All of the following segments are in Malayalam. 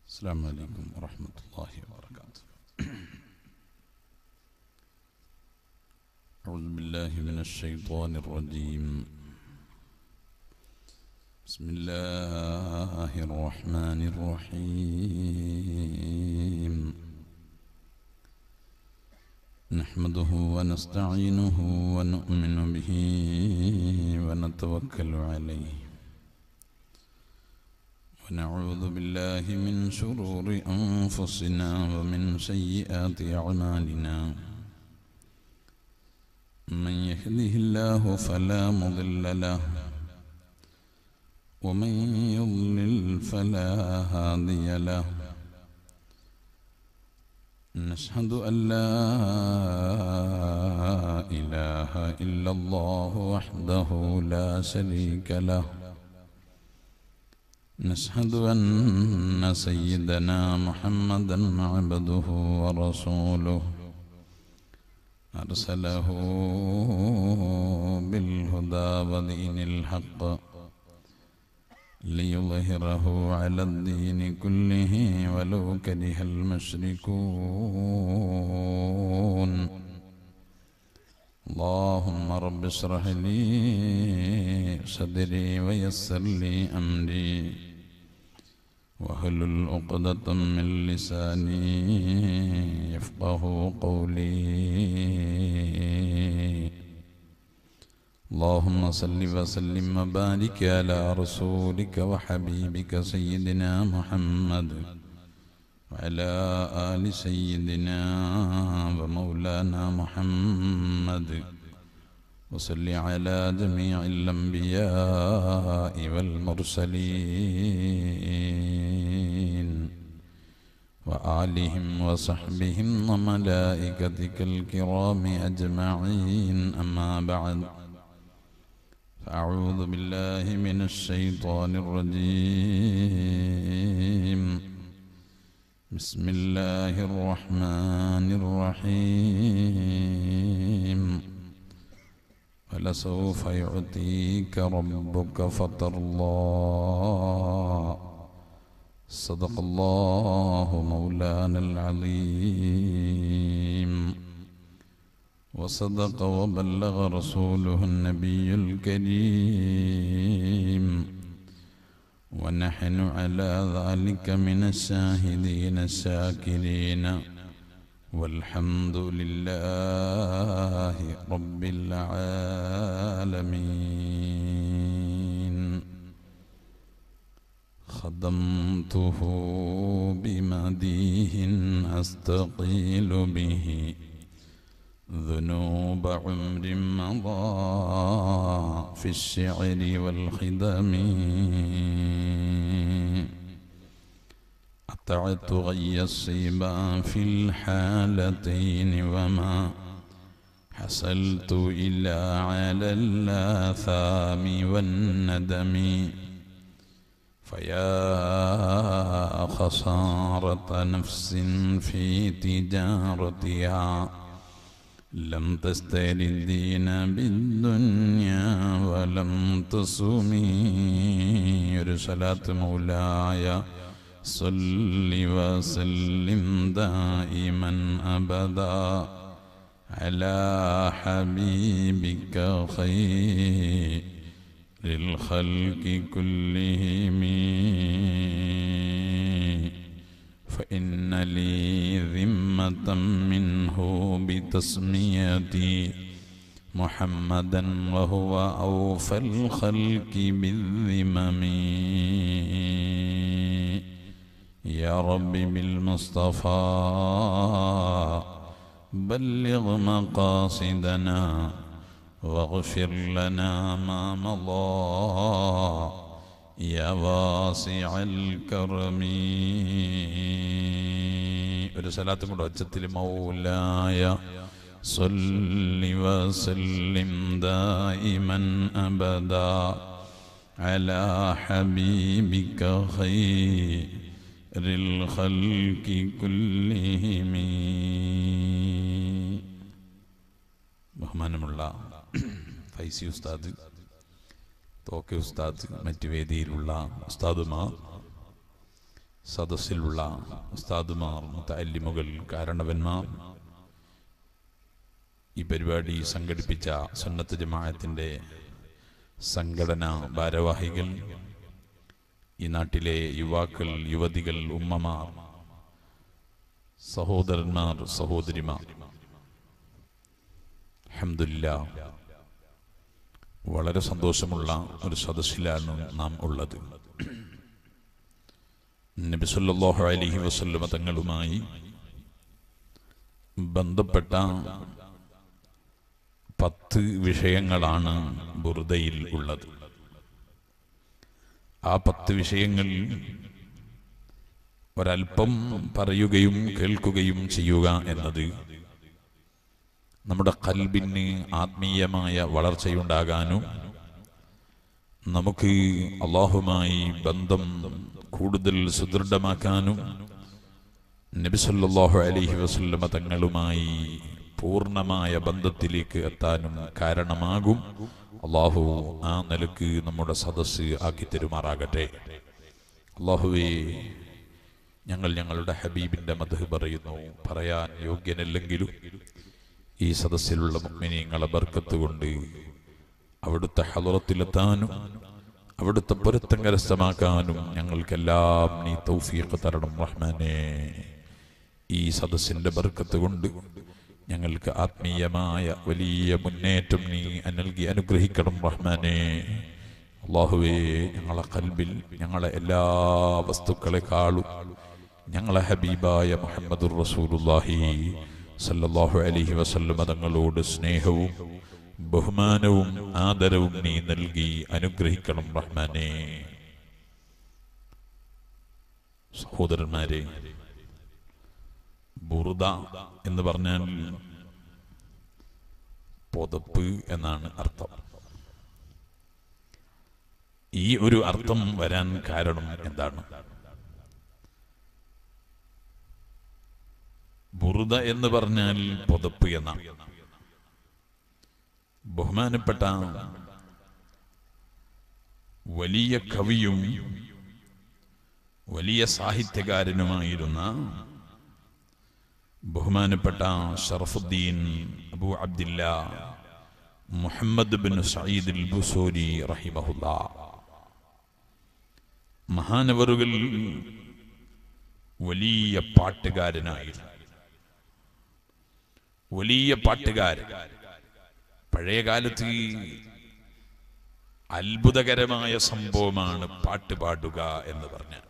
السلام عليكم ورحمة الله وبركاته أعوذ بالله من الشيطان الرجيم بسم الله الرحمن الرحيم نحمده ونستعينه ونؤمن به ونتوكل عليه ونعوذ بالله من شرور أنفسنا ومن سيئات أعمالنا من يهده الله فلا مضل له ومن يضلل فلا هادي له نشهد أن لا إله إلا الله وحده لا شريك له نشهد أن سيدنا محمدا عبده ورسوله أرسله بالهدى ودين الحق ليظهره على الدين كله ولو كره المشركون اللهم رب اشرح لي صدري ويسر لي أمري واحلل عقدة من لساني يفقه قولي اللهم صل وسلم وبارك على رسولك وحبيبك سيدنا محمد وعلى آل سيدنا ومولانا محمد وصل على جميع الأنبياء والمرسلين وآلهم وصحبهم وملائكتك الكرام أجمعين أما بعد فأعوذ بالله من الشيطان الرجيم بسم الله الرحمن الرحيم ولسوف يعطيك ربك فترضى صدق الله مولانا العظيم وصدق وبلغ رسوله النبي الكريم ونحن على ذلك من الشاهدين الشاكرين والحمد لله رب العالمين خدمته بمديه أستقيل به ذنوب عمر مضى في الشعر والخدم أطعت غي الصبا في الحالتين وما حصلت إلا على الآثام والندم فيا خسارة نفس في تجارتها لم تستر الدين بالدنيا ولم تصومي رسالة مولاي صل وسلم دائما أبدا على حبيبك خير للخلق كلهم فإن لي ذمة منه بتسميتي محمدا وهو أوفى الخلق بالذمم يا رب بالمصطفى بلغ مقاصدنا واغفر لنا ما مضى يا واسع الكرم ഒരു സ്ഥലത്തും കൂടെ ഒച്ചത്തിൽ മൗലായ صل وسلم دائما أبدا على حبيبك خير الخلق كلهم ബഹുമാനമുള്ള ഫൈസി ഉസ്താദ് തോക്കെ ഉസ്താദ് മറ്റു വേദിയിലുള്ള ഉസ്താദുമാർ സദസ്സിലുള്ള ഉസ്താദുമാർ മുത്തല്ലിമുകൾ കാരണവന്മാർ ഈ പരിപാടി സംഘടിപ്പിച്ച സുന്നത്ത് ജമാഅത്തിൻ്റെ സംഘടനാ ഭാരവാഹികൾ ഈ നാട്ടിലെ യുവാക്കൾ യുവതികൾ ഉമ്മമാർ സഹോദരന്മാർ സഹോദരിമാർ അഹമ്മദില്ല വളരെ സന്തോഷമുള്ള ഒരു സദസ്സിലാണ് നാം ഉള്ളത് നബി സല്ലല്ലാഹു അലൈഹി വസല്ലമ തങ്ങളുമായി ബന്ധപ്പെട്ട പത്ത് വിഷയങ്ങളാണ് ബുറുദയിൽ ഉള്ളത് ആ പത്ത് വിഷയങ്ങൾ ഒരൽപ്പം പറയുകയും കേൾക്കുകയും ചെയ്യുക എന്നത് നമ്മുടെ കൽബിന് ആത്മീയമായ വളർച്ചയുണ്ടാകാനും നമുക്ക് അള്ളാഹുമായി ബന്ധം കൂടുതൽ സുദൃഢമാക്കാനും നബിസല്ലാഹു അലൈഹി വസല്ലമ തങ്ങളുമായി പൂർണ്ണമായ ബന്ധത്തിലേക്ക് എത്താനും കാരണമാകും അള്ളാഹു ആ നിലക്ക് നമ്മുടെ സദസ്സ് ആക്കി തരുമാറാകട്ടെ അള്ളാഹുവേ ഞങ്ങൾ ഞങ്ങളുടെ ഹബീബിന്റെ മധു പറയുന്നു പറയാൻ യോഗ്യനല്ലെങ്കിലും ഈ സദസ്സിലുള്ള മുഗ്മിനീങ്ങളെ ബർക്കത്ത് കൊണ്ട് അവിടുത്തെ ഹലുറത്തിലെത്താനും അവിടുത്തെ പൊരുത്തം കരസ്ഥമാക്കാനും ഞങ്ങൾക്കെല്ലാം നീ തൗഫീഖ് തരണം റഹ്മാനെ ഈ സദസ്സിന്റെ ബർക്കത്ത് കൊണ്ട് ഞങ്ങൾക്ക് ആത്മീയമായ വലിയ മുന്നേറ്റം നീ നൽകി അനുഗ്രഹിക്കണം റഹ്മാനെ അള്ളാഹുവേ ഞങ്ങളെ കൽബിൽ ഞങ്ങളെ എല്ലാ വസ്തുക്കളെക്കാളും ഞങ്ങളെ ഹബീബായ മുഹമ്മദുർ റസൂലുള്ളാഹി സല്ലല്ലാഹു അലൈഹി വസല്ലമ തങ്ങളോട് സ്നേഹവും ബഹുമാനവും ആദരവും നീ നൽകി അനുഗ്രഹിക്കണം റഹ്മാനെ സഹോദരന്മാരെ ബുറുദ എന്ന് പറഞ്ഞാൽ പൊതപ്പ് എന്നാണ് അർത്ഥം ഈ ഒരു അർത്ഥം വരാൻ കാരണം എന്താണ് ബുറുദ എന്ന് പറഞ്ഞാൽ പൊതപ്പ് എന്നാണ് ബഹുമാനപ്പെട്ട വലിയ കവിയും വലിയ സാഹിത്യകാരനുമായിരുന്ന ബഹുമാനപ്പെട്ട Sharafuddin Abu Abdillah Muhammad bin Sayyid al Busiri റഹിമഹുല്ല മഹാനവറുകൾ വലിയ പാട്ടുകാരനായിരുന്നു വലിയ പാട്ടുകാരൻ പഴയ കാലത്ത് അത്ഭുതകരമായ സംഭവമാണ് പാട്ട് പാടുക എന്ന് പറഞ്ഞാൽ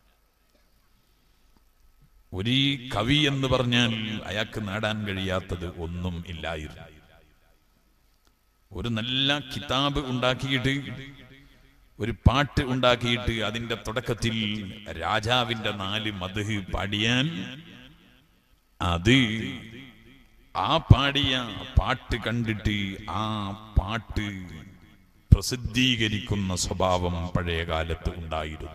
ഒരു കവി എന്ന് പറഞ്ഞാൽ അയാൾക്ക് നേടാൻ കഴിയാത്തത് ഒന്നും ഇല്ലായിരുന്നു ഒരു നല്ല കിതാബ് ഉണ്ടാക്കിയിട്ട് ഒരു പാട്ട് ഉണ്ടാക്കിയിട്ട് അതിന്റെ തുടക്കത്തിൽ രാജാവിന്റെ നാല് മധു പാടിയാൽ അത് ആ പാടിയ പാട്ട് കണ്ടിട്ട് ആ പാട്ട് പ്രസിദ്ധീകരിക്കുന്ന സ്വഭാവം പഴയ കാലത്ത് ഉണ്ടായിരുന്നു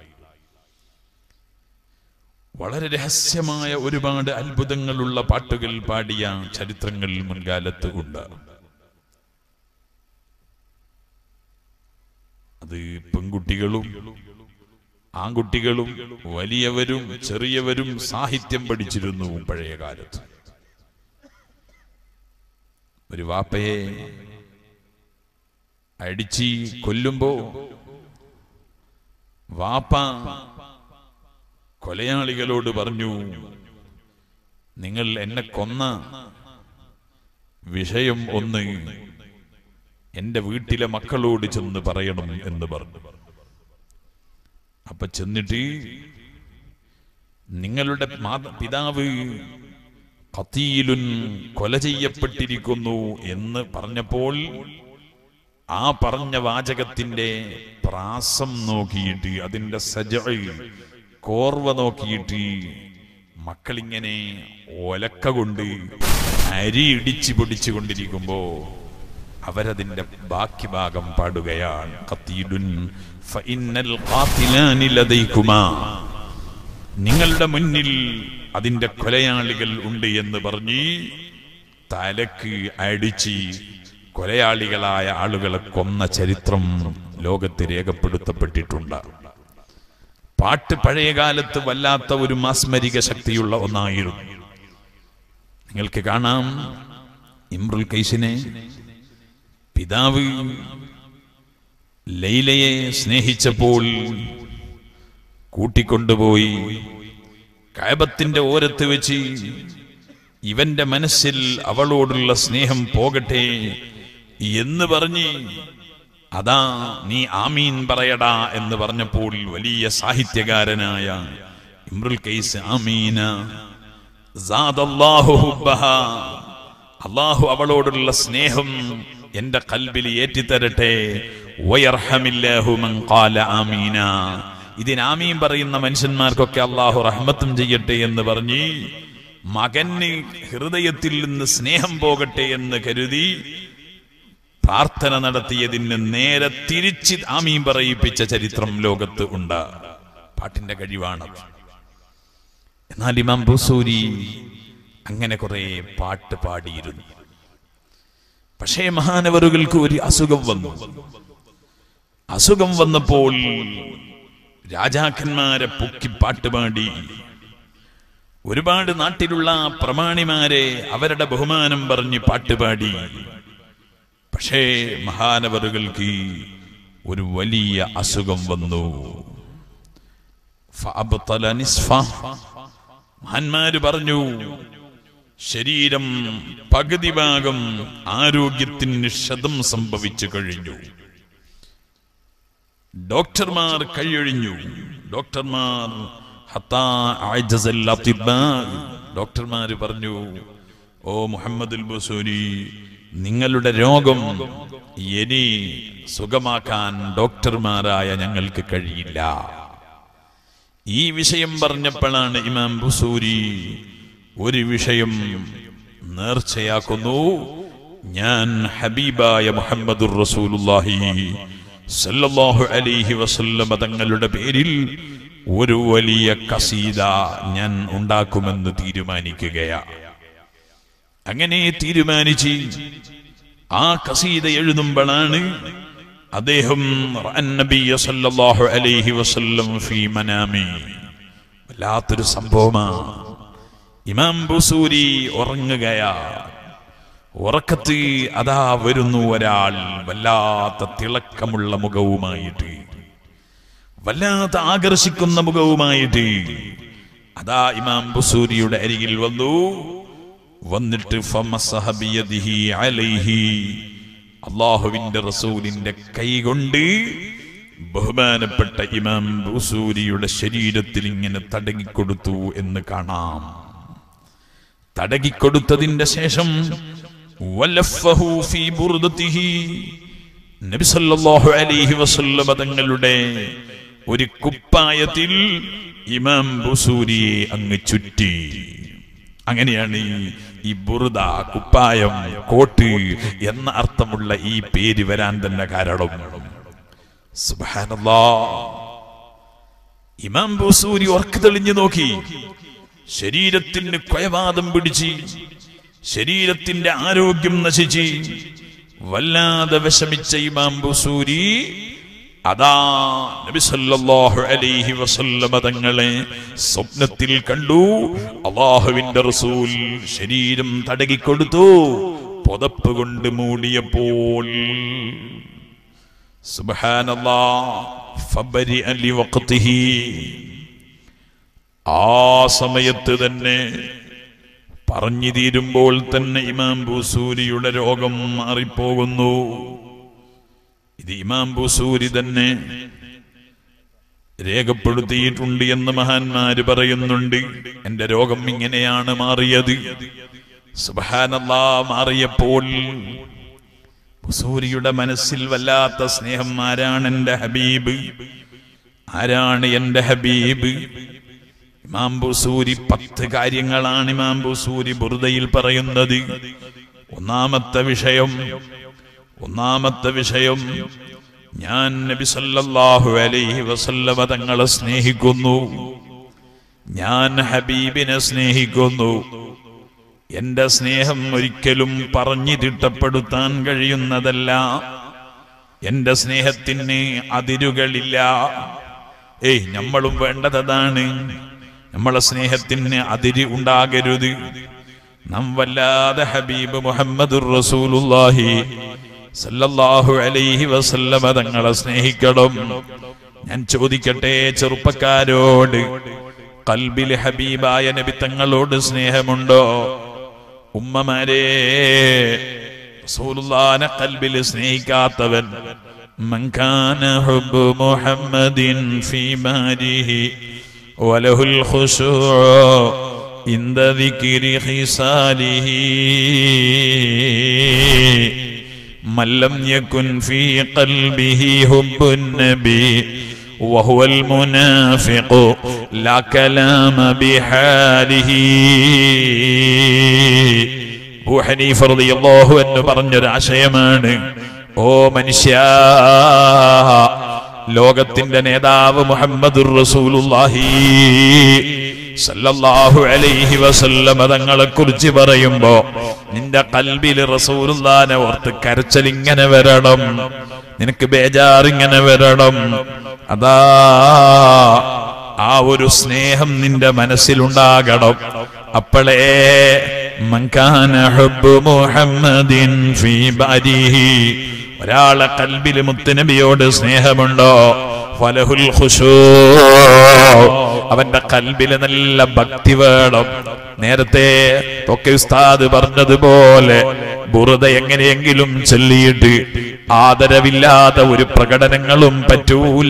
വളരെ രഹസ്യമായ ഒരുപാട് അത്ഭുതങ്ങളുള്ള പാട്ടുകൾ പാടിയ ചരിത്രങ്ങൾ മുൻകാലത്ത് ഉണ്ട് അത് പെൺകുട്ടികളും ആൺകുട്ടികളും വലിയവരും ചെറിയവരും സാഹിത്യം പഠിച്ചിരുന്നു പഴയ കാലത്ത് ഒരു വാപ്പയെ അടിച്ച് കൊല്ലുമ്പോ വാപ്പ കൊലയാളികളോട് പറഞ്ഞു നിങ്ങൾ എന്നെ കൊന്ന വിഷയം ഒന്ന് എന്റെ വീട്ടിലെ മക്കളോട് ചെന്ന് പറയണം എന്ന് പറഞ്ഞു അപ്പൊ ചെന്നിട്ട് നിങ്ങളുടെ മാത പിതാവ് കത്തീലുൻ കൊല ചെയ്യപ്പെട്ടിരിക്കുന്നു എന്ന് പറഞ്ഞപ്പോൾ ആ പറഞ്ഞ വാചകത്തിന്റെ പ്രാസം നോക്കിയിട്ട് അതിന്റെ സജ കോർവ നോക്കിയിട്ട് മക്കളിങ്ങനെ ഒലക്ക കൊണ്ട് അരി ഇടിച്ചു പൊടിച്ചു കൊണ്ടിരിക്കുമ്പോ അവരതിന്റെ ബാക്കി ഭാഗം പാടുകയാണ് ഖത്തീലുൻ ഫഇന്നൽ ഖാതിലാനി ലദൈകുമാ നിങ്ങളുടെ മുന്നിൽ അതിന്റെ കൊലയാളികൾ ഉണ്ട് എന്ന് പറഞ്ഞ് തലക്ക് അടിച്ച് കൊലയാളികളായ ആളുകളെ കൊന്ന ചരിത്രം ലോകത്ത് രേഖപ്പെടുത്തപ്പെട്ടിട്ടുണ്ട് പാട്ട് പഴയ കാലത്ത് വല്ലാത്ത ഒരു മാസ്മരിക ശക്തിയുള്ള ഒന്നായിരുന്നു നിങ്ങൾക്ക് കാണാം ഇമ്രുൽ കൈസിനെ പിതാവ് ലൈലയെ സ്നേഹിച്ചപ്പോൾ കൂട്ടിക്കൊണ്ടുപോയി കയബത്തിന്റെ ഓരത്ത് വെച്ച് ഇവന്റെ മനസ്സിൽ അവളോടുള്ള സ്നേഹം പോകട്ടെ എന്ന് പറഞ്ഞ് അതാ നീ ആമീൻ പറയടാ എന്ന് പറഞ്ഞപ്പോൾ വലിയ സാഹിത്യകാരനായ ഇമ്രുൽ കൈസ് ആമീന സാദല്ലാഹു ഹുബ്ബഹാ. അള്ളാഹു അവളോടുള്ള സ്നേഹം എന്റെ കൽബിൽ ഏറ്റിത്തരട്ടെ വയർഹമില്ലാഹു മൻ ഖാല ആമീന ഇതിന് ആമീൻ പറയുന്ന മനുഷ്യന്മാർക്കൊക്കെ അള്ളാഹു റഹ്മത്തും ചെയ്യട്ടെ എന്ന് പറഞ്ഞ് മകന് ഹൃദയത്തിൽ നിന്ന് സ്നേഹം പോകട്ടെ എന്ന് കരുതി പ്രാർത്ഥന നടത്തിയതിന് നേരെ തിരിച്ച് ആമീൻ പറയിപ്പിച്ച ചരിത്രം ലോകത്ത് ഉണ്ട് പാട്ടിന്റെ കഴിവാണത് എന്നാൽ ഇമാം ബുസൂരി അങ്ങനെ കുറെ പാട്ട് പാടിയിരുന്നു പക്ഷേ മഹാനവറുകൾക്ക് ഒരു അസുഖം വന്നു അസുഖം വന്നപ്പോൾ രാജാക്കന്മാരെ പൊക്കി പാട്ട് പാടി ഒരുപാട് നാട്ടിലുള്ള പ്രമാണിമാരെ അവരുടെ ബഹുമാനം പറഞ്ഞ് പാട്ടുപാടി പക്ഷേ മഹാനവറുകൾക്ക് ഒരു വലിയ അസുഖം വന്നു ഫഅബ്തല നിസ്ഫ. മഹാന്മാര് പറഞ്ഞു ശരീരം പകുതി ഭാഗം ആരോഗ്യത്തിന് ക്ഷതം സംഭവിച്ചു കഴിഞ്ഞു ഡോക്ടർമാർ കഴിയൊഴിഞ്ഞു ഡോക്ടർമാർ ഹത്താ ആജസൽ അത്തിബ്ബാ. ഡോക്ടർമാര് പറഞ്ഞു ഓ മുഹമ്മദുൽ ബസൂരി നിങ്ങളുടെ രോഗം ഇനി സുഖമാക്കാൻ ഡോക്ടർമാരായ ഞങ്ങൾക്ക് കഴിയില്ല ഈ വിഷയം പറഞ്ഞപ്പോഴാണ് ഇമാം ബുസൂരി ഒരു വിഷയം നേർച്ചയാക്കുന്നു ഞാൻ ഹബീബായ മുഹമ്മദുർ റസൂലുള്ളാഹി സല്ലല്ലാഹു അലൈഹി വസല്ലമ തങ്ങളുടെ പേരിൽ ഒരു വലിയ കസീദ ഞാൻ ഉണ്ടാക്കുമെന്ന് തീരുമാനിക്കുകയാണ് അങ്ങനെ തീരുമാനിച്ച് ആ കസീദ എഴുതുമ്പോഴാണ് അദ്ദേഹം റഅൻ നബിയ സല്ലല്ലാഹു അലൈഹി വസല്ലം ഫീ മനാമി വല്ലാത്തൊരു സംഭവമാണ് ഇമാം ബുസൂരി ഉറങ്ങുകയാ ഉറക്കത്ത് അതാ വരുന്നു ഒരാൾ വല്ലാത്ത തിളക്കമുള്ള മുഖവുമായിട്ട് വല്ലാത്ത ആകർഷിക്കുന്ന മുഖവുമായിട്ട് അതാ ഇമാം ബുസൂരിയുടെ അരികിൽ വന്നു വന്നിട്ട് ഫമസഹ ബിയദിഹി അലൈഹി അള്ളാഹുവിന്റെ റസൂലിന്റെ കൈകൊണ്ട് ബഹുമാനപ്പെട്ട ഇമാം ബുസൂരിയുടെ ശരീരത്തിൽ ഇങ്ങനെ തടങ്ങിക്കൊടുത്തു എന്ന് കാണാം തടകിക്കൊടുത്തതിന്റെ ശേഷം വലഫഹു ഫീ ബുർദത്തിഹി നബി സല്ലല്ലാഹു അലൈഹി വസല്ലമ തങ്ങളുടെ ഒരു കുപ്പായത്തിൽ ഇമാം ബുസൂരിയെ അങ്ങ് ചുറ്റി അങ്ങനെയാണ് ഈ ഈ ബുറുദ കുപ്പായം കോട്ട് എന്ന അർത്ഥമുള്ള ഈ പേര് വരാൻ തന്നെ കാരണം സുബ്ഹാനല്ലാ ഇമാം ബുസൂരി ഉറക്കു തെളിഞ്ഞു നോക്കി ശരീരത്തിന് കൊയവാദം പിടിച്ച് ശരീരത്തിന്റെ ആരോഗ്യം നശിച്ച് വല്ലാതെ വിഷമിച്ച ഇമാം ബുസൂരി അതാ നബി സല്ലല്ലാഹു അലൈഹി വസല്ലമ തങ്ങളെ സ്വപ്നത്തിൽ കണ്ടു അള്ളാഹുവിന്റെ റസൂൽ ശരീരം തടകിക്കൊടുത്തു പുതപ്പ് കൊണ്ട് മൂടിയപ്പോൾ സുബ്ഹാനല്ലാ ഫബരിഅ ലിവഖ്തിഹി ആ സമയത്ത് തന്നെ പറഞ്ഞു തീരുമ്പോൾ തന്നെ ഇമാം ബുസൂരിയുടെ രോഗം മാറിപ്പോകുന്നു ഇത് ഇമാം ബുസൂരി തന്നെ രേഖപ്പെടുത്തിയിട്ടുണ്ട് എന്ന് മഹാന്മാര് പറയുന്നുണ്ട് എന്റെ രോഗം ഇങ്ങനെയാണ് മാറിയത് സുബഹാനല്ലാ മാറിയപ്പോൾ ബുസൂരിയുടെ മനസ്സിൽ വല്ലാത്ത സ്നേഹം ആരാണ് എന്റെ ഹബീബ് ആരാണ് എന്റെ ഹബീബ് ഇമാം ബുസൂരി പത്ത് കാര്യങ്ങളാണ് ഇമാം ബുസൂരി ബുറുദയിൽ പറയുന്നത് ഒന്നാമത്തെ വിഷയം ഒന്നാമത്തെ വിഷയം ഞാൻ നബി സല്ലല്ലാഹു അലൈഹി വസല്ലമ തങ്ങളെ സ്നേഹിക്കുന്നു ഞാൻ ഹബീബിനെ സ്നേഹിക്കുന്നു എന്റെ സ്നേഹം ഒരിക്കലും പറഞ്ഞു തിട്ടപ്പെടുത്താൻ കഴിയുന്നതല്ല എന്റെ സ്നേഹത്തിന് അതിരുകളില്ല ഏയ് നമ്മളും വേണ്ടത് അതാണ് നമ്മളെ സ്നേഹത്തിന് അതിര് ഉണ്ടാകരുത് നാം വല്ലാതെ ഹബീബ് മുഹമ്മദ് റസൂലുള്ളാഹി സല്ലല്ലാഹു അലൈഹി വസല്ലമ തങ്ങളെ സ്നേഹിക്കണം ഞാൻ ചോദിക്കട്ടെ ചെറുപ്പക്കാരോട് കൽബിൽ ഹബീബായ നബി തങ്ങളോട് സ്നേഹമുണ്ടോ ഉമ്മമാരെ റസൂലുള്ളാനെ കൽബിൽ സ്നേഹിക്കാത്തവൻ من كان حب محمد في ماله وله الخشوع عند ذكر خصاله من لم يكن في قلبه حب النبي وهو المنافق لا كلام بحاله അബൂ ഹനീഫ റളിയല്ലാഹു അൻഹു പറഞ്ഞൊരാശയമാണ് ഓ മനുഷ്യ ലോകത്തിന്റെ നേതാവ് മുഹമ്മദുർ റസൂലുള്ളാഹി സല്ലല്ലാഹു അലൈഹി വസല്ലമ തങ്ങളെ കുറിച്ച് പറയുമ്പോ നിന്റെ കൽബിൽ റസൂലുള്ളാനെ ഓർത്ത് കരച്ചൽ ഇങ്ങനെ വരണം നിനക്ക് ബേജാറിങ്ങനെ വരണം അതാ ആ ഒരു സ്നേഹം നിന്റെ മനസ്സിലുണ്ടാകണം അപ്പോഴേ മങ്കാന ഹുബ്ബു മുഹമ്മദിൻ ഫീ ബാരിഹി ഒരാളെ കൽബിൽ മുത്തുനബിയോട് സ്നേഹമുണ്ടോ ഫലഹുൽ ഖുശൂ അവന്റെ കൽബില് നല്ല ഭക്തി വേണം നേരത്തെ തൊക്കെ ഉസ്താദ് പറഞ്ഞതുപോലെ ബുറുദ എങ്ങനെയെങ്കിലും ചൊല്ലിയിട്ട് ആദരവില്ലാത്ത ഒരു പ്രകടനങ്ങളും പറ്റൂല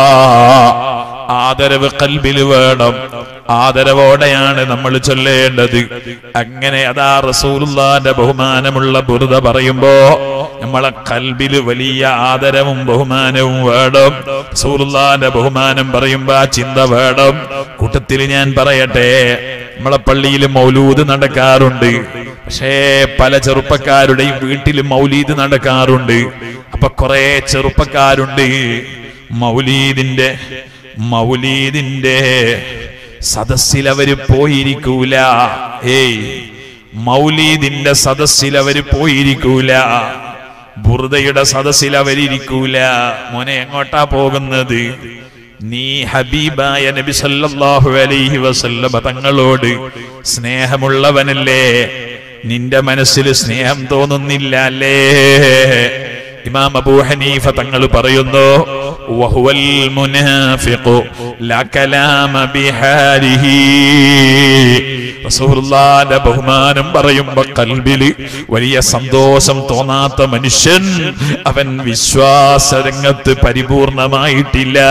ആദരവ് കൽബിൽ വേണം ആദരവോടെയാണ് നമ്മൾ ചൊല്ലേണ്ടത് അങ്ങനെ അതാ റസൂലുള്ളാന്റെ ബഹുമാനമുള്ള ബുറുദ പറയുമ്പോ നമ്മളെ കൽബിൽ വലിയ ആദരവും ബഹുമാനവും വേണം റസൂലുള്ളാന്റെ ബഹുമാനം പറയുമ്പോ ആ ചിന്ത വേണം കൂട്ടത്തിൽ ഞാൻ പറയട്ടെ നമ്മളെ പള്ളിയിൽ മൗലൂദ് നടക്കാറുണ്ട് പക്ഷേ പല ചെറുപ്പക്കാരുടെയും വീട്ടിൽ മൗലീദ് നടക്കാറുണ്ട് അപ്പൊ കുറെ ചെറുപ്പക്കാരുണ്ട് മൗലീദിന്റെ മൗലീദിന്റെ സദസ്സിൽ അവര് പോയിരിക്കൂല ഏയ് മൗലീദിന്റെ സദസ്സിൽ അവര് പോയിരിക്കൂല ബുർദയുടെ സദസ്സിൽ അവരിയ്ക്കൂല മോനെ എങ്ങോട്ടാ പോകുന്നത് നീ ഹബീബായ നബി സല്ലല്ലാഹു അലൈഹി വസല്ലമ തങ്ങളോട് സ്നേഹമുള്ളവനല്ലേ നിന്റെ മനസ്സിൽ സ്നേഹം തോന്നുന്നില്ല അല്ലേ ഇമാം അബൂ ഹനീഫ തങ്ങൾ പറയുന്നു വഹുവൽ മുനാഫിഖു ലാ കലാമ ബിഹാലിഹി റസൂലുള്ളാഹിന്റെ ബഹുമാനം പറയുമ്പോ കൽബില് വലിയ സന്തോഷം തോന്നാത്ത മനുഷ്യൻ അവൻ വിശ്വാസ രംഗത്ത് പരിപൂർണമായിട്ടില്ല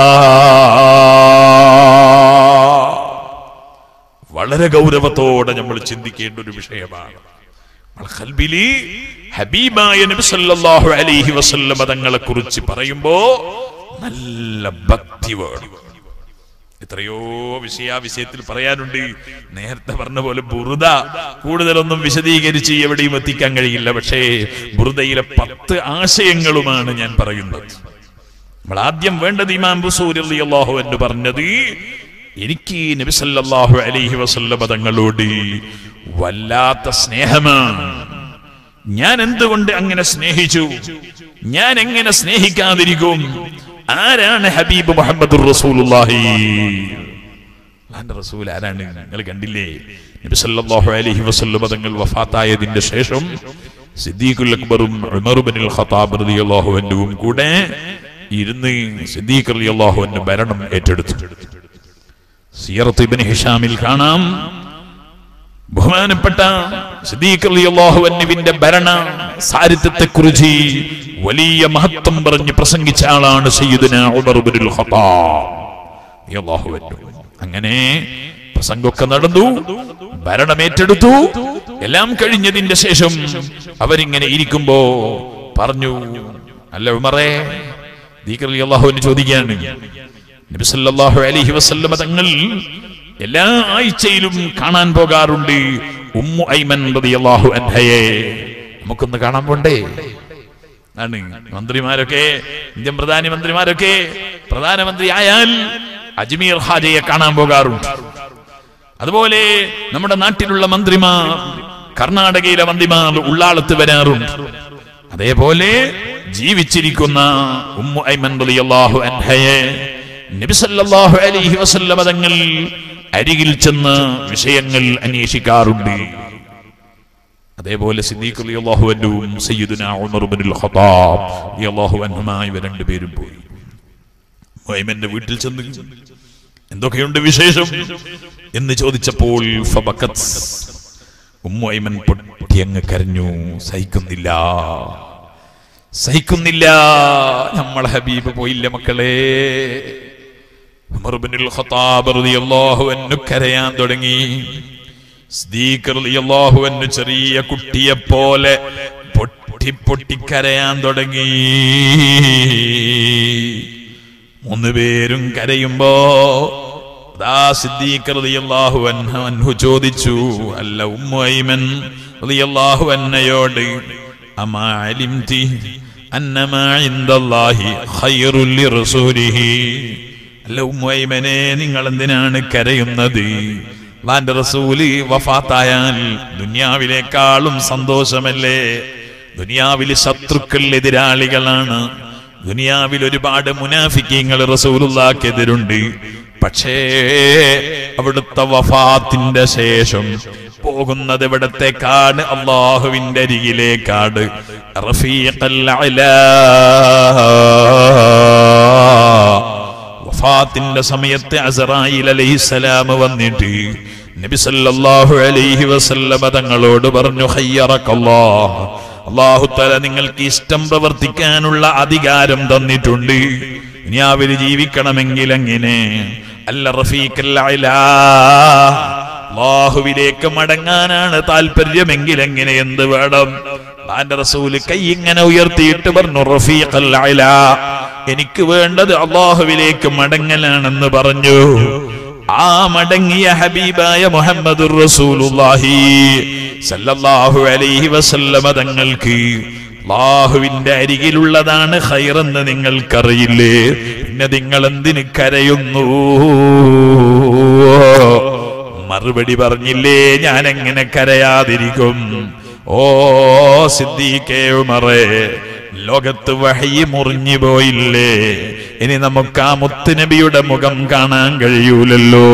വളരെ ഗൗരവത്തോടെ നമ്മൾ ചിന്തിക്കേണ്ട ഒരു വിഷയമാണ് നമ്മൾ ഖൽബില് ഹബീബായ നബി സല്ലല്ലാഹു അലൈഹി വസല്ലമ തങ്ങളെ കുറിച്ച് പറയുമ്പോ നല്ല ഭക്തി വേണം എത്രയോ വിഷയ വിഷയത്തിൽ പറയാനുണ്ട് നേരത്തെ പറഞ്ഞ പോലെ ബുറുദ കൂടുതലൊന്നും വിശദീകരിച്ച് എവിടെയും എത്തിക്കാൻ കഴിയില്ല പക്ഷേ ബുറുദയിലെ പത്ത് ആശയങ്ങളുമാണ് ഞാൻ പറയുന്നത് നമ്മൾ ആദ്യം വേണ്ടത് ഇമാം ബുസൂരി റളിയല്ലാഹു എന്ന് പറഞ്ഞത് എനിക്ക് നബി സല്ലല്ലാഹു അലൈഹി വസല്ലമ തങ്ങളോട് വല്ലാത്ത സ്നേഹമാണ് ഞാൻ എന്തുകൊണ്ട് അങ്ങനെ സ്നേഹിച്ചു ഞാൻ എങ്ങനെ സ്നേഹിക്കാതിരിക്കും ആരാണ് ഹബീബ് മുഹമ്മദ് റസൂലുള്ളാഹി അള്ളാന്റെ റസൂൽ ആരാണ് നിങ്ങൾ കണ്ടില്ലേ നബി സല്ലല്ലാഹു അലൈഹി വസല്ലമ തങ്ങൾ വഫാത്തായതിന്റെ ശേഷം സിദ്ദീഖുൽ അക്ബറും ഉമർ ഇബ്നുൽ ഖത്താബ് റളിയല്ലാഹു അൻഹുവും കൂടെ ഇരുന്ന് സിദ്ദീഖ് റളിയല്ലാഹു അൻഹു ഭരണം ഏറ്റെടുത്തു സിയറത്ത് ഇബ്നു ഹിഷാമിൽ കാണാം ബഹുമാനപ്പെട്ട സിദ്ദീഖ് റളിയല്ലാഹു അൻഹുവിന്റെ ഭരണ സാരിത്യത്തെ കുറിച്ച് വലിയ മഹത്വം പറഞ്ഞ് പ്രസംഗിച്ച ആളാണ് സയ്യിദുന ഉമർ ഇബ്നുൽ ഖത്താബ് റളിയല്ലാഹു അൻഹു അങ്ങനെ പ്രസംഗമൊക്കെ നടന്നു ഭരണം ഏറ്റെടുത്തു എല്ലാം കഴിഞ്ഞതിന്റെ ശേഷം അവരിങ്ങനെ ഇരിക്കുമ്പോ പറഞ്ഞു അല്ല ഉമറേ ദീഖ് റളിയല്ലാഹു അൻഹു ചോദിക്കുകയാണ് നബി സല്ലല്ലാഹു അലൈഹി വസല്ലമ തങ്ങൾ എല്ലാ ആഴ്ചയിലും കാണാൻ പോകാറുണ്ട് ഉമ്മു ഐമൻ റളിയല്ലാഹു അൻഹയെ നമുക്കൊന്ന് കാണാൻ പോണ്ടേ ആണ് മന്ത്രിമാരൊക്കെ ഇന്ത്യൻ പ്രധാനമന്ത്രിമാരൊക്കെ പ്രധാനമന്ത്രി ആയാൽ അജ്മീർ ഹാജയെ കാണാൻ പോകാറുണ്ട് അതുപോലെ നമ്മുടെ നാട്ടിലുള്ള മന്ത്രിമാർ കർണാടകയിലെ മന്ത്രിമാർ ഉള്ളാളത്ത് വരാറുണ്ട് അതേപോലെ ജീവിച്ചിരിക്കുന്ന ഉമ്മു ഐമൻ റളിയല്ലാഹു അൻഹയെ നബിസല്ലാഹു അലൈഹി വസല്ലമ തങ്ങൾ അരികിൽ ചെന്ന് വിഷയങ്ങൾ അന്വേഷിക്കാറുണ്ട് അതേപോലെ സിദ്ദീഖ് റളിയല്ലാഹു അൻഹുവും സയ്യിദുന ഉമർ ഇബ്നുൽ ഖത്താബ് റളിയല്ലാഹു അൻഹുമാ ഇവ രണ്ടുപേരും പോയി മുഹൈമന്റെ വീട്ടിൽ ചെന്ന് എന്തൊക്കെയുണ്ട് വിശേഷം എന്ന് ചോദിച്ചപ്പോൾ ഫബക്കത്ത് ഉമ്മു ഐമൻ പൊട്ടി അങ്ങ് കരഞ്ഞു സഹിക്കുന്നില്ല സഹിക്കുന്നില്ല നമ്മളെ ഹബീബ് പോയില്ല മക്കളെ ഉമർ ഇബ്നുൽ ഖത്താബ് റളിയല്ലാഹു അൻഹു കരയാൻ തുടങ്ങി സിദ്ദീഖ് റളിയല്ലാഹു അൻഹു ചെറിയ കുട്ടിയെ പോലെ പൊട്ടി പൊട്ടി കരയാൻ തുടങ്ങി മൂന്ന് പേരും കരയുമ്പോ ദാ സിദ്ദീഖ് റളിയല്ലാഹു അൻഹു അൻഹു ചോദിച്ചു അല്ല ഉമ്മു ഐമൻ റളിയല്ലാഹു അന്നയോട് അമാ അലിംതി അന്നമാ ഇൻദല്ലാഹി ഖൈറുൽ ലിറസൂലിഹി അല്ല ഉമ്മു ഐമനെ നിങ്ങൾ എന്തിനാണ് കരയുന്നത് അള്ളാന്റെ റസൂല് വഫാത്തായാൽ ദുനിയാവിലേക്കാളും സന്തോഷമല്ലേ ദുനിയാവിൽ ശത്രുക്കൾ എതിരാളികളാണ് ദുനിയാവിൽ ഒരുപാട് മുനാഫിക്കങ്ങൾ റസൂലുള്ളാക്കെതിരുണ്ട് പക്ഷേ അവിടുത്തെ വഫാത്തിന്റെ ശേഷം പോകുന്നത് ഇവിടത്തേക്കാണ് അള്ളാഹുവിന്റെ അരികിലേക്കാണ് റഫീഖൽ അലാ. വഫാത്തിന്റെ സമയത്ത് അസറായിൽ അലൈഹിസ്സലാം വന്നിട്ട് നബി സല്ലല്ലാഹു അലൈഹി വസല്ലമ തങ്ങളോട് പറഞ്ഞു ഖയ്യറക്കല്ലാഹ് അള്ളാഹു തല നിങ്ങൾക്ക് ഇഷ്ടം പ്രവർത്തിക്കാനുള്ള അധികാരം തന്നിട്ടുണ്ട് ഇനി അവര് ജീവിക്കണമെങ്കിൽ എങ്ങനെ അല്ല റഫീഖൽ അലാ. അള്ളാഹുവിലേക്ക് മടങ്ങാനാണ് താല്പര്യമെങ്കിൽ എങ്ങനെ എന്ത് വേണം താന്റെ റസൂല് കൈ ഇങ്ങനെ ഉയർത്തിയിട്ട് പറഞ്ഞു റഫീഖൽ അലാ. എനിക്ക് വേണ്ടത് അള്ളാഹുവിലേക്ക് മടങ്ങലാണെന്ന് പറഞ്ഞു ആ മടങ്ങിയ ഹബീബായ മുഹമ്മദ് റസൂലുള്ളാഹി സല്ലല്ലാഹു അലൈഹി വസല്ലമ തങ്ങൾക്ക് അള്ളാഹുവിന്റെ അരികിലുള്ളതാണ് ഖൈറെന്ന് നിങ്ങൾക്കറിയില്ലേ പിന്നെ നിങ്ങൾ എന്തിന് കരയുന്നു മറുപടി പറഞ്ഞില്ലേ ഞാൻ എങ്ങനെ കരയാതിരിക്കും ഓ സിദ്ദീഖേ ഉമറേ ലോകത്ത് വഹയി മുറിഞ്ഞു പോയില്ലേ ഇനി നമുക്ക് ആ മുത്തുനബിയുടെ മുഖം കാണാൻ കഴിയൂലല്ലോ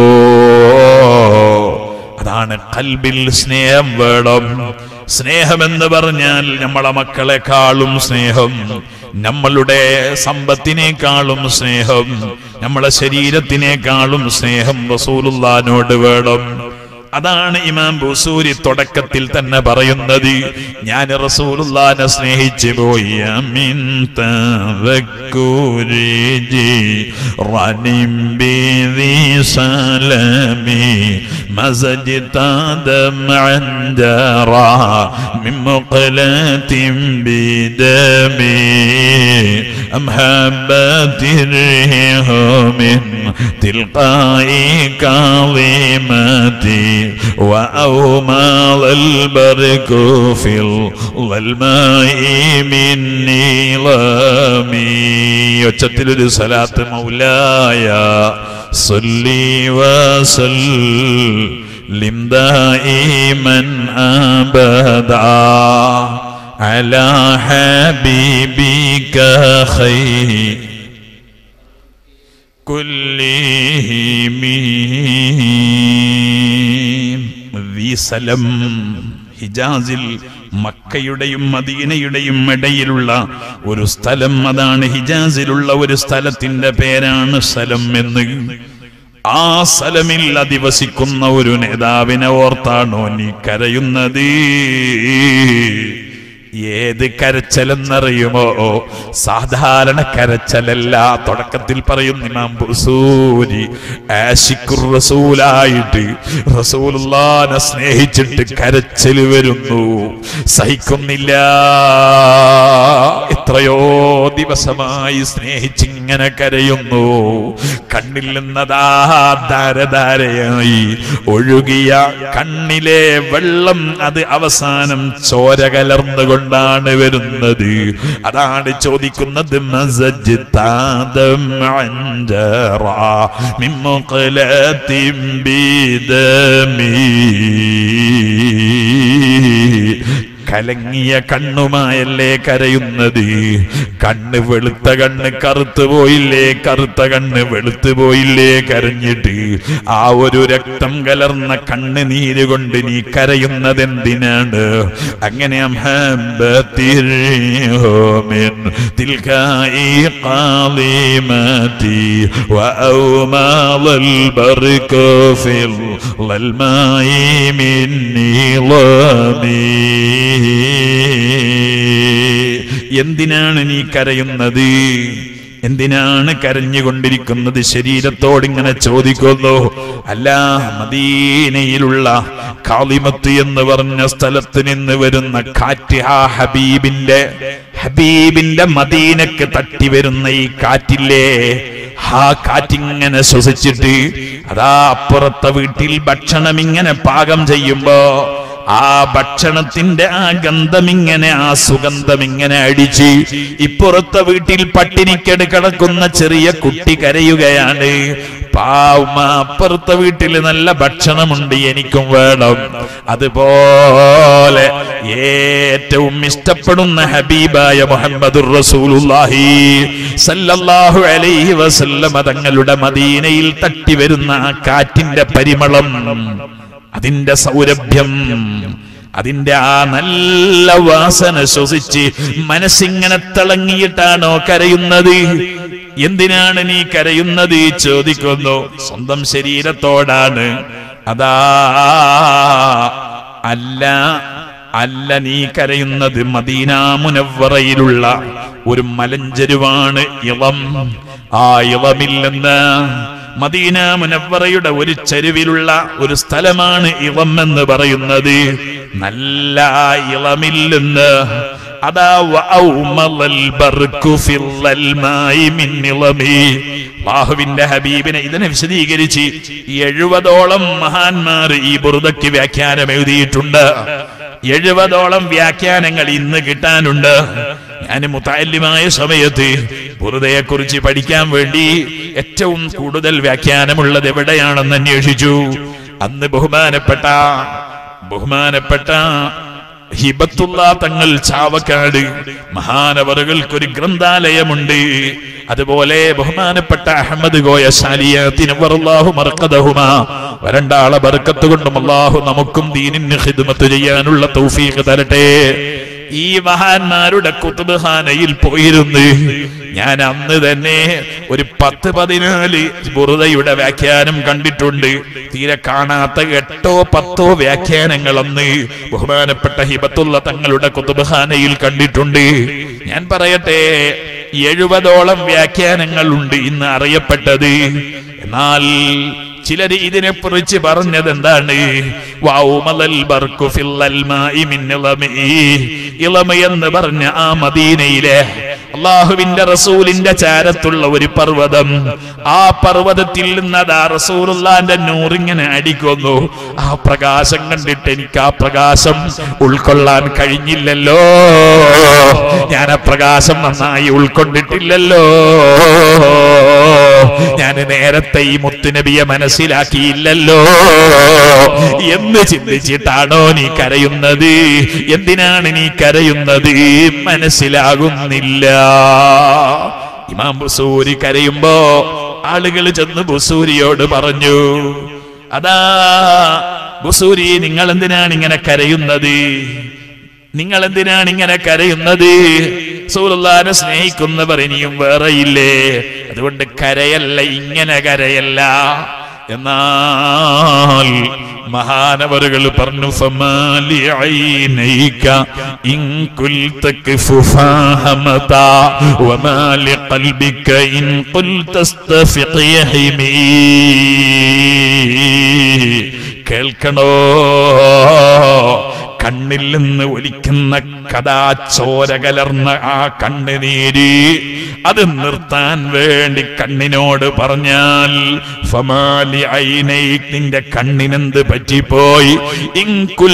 അതാണ് കൽബിൽ സ്നേഹം വേണം സ്നേഹമെന്ന് പറഞ്ഞാൽ നമ്മളെ മക്കളെക്കാളും സ്നേഹം നമ്മളുടെ സമ്പത്തിനേക്കാളും സ്നേഹം നമ്മളെ ശരീരത്തിനേക്കാളും സ്നേഹം റസൂലുള്ളാനോട് വേണം അതാണ് ഇമാം ബുസൂരി തുടക്കത്തിൽ തന്നെ പറയുന്നത് ഞാൻ റസൂലുള്ളാനെ സ്നേഹിച്ചു പോയി അമിൻ തവക്കൂരി റനിം ബിദി സലമി മസജ്താദം عندرا من مقلة بدمي أم هبت الريح من تلقاء كاظمتي وأومض البرك في الظلماء من نيلامي ഒച്ചത്തിലൊരു സലാത്ത് മൗലായ صلي وسلم دائما أبدا على حبيبك خير كلهم ذي സലം ഹിജാസിൽ മക്കയുടെയും മദീനയുടെയും ഇടയിലുള്ള ഒരു സ്ഥലം അതാണ് ഹിജാസിലുള്ള ഒരു സ്ഥലത്തിന്റെ പേരാണ് സലം എന്ന് ആ സ്ഥലമിൽ അധിവസിക്കുന്ന ഒരു നേതാവിനെ ഓർത്താണോ നീ കരയുന്നത് ഏത് കരച്ചലെന്നറിയുമോ സാധാരണ കരച്ചലല്ല തുടക്കത്തിൽ പറയും ഇമാം ബുസൂരി ആശിക്കുർ റസൂലായിട്ട് റസൂലുള്ളാനെ സ്നേഹിച്ചിട്ട് കരച്ചൽ വരുന്നു സഹിക്കുന്നില്ല എത്രയോ ദിവസമായി സ്നേഹിച്ചിങ്ങനെ കരയുന്നു കണ്ണിൽ നിന്നതാ ധാരധാരയായി ഒഴുകിയ കണ്ണിലെ വെള്ളം അത് അവസാനം ചോര കലർന്നുകൊണ്ടാണ് വരുന്നത് അതാണ് ചോദിക്കുന്നത് മസജ് താദം അഞ്ചറ മിമ്മുഖലത്തിൻ ബിദമി കലങ്ങിയ കണ്ണുമായല്ലേ കരയുന്നത് കണ്ണ് വെളുത്ത കണ്ണ് കറുത്തു പോയില്ലേ കറുത്ത കണ്ണ് വെളുത്തു പോയില്ലേ കരഞ്ഞിട്ട് ആ ഒരു രക്തം കലർന്ന കണ്ണ് നീര് കൊണ്ട് നീ കരയുന്നത് എന്തിനാണ് അങ്ങനെ من تلكاء قاضمتي وأومال البرك في الماء من نظامي എന്തിനാണ് നീ കരയുന്നത് എന്തിനാണ് കരഞ്ഞുകൊണ്ടിരിക്കുന്നത് ശരീരത്തോട് ഇങ്ങനെ ചോദിക്കുന്നു അല്ല മദീനയിലുള്ള കാളിമത്ത് എന്ന് പറഞ്ഞ സ്ഥലത്ത് നിന്ന് വരുന്ന കാറ്റ് ആ ഹബീബിന്റെ ഹബീബിന്റെ മദീനക്ക് തട്ടി വരുന്ന ഈ കാറ്റില്ലേ ആ കാറ്റിങ്ങനെ ശ്വസിച്ചിട്ട് അതാ അപ്പുറത്തെ വീട്ടിൽ ഭക്ഷണം ഇങ്ങനെ പാകം ചെയ്യുമ്പോ ആ ഭക്ഷണത്തിന്റെ ആ ഗന്ധം ഇങ്ങനെ ആ സുഗന്ധം ഇങ്ങനെ അടിച്ച് ഇപ്പുറത്തെ വീട്ടിൽ പട്ടിണിക്കട് കിടക്കുന്ന ചെറിയ കുട്ടി കരയുകയാണ് പാവമ അപ്പുറത്തെ വീട്ടിൽ നല്ല ഭക്ഷണമുണ്ട് എനിക്കും വേണം അതുപോലെ ഏറ്റവും ഇഷ്ടപ്പെടുന്ന ഹബീബായ മുഹമ്മദുർ റസൂലുള്ളാഹി സല്ലല്ലാഹു അലൈഹി വസല്ലമ തങ്ങളുടെ മദീനയിൽ തട്ടി വരുന്ന ആ കാറ്റിന്റെ പരിമളം അതിന്റെ സൗരഭ്യം അതിന്റെ ആ നല്ല വാസന ശ്വസിച്ച് മനസ്സിങ്ങനെ തിളങ്ങിയിട്ടാണോ കരയുന്നത് എന്തിനാണ് നീ കരയുന്നത് ചോദിക്കുന്നു സ്വന്തം ശരീരത്തോടാണ് അതാ അല്ല അല്ല നീ കരയുന്നത് മദീന മുനവറയിലുള്ള ഒരു മലഞ്ചെരുവാണ് ഇളം ആ ഇളമിൽ നിന്ന് മദീന മുനവറയുടെ ഒരു ചെരുവിലുള്ള ഒരു സ്ഥലമാണ് ഇളം എന്ന് പറയുന്നത് നല്ല ആ ഇളമിൽ നിന്ന് അതാ വഔമലൽ ബർക്കു ഫില്ലൽ മായി മിൻ ഇളമി അല്ലാഹുവിന്റെ ഹബീബിനെ ഇതിനെ വിശദീകരിച്ച് എഴുപതോളം മഹാന്മാർ ഈ ബുറുദയ്ക്ക് വ്യാഖ്യാനം എഴുതിയിട്ടുണ്ട് എഴുപതോളം വ്യാഖ്യാനങ്ങൾ ഇന്ന് കിട്ടാനുണ്ട് ഞാൻ മുത്താല്യമായ സമയത്ത് ബുറുദയെ കുറിച്ച് പഠിക്കാൻ വേണ്ടി ഏറ്റവും കൂടുതൽ വ്യാഖ്യാനമുള്ളത് എവിടെയാണെന്ന് അന്വേഷിച്ചു അന്ന് ബഹുമാനപ്പെട്ട ബഹുമാനപ്പെട്ട ഹിബത്തുള്ള തങ്ങൾ ചാവക്കാട് മഹാനവറുകൾക്കൊരു ഗ്രന്ഥാലയമുണ്ട് അതുപോലെ ബഹുമാനപ്പെട്ട അഹമ്മദ് ഗോയ ശാലിയാഹു മറക്കതഹുമ വരണ്ടാളെ ബർക്കത്ത് കൊണ്ടും അള്ളാഹു നമുക്കും ദീനിന് ഹിദ്മത്ത് ചെയ്യാനുള്ള തൗഫീഖ് തരട്ടെ ഈ മഹാന്മാരുടെ കുത്തുബഹാനയിൽ പോയിരുന്ന് ഞാൻ അന്ന് തന്നെ ഒരു പത്ത് പതിനാല് ബുറുദയുടെ വ്യാഖ്യാനം കണ്ടിട്ടുണ്ട് തീരെ കാണാത്ത എട്ടോ പത്തോ വ്യാഖ്യാനങ്ങൾ അന്ന് ബഹുമാനപ്പെട്ട ഹിബത്തുള്ള തങ്ങളുടെ കുത്തുബഹാനയിൽ കണ്ടിട്ടുണ്ട് ഞാൻ പറയട്ടെ എഴുപതോളം വ്യാഖ്യാനങ്ങൾ ഉണ്ട് ഇന്ന് അറിയപ്പെട്ടത് എന്നാൽ ചിലർ ഇതിനെ കുറിച്ച് പറഞ്ഞത് എന്താണ് വൗമലൽ ബർക്കു ഫില്ലൽ മാഇ മിൻ ഇളമി. ഇളമ എന്ന് പറഞ്ഞ ആ മദീനയിലെ അള്ളാഹുവിന്റെ റസൂലിന്റെ ചാരത്തുള്ള ഒരു പർവ്വതം ആ പർവ്വതത്തിൽ നിന്നതാ റസൂലുള്ളാന്റെ നൂറിങ്ങനെ അടിക്കുന്നു ആ പ്രകാശം കണ്ടിട്ട് എനിക്ക് ആ പ്രകാശം ഉൾക്കൊള്ളാൻ കഴിഞ്ഞില്ലല്ലോ ഞാൻ ആ പ്രകാശം നന്നായി ഉൾക്കൊണ്ടിട്ടില്ലല്ലോ ഞാൻ നേരത്തെ ഈ മുത്തുനബിയെ മനസ്സിലാക്കിയില്ലല്ലോ എന്ന് ചിന്തിച്ചിട്ടാണോ നീ കരയുന്നത് എന്തിനാണ് നീ കരയുന്നത് മനസ്സിലാകുന്നില്ല ഇമാം ബുസൂരി കരയുമ്പോ ആളുകൾ ചെന്ന് ബുസൂരിയോട് പറഞ്ഞു അതാ ബുസൂരി നിങ്ങൾ എന്തിനാണ് ഇങ്ങനെ കരയുന്നത് നിങ്ങൾ എന്തിനാണ് ഇങ്ങനെ കരയുന്നത് സൂലുള്ളാനെ സ്നേഹിക്കുന്നവർ ഇനിയും വേറെയില്ലേ അതുകൊണ്ട് കരയല്ല ഇങ്ങനെ കരയല്ല എന്നാൽ മഹാനവറുകൾ പറഞ്ഞു ഫമാലി ഐനൈക ഇൻ കുൽത കിഫുഫാഹമത വമാലി ഖൽബിക ഇൻ ഖുൽത അസ്തഫിഖ് യഹിമി കേൾക്കണോ കണ്ണിൽ നിന്ന് ഒലിക്കുന്ന കഥാ ചോര കലർന്ന ആ കണ്ണുനീര് അത് നിർത്താൻ വേണ്ടി കണ്ണിനോട് പറഞ്ഞാൽ ഫമാലി ഐനൈ നിന്റെ കണ്ണിനെന്ത് പറ്റിപ്പോയി ഇൻകുൽ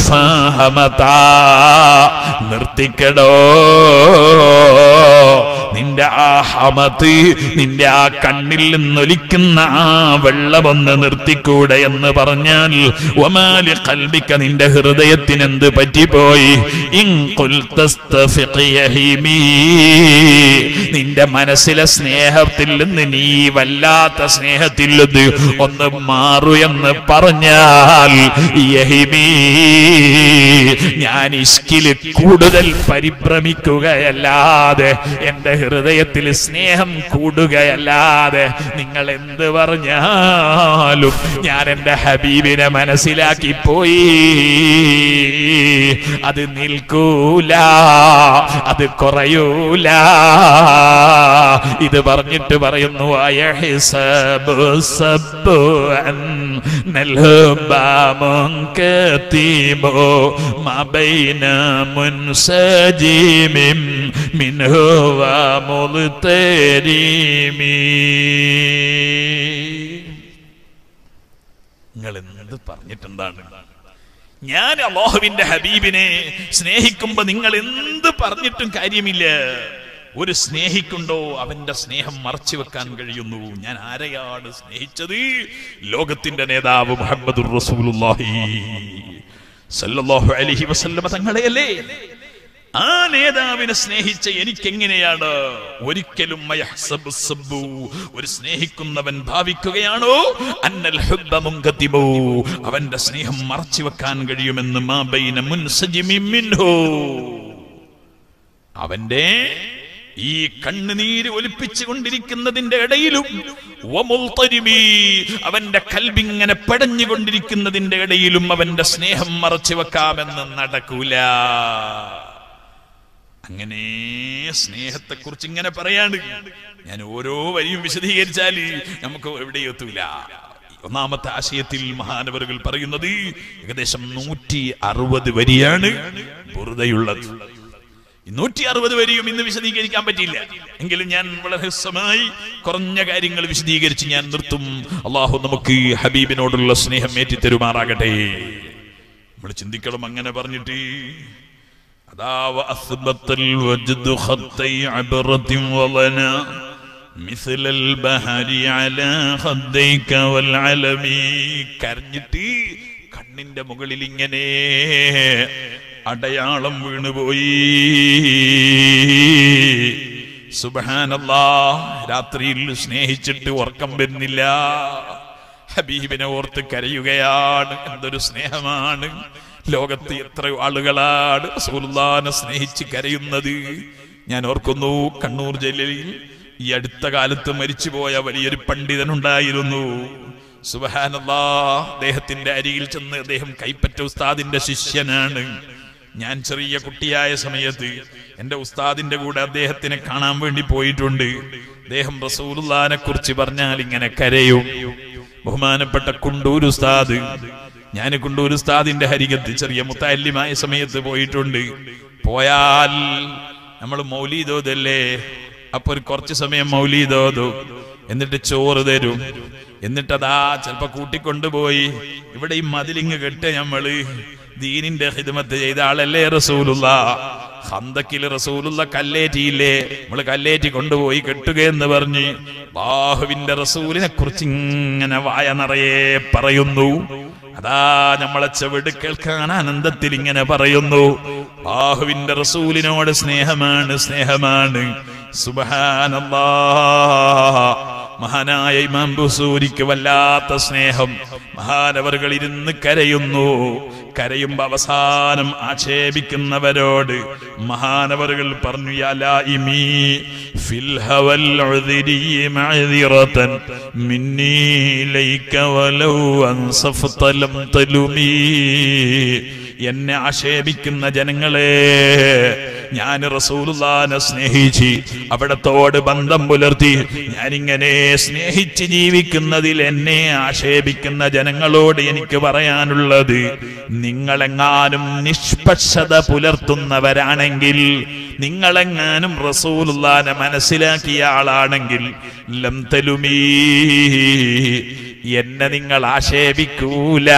നിർത്തിക്കടോ നിന്റെ ആ ഹമത്ത് നിന്റെ ആ കണ്ണിൽ നിന്നൊലിക്കുന്ന ആ വെള്ളമൊന്ന് നിർത്തിക്കൂടെ എന്ന് പറഞ്ഞാൽ ഒമാലി കൽബിക്ക നിന്റെ ഹൃദയത്തിന് എന്ത് പറ്റിപ്പോയി ഇൻ ഖുൽതസ്തഫിഖ് യഹീമീ. നിന്റെ മനസ്സിലെ സ്നേഹത്തിൽ നിന്ന് നീ വല്ലാത്ത സ്നേഹത്തിൽ നിന്ന് ഒന്ന് മാറൂ എന്ന് പറഞ്ഞാൽ യഹിമീ ഞാൻ ഇഷ്കില് കൂടുതൽ പരിഭ്രമിക്കുകയല്ലാതെ എന്റെ ഹൃദയത്തിൽ സ്നേഹം കൂടുകയല്ലാതെ നിങ്ങൾ എന്ത് പറഞ്ഞാലും ഞാൻ എന്റെ ഹബീബിനെ മനസ്സിലാക്കി പോയി അത് നിൽക്കൂല അത് കുറയൂല ഇത് പറഞ്ഞിട്ട് പറയുന്നു അയഹിസബു സബ്ബു അന്നൽ ഹുബ്ബ മുൻകതിബു മാ ബൈന മുൻസജിമിം മിൻഹു വ മുൽതരിമി നിങ്ങൾ എന്ത് പറഞ്ഞിട്ടുണ്ടാണ് ഞാൻ അള്ളാഹുവിന്റെ ഹബീബിനെ സ്നേഹിക്കുമ്പോ നിങ്ങൾ എന്ത് പറഞ്ഞിട്ടും കാര്യമില്ല ഒരു സ്നേഹിക്കുണ്ടോ അവന്റെ സ്നേഹം മറച്ചു വെക്കാൻ കഴിയുന്നു ഞാൻ ആരെയാണ് സ്നേഹിച്ചത് ലോകത്തിന്റെ നേതാവ് മുഹമ്മദ് റസൂലുള്ളാഹി സല്ലല്ലാഹു അലൈഹി വസല്ലമ തങ്ങളെയല്ലേ ആ നേതാവിനെ സ്നേഹിച്ച എനിക്കെങ്ങനെയാണ് ഒരിക്കലും മയഹ്സബു സബ്ബു. ഒരു സ്നേഹിക്കുന്നവൻ ഭാവിക്കുകയാണോ അന്നൽ ഹുബ്ബ മുൻകതിബു. അവന്റെ സ്നേഹം മറച്ചു വെക്കാൻ കഴിയുമെന്ന് മാ ബൈന മുൻസജിമിൻ മിൻഹു. അവന്റെ ഈ കണ്ണുനീര് ഒലിപ്പിച്ചു കൊണ്ടിരിക്കുന്നതിന്റെ ഇടയിലും വമുൽത്തരിമി, അവന്റെ കൽബിങ്ങനെ പെടഞ്ഞുകൊണ്ടിരിക്കുന്നതിന്റെ ഇടയിലും അവന്റെ സ്നേഹം മറച്ചു വെക്കാമെന്ന് നടക്കൂല അങ്ങനെ സ്നേഹത്തെ കുറിച്ച് ഇങ്ങനെ പറയാണ് ഞാൻ ഓരോ വരിയും വിശദീകരിച്ചാൽ നമുക്ക് എവിടെ എത്തൂല ഒന്നാമത്തെ ആശയത്തിൽ മഹാനവറുകൾ പറയുന്നത് ഏകദേശം നൂറ്റി അറുപത് വരിയാണ് ബുറുതയുള്ളത് നൂറ്റി അറുപത് വരിയും ഇന്ന് വിശദീകരിക്കാൻ പറ്റിയില്ല എങ്കിലും ഞാൻ വളരെ ഹ്രസ്വമായി കുറഞ്ഞ കാര്യങ്ങൾ വിശദീകരിച്ച് ഞാൻ നിർത്തും അള്ളാഹു നമുക്ക് ഹബീബിനോടുള്ള സ്നേഹം ഏറ്റിത്തരുമാറാകട്ടെ നമ്മൾ ചിന്തിക്കണം അങ്ങനെ പറഞ്ഞിട്ട് അതാ وأثبت الوجد خطي عبرة وظنا مثل البحر على خديك والعلم കരഞ്ഞിട്ട് കണ്ണിന്റെ മുകളിൽ ഇങ്ങനെ അടയാളം വീണുപോയി സുബഹാനല്ലാ രാത്രിയിൽ സ്നേഹിച്ചിട്ട് ഉറക്കം വരുന്നില്ല ഹബീബിനെ ഓർത്ത് കരയുകയാണ് എന്തൊരു സ്നേഹമാണ് ലോകത്ത് എത്ര ആളുകളാണ് റസൂലുള്ളാഹിനെ സ്നേഹിച്ച് കരയുന്നത് ഞാൻ ഓർക്കുന്നു കണ്ണൂർ ജില്ലയിൽ ഈ അടുത്ത കാലത്ത് മരിച്ചുപോയ വലിയൊരു പണ്ഡിതനുണ്ടായിരുന്നു സുബഹാനല്ലാ അദ്ദേഹത്തിന്റെ അരികിൽ ചെന്ന് അദ്ദേഹം കൈപ്പറ്റ ഉസ്താദിന്റെ ശിഷ്യനാണ് ഞാൻ ചെറിയ കുട്ടിയായ സമയത്ത് എന്റെ ഉസ്താദിന്റെ കൂടെ അദ്ദേഹത്തിനെ കാണാൻ വേണ്ടി പോയിട്ടുണ്ട് അദ്ദേഹം റസൂലുള്ളാനെ കുറിച്ച് പറഞ്ഞാൽ ഇങ്ങനെ കരയും ബഹുമാനപ്പെട്ട കുണ്ടൂർ ഉസ്താദ് ഞാൻ കുണ്ടൂർ ഉസ്താദിന്റെ ഹരികത്ത് ചെറിയ മുത്താല്യമായ സമയത്ത് പോയിട്ടുണ്ട് പോയാൽ നമ്മൾ മൗലീദോദല്ലേ അപ്പൊ ഒരു കുറച്ച് സമയം മൗലീദോദു എന്നിട്ട് ചോറ് തരും എന്നിട്ടതാ ചിലപ്പോ കൂട്ടിക്കൊണ്ടുപോയി ഇവിടെ ഈ മതിലിങ് കെട്ട് നമ്മള് ദീനിന്റെ ഹിദമത്ത് ചെയ്ത ആളല്ലേ റസൂലുള്ള ഹന്തക്കില് റസൂലുള്ള കല്ലേറ്റിയില്ലേ നമ്മള് കല്ലേറ്റി കൊണ്ടുപോയി കെട്ടുക എന്ന് പറഞ്ഞ് ബാഹുവിന്റെ റസൂലിനെ കുറിച്ച് ഇങ്ങനെ വായ നിറയെ പറയുന്നു അതാ നമ്മളെ ചെവിട് കേൾക്കാൻ ആനന്ദത്തിൽ ഇങ്ങനെ പറയുന്നു ബാഹുവിന്റെ റസൂലിനോട് സ്നേഹമാണ് സ്നേഹമാണ് സുബഹാനല്ലാ മഹാനായ ഇമാം ബുസൂരിക്ക് വല്ലാത്ത സ്നേഹം മഹാനവറുകൾ ഇരുന്ന് കരയുന്നു കരയുമ്പോ അവസാനം ആക്ഷേപിക്കുന്നവരോട് മഹാനവറുകൾ പറഞ്ഞു യലായിമീ ഫിൽ ഹവൽ ഉദ്രി മഅദിറതൻ മിന്നീ ലൈക വലൗ അൻസഫത ലം തലുമീ എന്നെ ആക്ഷേപിക്കുന്ന ജനങ്ങളെ ഞാൻ റസൂലുള്ളാനെ സ്നേഹിച്ച് അവിടത്തോട് ബന്ധം പുലർത്തി ഞാനിങ്ങനെ സ്നേഹിച്ച് ജീവിക്കുന്നതിൽ എന്നെ ആക്ഷേപിക്കുന്ന ജനങ്ങളോട് എനിക്ക് പറയാനുള്ളത് നിങ്ങളെങ്ങാനും നിഷ്പക്ഷത പുലർത്തുന്നവരാണെങ്കിൽ നിങ്ങളെങ്ങാനും റസൂലുള്ളാനെ മനസ്സിലാക്കിയ ആളാണെങ്കിൽ ലം തലുമീ എന്നെ നിങ്ങൾ ആക്ഷേപിക്കൂല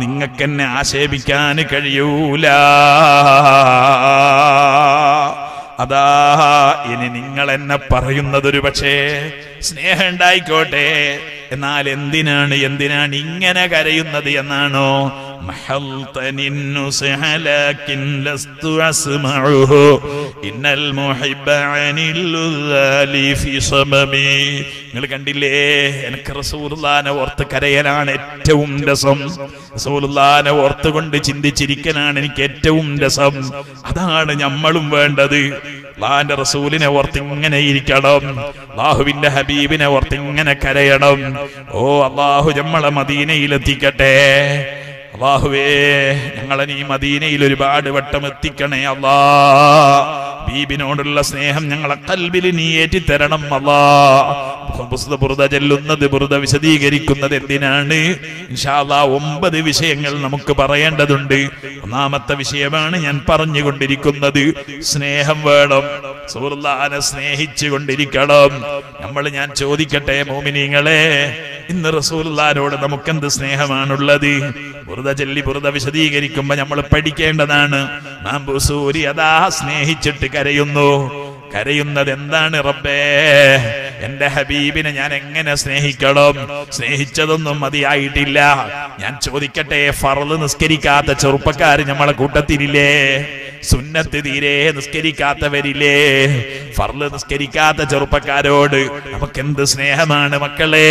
നിങ്ങൾക്കെന്നെ ആക്ഷേപിക്കാൻ കഴിയൂല അതാ ഇനി നിങ്ങൾ എന്നെ പറയുന്നതൊരു പക്ഷേ സ്നേഹം ഉണ്ടായിക്കോട്ടെ എന്നാൽ എന്തിനാണ് എന്തിനാണ് ഇങ്ങനെ കരയുന്നത് എന്നാണോ محلتني النصح لكن لست أسمعه إن المحب عن اللذال في صممي നിങ്ങൾ കണ്ടില്ലേ എനിക്ക് റസൂലുള്ളാനെ ഓർത്ത് കരയലാണ് ഏറ്റവും രസം റസൂലുള്ളാനെ ഓർത്തുകൊണ്ട് ചിന്തിച്ചിരിക്കലാണ് എനിക്ക് ഏറ്റവും രസം അതാണ് നമ്മളും വേണ്ടത് അള്ളാന്റെ റസൂലിനെ ഓർത്ത് ഇങ്ങനെ ഇരിക്കണം അള്ളാഹുവിന്റെ ഹബീബിനെ ഓർത്ത് ഇങ്ങനെ കരയണം ഓ അള്ളാഹു നമ്മളെ മദീനയിലെത്തിക്കട്ടെ അള്ളാഹുവേ ഞങ്ങളെ നീ മദീനയിൽ ഒരുപാട് വട്ടം എത്തിക്കണേ അല്ലാ ബീബിനോടുള്ള സ്നേഹം ഞങ്ങളെ കൽബിൽ നീ ഏറ്റിത്തരണം അല്ലാ ബുറുദ ബുറുദ ചെല്ലുന്നത് ബുറുദ വിശദീകരിക്കുന്നത് എന്തിനാണ് ഇൻഷാല്ലാ ഒമ്പത് വിഷയങ്ങൾ നമുക്ക് പറയേണ്ടതുണ്ട് ഒന്നാമത്തെ വിഷയമാണ് ഞാൻ പറഞ്ഞുകൊണ്ടിരിക്കുന്നത് സ്നേഹം വേണം സുഹൃത്താനെ സ്നേഹിച്ചു കൊണ്ടിരിക്കണം നമ്മൾ ഞാൻ ചോദിക്കട്ടെ മോമിനിങ്ങളെ ഇന്ന് റസൂലുള്ളാരോട് നമുക്കെന്ത് സ്നേഹമാണുള്ളത് ബുറുദ ചൊല്ലി ബുറുദ വിശദീകരിക്കുമ്പോ നമ്മൾ പഠിക്കേണ്ടതാണ് നാം ബുസൂരി അതാ സ്നേഹിച്ചിട്ട് കരയുന്നു കരയുന്നത് എന്താണ് റബ്ബേ എന്റെ ഹബീബിനെ ഞാൻ എങ്ങനെ സ്നേഹിക്കണം സ്നേഹിച്ചതൊന്നും മതിയായിട്ടില്ല ഞാൻ ചോദിക്കട്ടെ ഫറല് നിസ്കരിക്കാത്ത ചെറുപ്പക്കാർ നമ്മളെ കൂട്ടത്തിലില്ലേ സുന്നത്ത് തീരെ നിസ്കരിക്കാത്തവരില്ലേ ഫർള് നിസ്കരിക്കാത്ത ചെറുപ്പക്കാരോട് നമുക്കെന്ത് സ്നേഹമാണ് മക്കളെ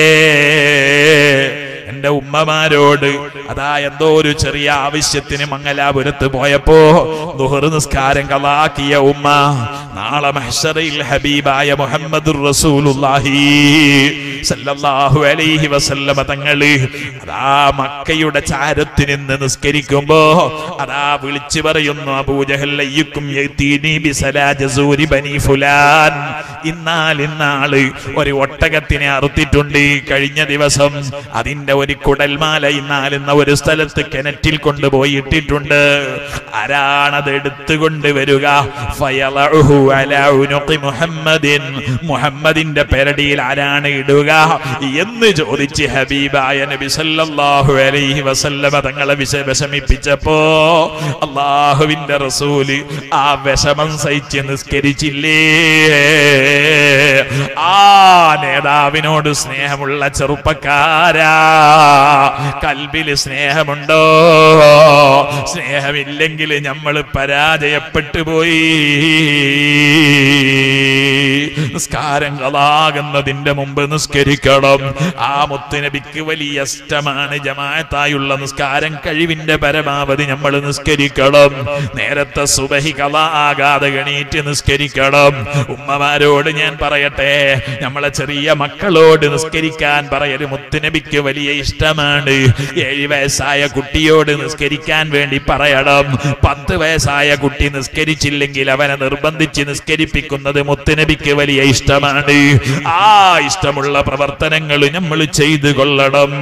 എന്റെ ഉമ്മമാരോട് അതാ എന്തോ ഒരു ചെറിയ ആവശ്യത്തിന് മംഗലാപുരത്ത് പോയപ്പോ ദുഹർ നിസ്കാരം കളാക്കിയ ഉമ്മ നാളെ മഹ്ശറയിൽ ഹബീബായ മുഹമ്മദ് റസൂലുള്ളാഹി സല്ലല്ലാഹു അലൈഹി വസല്ലമ തങ്ങള് അതാ മക്കയുടെ ചാരത്ത് നിന്ന് നിസ്കരിക്കുമ്പോ അതാ വിളിച്ചു പറയുന്നു അബൂജഹൽ അയ്യുക്കും യതീനി ബിസലാ ജസൂരി ബനി ഫുലാൻ ഇന്നാൽ ഇന്നാള് ഒരു ഒട്ടകത്തിനെ അറുത്തിട്ടുണ്ട് കഴിഞ്ഞ ദിവസം അതിന്റെ ഒരു കുടൽമാല ഇന്നാലുന്ന ഒരു സ്ഥലത്ത് കിണറ്റിൽ കൊണ്ടുപോയി ഇട്ടിട്ടുണ്ട് ആരാണത് എടുത്തുകൊണ്ട് വരിക ഫയളഉഹു അലാ ഉനുഖി മുഹമ്മദിൻ മുഹമ്മദിന്റെ പെരടിയിൽ ആരാണ് ഇടുക എന്ന് ചോദിച്ച് ഹബീബായ നബി സല്ലല്ലാഹു അലൈഹി വസല്ലമ തങ്ങളെ വിശ വിഷമിപ്പിച്ചപ്പോ അള്ളാഹുവിന്റെ റസൂല് ആ വിഷമം സഹിച്ച് നിസ്കരിച്ചില്ലേ ആ നേതാവിനോട് സ്നേഹമുള്ള ചെറുപ്പക്കാരാ കൽബില് സ്നേഹമുണ്ടോ സ്നേഹമില്ലെങ്കിൽ നമ്മൾ പരാജയപ്പെട്ടു പോയി നിസ്കാരം കളാകുന്നതിന്റെ മുമ്പ് നിസ്കരിക്കണം ആ മുത്തുനബിക്ക് വലിയ ഇഷ്ടമാണ് ജമാഅത്തായുള്ള നിസ്കാരം കഴിവിന്റെ പരമാവധി നമ്മൾ നിസ്കരിക്കണം നേരത്തെ സുബഹി കളാകാതെ ഗണീറ്റ് നിസ്കരിക്കണം ഉമ്മമാരോട് ഞാൻ പറയട്ടെ നമ്മളെ ചെറിയ മക്കളോട് നിസ്കരിക്കാൻ പറയല് മുത്തുനബിക്ക് വലിയ ഇഷ്ടമാണ് ഏഴ് വയസ്സായ കുട്ടിയോട് നിസ്കരിക്കാൻ വേണ്ടി പറയണം പത്ത് വയസ്സായ കുട്ടി നിസ്കരിച്ചില്ലെങ്കിൽ അവനെ നിർബന്ധിച്ച് നിസ്കരിപ്പിക്കുന്നത് മുത്തുനബിക്ക് വലിയ ഇഷ്ടമാണ് ആ ഇഷ്ടമുള്ള പ്രവർത്തനങ്ങൾ നമ്മൾ ചെയ്തു കൊള്ളണം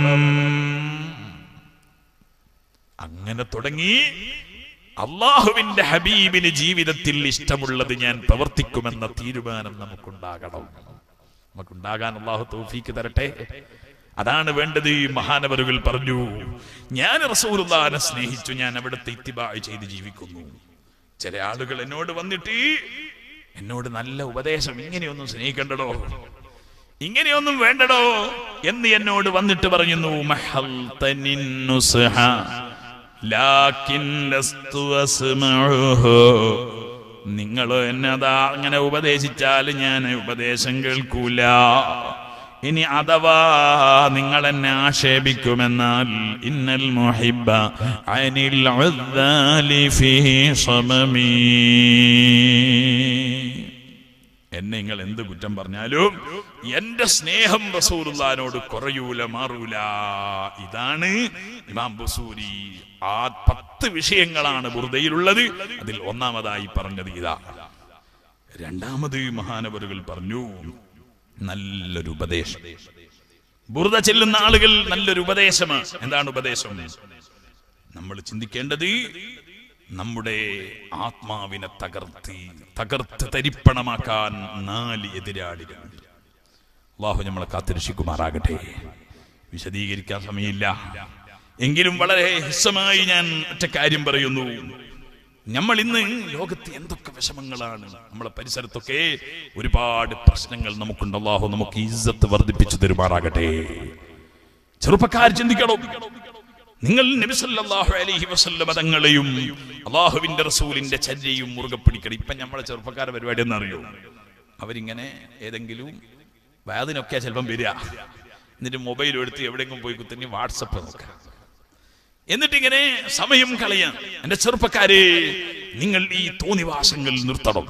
അങ്ങനെ തുടങ്ങി അള്ളാഹുവിന്റെ ഹബീബിന് ജീവിതത്തിൽ ഇഷ്ടമുള്ളത് ഞാൻ പ്രവർത്തിക്കുമെന്ന തീരുമാനം നമുക്കുണ്ടാകണം നമുക്കുണ്ടാകാൻ അള്ളാഹു തൗഫീക്ക് തരട്ടെ അതാണ് വേണ്ടത് ഈ മഹാനവരുകൾ പറഞ്ഞു ഞാൻ റസൂലുള്ളാനെ സ്നേഹിച്ചു ഞാൻ അവിടുത്തെ ഇത്തിബായ് ചെയ്ത് ജീവിക്കുന്നു ചില ആളുകൾ എന്നോട് വന്നിട്ട് എന്നോട് നല്ല ഉപദേശം ഇങ്ങനെയൊന്നും സ്നേഹിക്കണ്ടടോ ഇങ്ങനെയൊന്നും വേണ്ടടോ എന്ന് എന്നോട് വന്നിട്ട് പറയുന്നു മഹൽതനിൻ നുസ്ഹ ലാക്കിൻ ലസ്തു അസ്മഉഹു നിങ്ങൾ എന്നതാ അങ്ങനെ ഉപദേശിച്ചാൽ ഞാൻ ഉപദേശം കേൾക്കൂല ഇനി അഥവാ നിങ്ങൾ എന്നെ ആക്ഷേപിക്കുമെന്നാൽ ഇന്നൽ മുഹിബ്ബ അനിൽ ഉദ്ദാലി ഫീ സമമീ എന്നെ നിങ്ങൾ എന്ത് കുറ്റം പറഞ്ഞാലും എന്റെ സ്നേഹം റസൂലുള്ളാനോട് കുറയൂല മാറൂല ഇതാണ് ഇമാം ബസൂരി ആ പത്ത് വിഷയങ്ങളാണ് ബുർദയിലുള്ളത് അതിൽ ഒന്നാമതായി പറഞ്ഞത് ഇതാ രണ്ടാമത് മഹാനവരുകൾ പറഞ്ഞു നല്ലൊരു ഉപദേശം ബുർദ ചെല്ലുന്ന ആളുകൾ നല്ലൊരു ഉപദേശമാണ് എന്താണ് ഉപദേശം നമ്മൾ ചിന്തിക്കേണ്ടത് നമ്മുടെ ആത്മാവിനെ തകർത്തി തകർത്ത് തരിപ്പണമാക്കാൻ നാല് എതിരാളികൾ അള്ളാഹു നമ്മളെ കാത്തിരക്ഷിക്കുമാറാകട്ടെ വിശദീകരിക്കാൻ സമയമില്ല എങ്കിലും വളരെ ഹിസ്സമായി ഞാൻ ഒറ്റ കാര്യം പറയുന്നു നമ്മൾ ഇന്ന് ലോകത്ത് എന്തൊക്കെ വിഷമങ്ങളാണ് നമ്മളെ പരിസരത്തൊക്കെ ഒരുപാട് പ്രശ്നങ്ങൾ നമുക്കുണ്ട് അള്ളാഹു നമുക്ക് ഇസ്സത്ത് വർദ്ധിപ്പിച്ചു തരുമാറാകട്ടെ ചെറുപ്പക്കാർ ചിന്തിക്കണം നിങ്ങൾ നബി സല്ലല്ലാഹു അലൈഹി വസല്ലമ തങ്ങളെയും അള്ളാഹുവിന്റെ റസൂലിന്റെ ചര്യയും മുറുകെ പിടിക്കണം ഇപ്പൊ നമ്മളെ ചെറുപ്പക്കാരുടെ പരിപാടി എന്നറിയോ അവരിങ്ങനെ ഏതെങ്കിലും വേദനയൊക്കെ ചിലപ്പം വരിക എന്നിട്ട് മൊബൈൽ എടുത്ത് എവിടെയെങ്കിലും പോയി കുത്തന്നെ വാട്സപ്പ് നോക്കാം എന്നിട്ട് ഇങ്ങനെ സമയം കളയാൻ എന്റെ ചെറുപ്പക്കാരെ നിങ്ങൾ ഈ തോന്നിവാസങ്ങൾ നിർത്തണം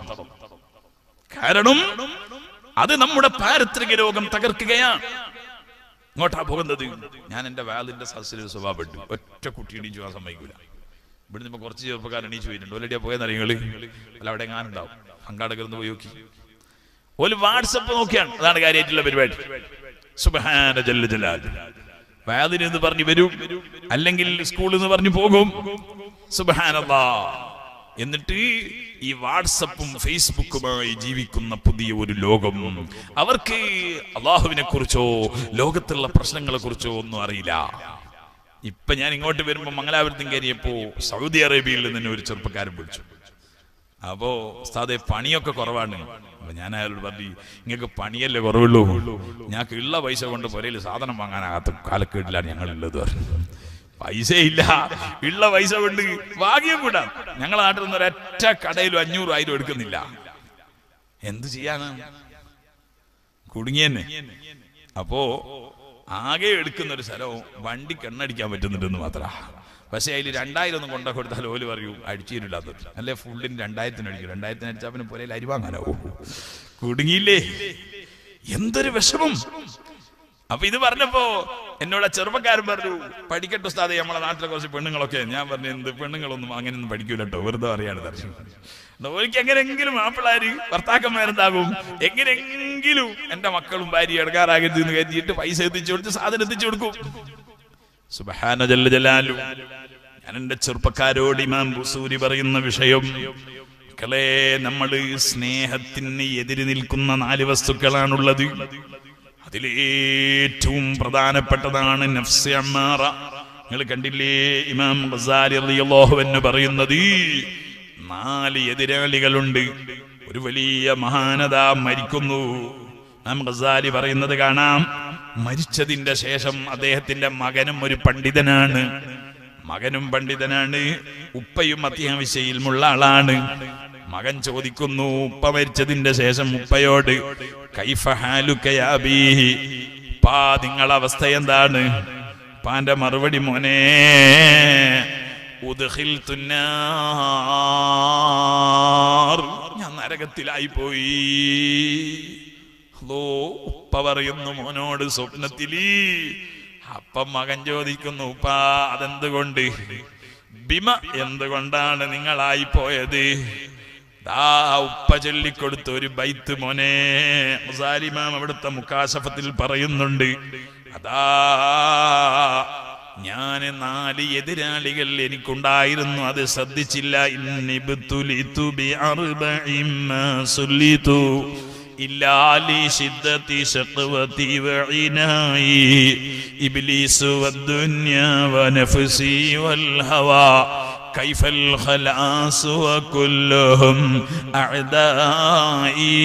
കാരണം അത് നമ്മുടെ പാരത്രിക രോഗം തകർക്കുകയാണ് ഇങ്ങോട്ടാ പോകുന്നത് ഞാൻ എന്റെ വാലിന്റെ സദസ്സിൽ സ്വഭാവപ്പെട്ടു ഒറ്റ കുട്ടി എണീച്ചു പോകാൻ സമ്മതിക്കൂല ഇവിടുന്ന് ഇപ്പൊ കുറച്ച് ചെറുപ്പക്കാർ എണീച്ചു പോയിട്ടുണ്ട് ഓലടിയാ പോയെന്ന് അറിയങ്ങള് അല്ല അവിടെ എങ്ങാനുണ്ടാവും പങ്കാടകർന്ന് പോയി നോക്കി ഒരു വാട്സപ്പ് നോക്കിയാണ് അതാണ് കാര്യമായിട്ടുള്ള പരിപാടി സുബഹാന ജല്ല ജലാൽ വാതിന് എന്ന് പറഞ്ഞു വരും അല്ലെങ്കിൽ സ്കൂളിൽ നിന്ന് പറഞ്ഞു പോകും സുബഹാനല്ലാ എന്നിട്ട് ഈ വാട്സപ്പും ഫേസ്ബുക്കുമായി ജീവിക്കുന്ന പുതിയ ഒരു ലോകം അവർക്ക് അള്ളാഹുവിനെ കുറിച്ചോ ലോകത്തുള്ള പ്രശ്നങ്ങളെ കുറിച്ചോ ഒന്നും അറിയില്ല ഇപ്പൊ ഞാൻ ഇങ്ങോട്ട് വരുമ്പോ മംഗലാപുരത്തും കയറിയപ്പോ സൗദി അറേബ്യയിൽ നിന്ന് ഒരു ചെറുപ്പക്കാരൻ വിളിച്ചു അപ്പോ ഉസ്താദെ പണിയൊക്കെ കുറവാണ് അപ്പൊ ഞാൻ അയാളോട് പറഞ്ഞു നിങ്ങൾക്ക് പണിയല്ലേ കുറവുള്ളൂ ഞങ്ങൾക്ക് ഉള്ള പൈസ കൊണ്ട് പുരയിൽ സാധനം വാങ്ങാനാകാത്ത കാലക്കേടിലാണ് ഞങ്ങളുള്ളത് പറഞ്ഞു പൈസ ഇല്ല ഉള്ള പൈസ കൊണ്ട് ഭാഗ്യം കൂടാ ഞങ്ങളെ നാട്ടിൽ നിന്ന് ഒരൊറ്റ കടയിലും അഞ്ഞൂറ് ആയിരം എടുക്കുന്നില്ല എന്ത് ചെയ്യാനാ കുടുങ്ങിയെന്നെ അപ്പോ ആകെ എടുക്കുന്ന ഒരു സ്ഥലവും വണ്ടിക്ക് എണ്ണടിക്കാൻ പറ്റുന്നുണ്ടെന്ന് മാത്ര പക്ഷെ അതിൽ രണ്ടായിരം ഒന്നും കൊണ്ട കൊടുത്താൽ ഓല് പറയൂ അടിച്ചിരില്ലാത്ത അല്ലെ ഫുള്ളിന് രണ്ടായിരത്തിന് അടിക്കും രണ്ടായിരത്തിന് അടിച്ചാൽ പിന്നെ പുരയിൽ അരി വാങ്ങാനാവോ കുടുങ്ങിയില്ലേ എന്തൊരു വിഷമം അപ്പൊ ഇത് പറഞ്ഞപ്പോ എന്നോട് ആ ചെറുപ്പക്കാരൻ പറഞ്ഞു പഠിക്കട്ടെ ഉസ്താദെ നമ്മളെ നാട്ടിലെ കുറച്ച് പെണ്ണുങ്ങളൊക്കെ ഞാൻ പറഞ്ഞു എന്ത് പെണ്ണുങ്ങളൊന്നും അങ്ങനെയൊന്നും പഠിക്കൂല കേട്ടോ വെറുതെ അറിയാണ് ദർശനം ഓർക്ക് എങ്ങനെയെങ്കിലും മാപ്പിളാര് ഭർത്താക്കന്മാരെന്താകും എങ്ങനെയെങ്കിലും എന്റെ മക്കളും ഭാര്യ എടുക്കാറാകരുത് എന്ന് കരുതിയിട്ട് പൈസ എത്തിച്ചു കൊടുത്ത് സാധനം എത്തിച്ചു കൊടുക്കും സുബഹാന ജല്ല ജലാലു ഞാൻ എന്റെ ചെറുപ്പക്കാരോട് ഇമാം ബുസൂരി പറയുന്ന വിഷയം മക്കളെ നമ്മള് സ്നേഹത്തിന് എതിര് നിൽക്കുന്ന നാല് വസ്തുക്കളാണുള്ളത് അതിലേറ്റവും പ്രധാനപ്പെട്ടതാണ് നഫ്സ് അമ്മാറ നിങ്ങൾ കണ്ടില്ലേ ഇമാം ഗസാലി റളിയല്ലാഹു എന്ന് പറയുന്നത് നാല് എതിരാളികളുണ്ട് ഒരു വലിയ മഹാനത മരിക്കുന്നു നാം ഗസാലി പറയുന്നത് കാണാം മരിച്ചതിന്റെ ശേഷം അദ്ദേഹത്തിന്റെ മകനും ഒരു പണ്ഡിതനാണ് മകനും പണ്ഡിതനാണ് ഉപ്പയും അത്യാവശ്യയിലുമുള്ള ആളാണ് മകൻ ചോദിക്കുന്നു ഉപ്പ മരിച്ചതിന്റെ ശേഷം ഉപ്പയോട് കൈഫ ഹാലുക്കയാബീ പാ നിങ്ങളെ അവസ്ഥ എന്താണ് പാന്റെ മറുപടി മോനെ ഉദ്ഖിൽ തുന്നാർ ഞാൻ നരകത്തിലായി പോയി ഹലോ ഉപ്പ പറയുന്നു മോനോട് സ്വപ്നത്തിലീ അപ്പം മകൻ ചോദിക്കുന്നു ഉപ്പ അതെന്തുകൊണ്ട് ബിമ എന്തുകൊണ്ടാണ് നിങ്ങളായി പോയത് ദാ ഉപ്പ ചൊല്ലിക്കൊടുത്ത ഒരു ബൈത്ത് മോനെ മുസാലിമാം അവിടുത്തെ മുക്കാശഫത്തിൽ പറയുന്നുണ്ട് അതാ ഞാൻ നാല് എതിരാളികൾ എനിക്കുണ്ടായിരുന്നു അത് ശ്രദ്ധിച്ചില്ല ഇന്നിബ്തുലിതു ബിഅർബഇം മാ സുല്ലിതു إلا لشدة شقوتي وعناي إبليس والدنيا ونفسي والهوى كيف الخلاص وكلهم أعدائي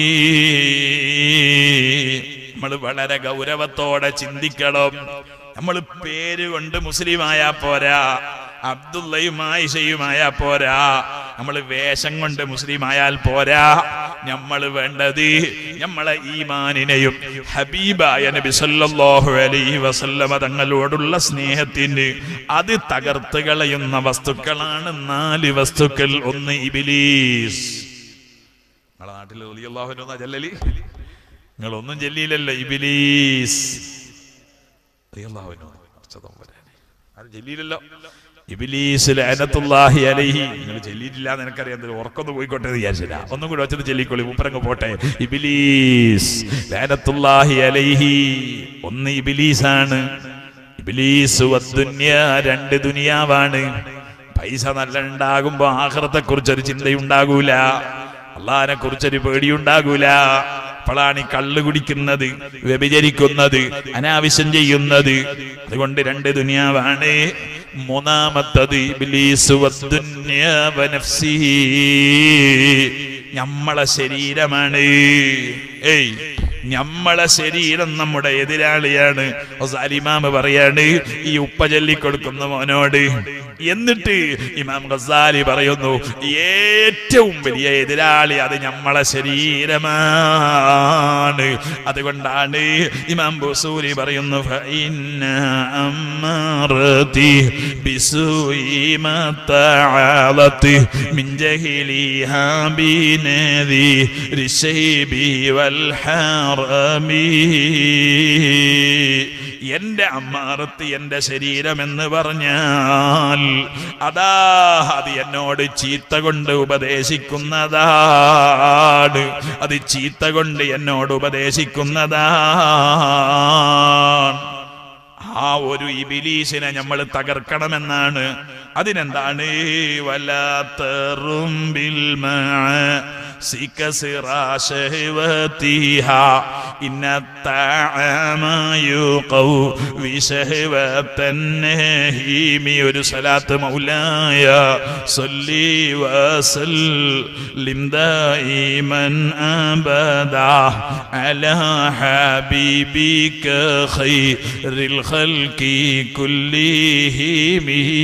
നമ്മൾ വളരെ ഗൗരവത്തോടെ ചിന്തിക്കണം നമ്മൾ പേര് കൊണ്ട് മുസ്ലിമായ പോരാ അബ്ദുള്ളയും ആയിഷയുമായ പോരാ നമ്മൾ വേഷം കൊണ്ട് മുസ്ലിമായാൽ പോരാ നമ്മൾ വേണ്ടത് നമ്മളെ ഈമാനിനെയും ഹബീബായ നബി സല്ലല്ലാഹു അലൈഹി വസല്ലമ തങ്ങളോടുള്ള സ്നേഹത്തിന് അത് തകർത്ത് കളയുന്ന വസ്തുക്കളാണ് നാല് വസ്തുക്കൾ ഒന്ന് ഇബിലീസ് നമ്മളെ നാട്ടിൽ റളിയല്ലാഹു ജല്ലലി നിങ്ങൾ ഒന്നും ചെല്ലിയില്ലല്ലോ ഇബിലീസ് റളിയല്ലാഹു അൻഹു. കുറച്ചതും പോരെ. ആരും ചെല്ലിയില്ലല്ലോ ഇബിലീസ് ലഅനത്തുല്ലാഹി അലൈഹി നിങ്ങൾ ചെല്ലിയിട്ടില്ല എന്ന് എനിക്കറിയാം എന്തൊരു ഉറക്കൊന്ന് പോയിക്കോട്ടെ എന്ന് വിചാരിച്ചില്ല ഒന്നും കൂടി വെച്ചിട്ട് ചെല്ലിക്കോളി മൂപ്പരങ്ങ് പോട്ടെ ഇബിലീസ് ലഅനത്തുല്ലാഹി അലൈഹി ഒന്ന് ഇബിലീസാണ് ഇബിലീസ് വദ്ദുന്യ രണ്ട് ദുനിയാവാണ് പൈസ നല്ല ഉണ്ടാകുമ്പോ ആഹ്റത്തെ കുറിച്ചൊരു ചിന്തയുണ്ടാകൂല അള്ളാഹിനെ കുറിച്ചൊരു പേടിയുണ്ടാകൂല അപ്പോഴാണ് ഈ കള്ള് കുടിക്കുന്നത് വ്യഭിചരിക്കുന്നത് അനാവശ്യം ചെയ്യുന്നത് അതുകൊണ്ട് രണ്ട് ദുനിയാവാണ് മൂന്നാമത്തത് ഇബ്ലീസ് വദ്ദുന്യ വനഫ്സിഹി നമ്മളെ ശരീരമാണ് ഏയ് നമ്മളെ ശരീരം നമ്മുടെ എതിരാളിയാണ് ഇമാമ് പറയാണ് ഈ ഉപ്പ ചൊല്ലിക്കൊടുക്കുന്ന മോനോട് എന്നിട്ട് ഇമാം ഗസാലി പറയുന്നു ഏറ്റവും വലിയ എതിരാളി അത് നമ്മളെ ശരീരമാണ് അതുകൊണ്ടാണ് ഇമാം ബുസൂരി പറയുന്നു "ഫഇന്ന അമ്മാറതി ബിസൂഇ മതഅലത് മിൻ ജഹിലിഹാ ബിനദി റിശൈബി വൽ ഹാറമി എന്റെ അമ്മാറത്ത് എന്റെ ശരീരം എന്ന് പറഞ്ഞാൽ അതാ അത് എന്നോട് ചീത്ത കൊണ്ട് ഉപദേശിക്കുന്നതാണ് അത് ചീത്ത കൊണ്ട് എന്നോട് ഉപദേശിക്കുന്നതാണ് ആ ഒരു ഇബിലീസിനെ നമ്മൾ തകർക്കണമെന്നാണ് അതിനെന്താണ് വല്ലാത്തറുമ്പിൽ إن الطعام يقوي شهوة النهيم ഒരു സലാത്ത് മൗലായ صلي وسلم دائما أبدا على حبيبك خير الخلق كلهم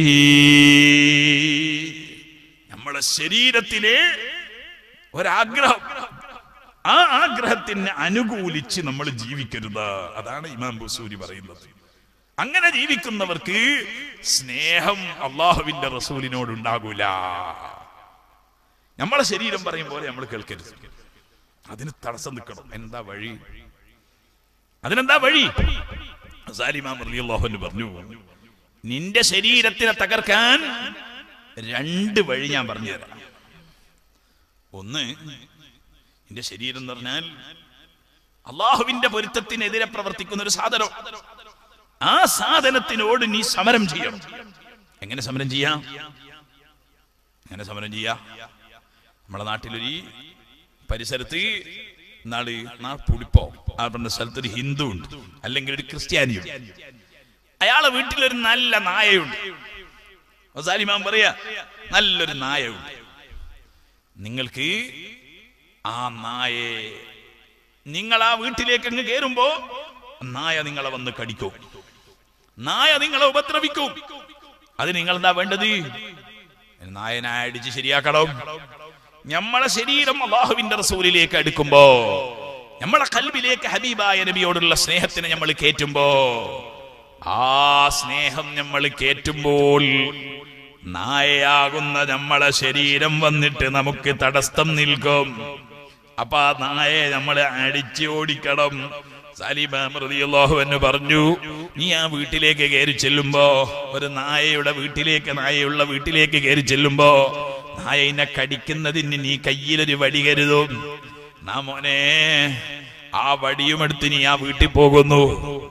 നമ്മളെ ശരീരത്തിലെ ഒരാഗ്രഹം ആ ആഗ്രഹത്തിന് അനുകൂലിച്ച് നമ്മൾ ജീവിക്കരുത് അതാണ് ഇമാം ബുസൂരി പറയുന്നത് അങ്ങനെ ജീവിക്കുന്നവർക്ക് സ്നേഹം അള്ളാഹുവിന്റെ റസൂലിനോട് ഉണ്ടാകൂല നമ്മളെ ശരീരം പറയും പോലെ നമ്മൾ കേൾക്കരുത് അതിന് തടസ്സം നിൽക്കണം എന്താ വഴി അതിനെന്താ വഴി സാലിമാം റളിയല്ലാഹു പറഞ്ഞു നിന്റെ ശരീരത്തിനെ തകർക്കാൻ രണ്ട് വഴി ഞാൻ പറഞ്ഞുതരാം ഒന്ന് നിന്റെ ശരീരം എന്ന് പറഞ്ഞാൽ അള്ളാഹുവിന്റെ പൊരുത്തത്തിനെതിരെ പ്രവർത്തിക്കുന്ന ഒരു സാധനം ആ സാധനത്തിനോട് നീ സമരം ചെയ്യണം എങ്ങനെ സമരം ചെയ്യാം എങ്ങനെ സമരം ചെയ്യാം നമ്മുടെ നാട്ടിലൊരു പരിസരത്ത് നാള് നാ പുളിപ്പോ ആ പറഞ്ഞ സ്ഥലത്ത് ഒരു ഹിന്ദു ഉണ്ട് അല്ലെങ്കിൽ ഒരു ക്രിസ്ത്യാനിയുണ്ട് അയാളെ വീട്ടിലൊരു നല്ല നായയുണ്ട് സാലിമാൻ പറയാ നല്ലൊരു നായയുണ്ട് നിങ്ങൾക്ക് ആ നായെ നിങ്ങൾ ആ വീട്ടിലേക്ക് അങ്ങ് കയറുമ്പോ നായ നിങ്ങളെ വന്ന് കടിക്കും നായ നിങ്ങളെ ഉപദ്രവിക്കും അത് നിങ്ങൾ എന്താ വേണ്ടത് നായനെ അടിച്ച് ശരിയാക്കണം നമ്മളെ ശരീരം അള്ളാഹുവിന്റെ റസൂലിലേക്ക് അടുക്കുമ്പോ നമ്മളെ കൽബിലേക്ക് ഹബീബായ നബിയോടുള്ള സ്നേഹത്തിന് നമ്മൾ കേറ്റുമ്പോ ആ സ്നേഹം നമ്മൾ കേറ്റുമ്പോൾ നായയാകുന്ന നമ്മളെ ശരീരം വന്നിട്ട് നമുക്ക് തടസ്സം നിൽക്കും അപ്പൊ ആ നായയെ നമ്മൾ അടിച്ച് ഓടിക്കണം സാലിബാഹു എന്ന് പറഞ്ഞു നീ ആ വീട്ടിലേക്ക് കയറി ചെല്ലുമ്പോ ഒരു നായയുടെ വീട്ടിലേക്ക് നായയുള്ള വീട്ടിലേക്ക് കയറി ചെല്ലുമ്പോ നായനെ കടിക്കുന്നതിന് നീ കയ്യിലൊരു വടി കരുതും നാ മോനെ ആ വടിയുമെടുത്ത് നീ ആ വീട്ടിൽ പോകുന്നു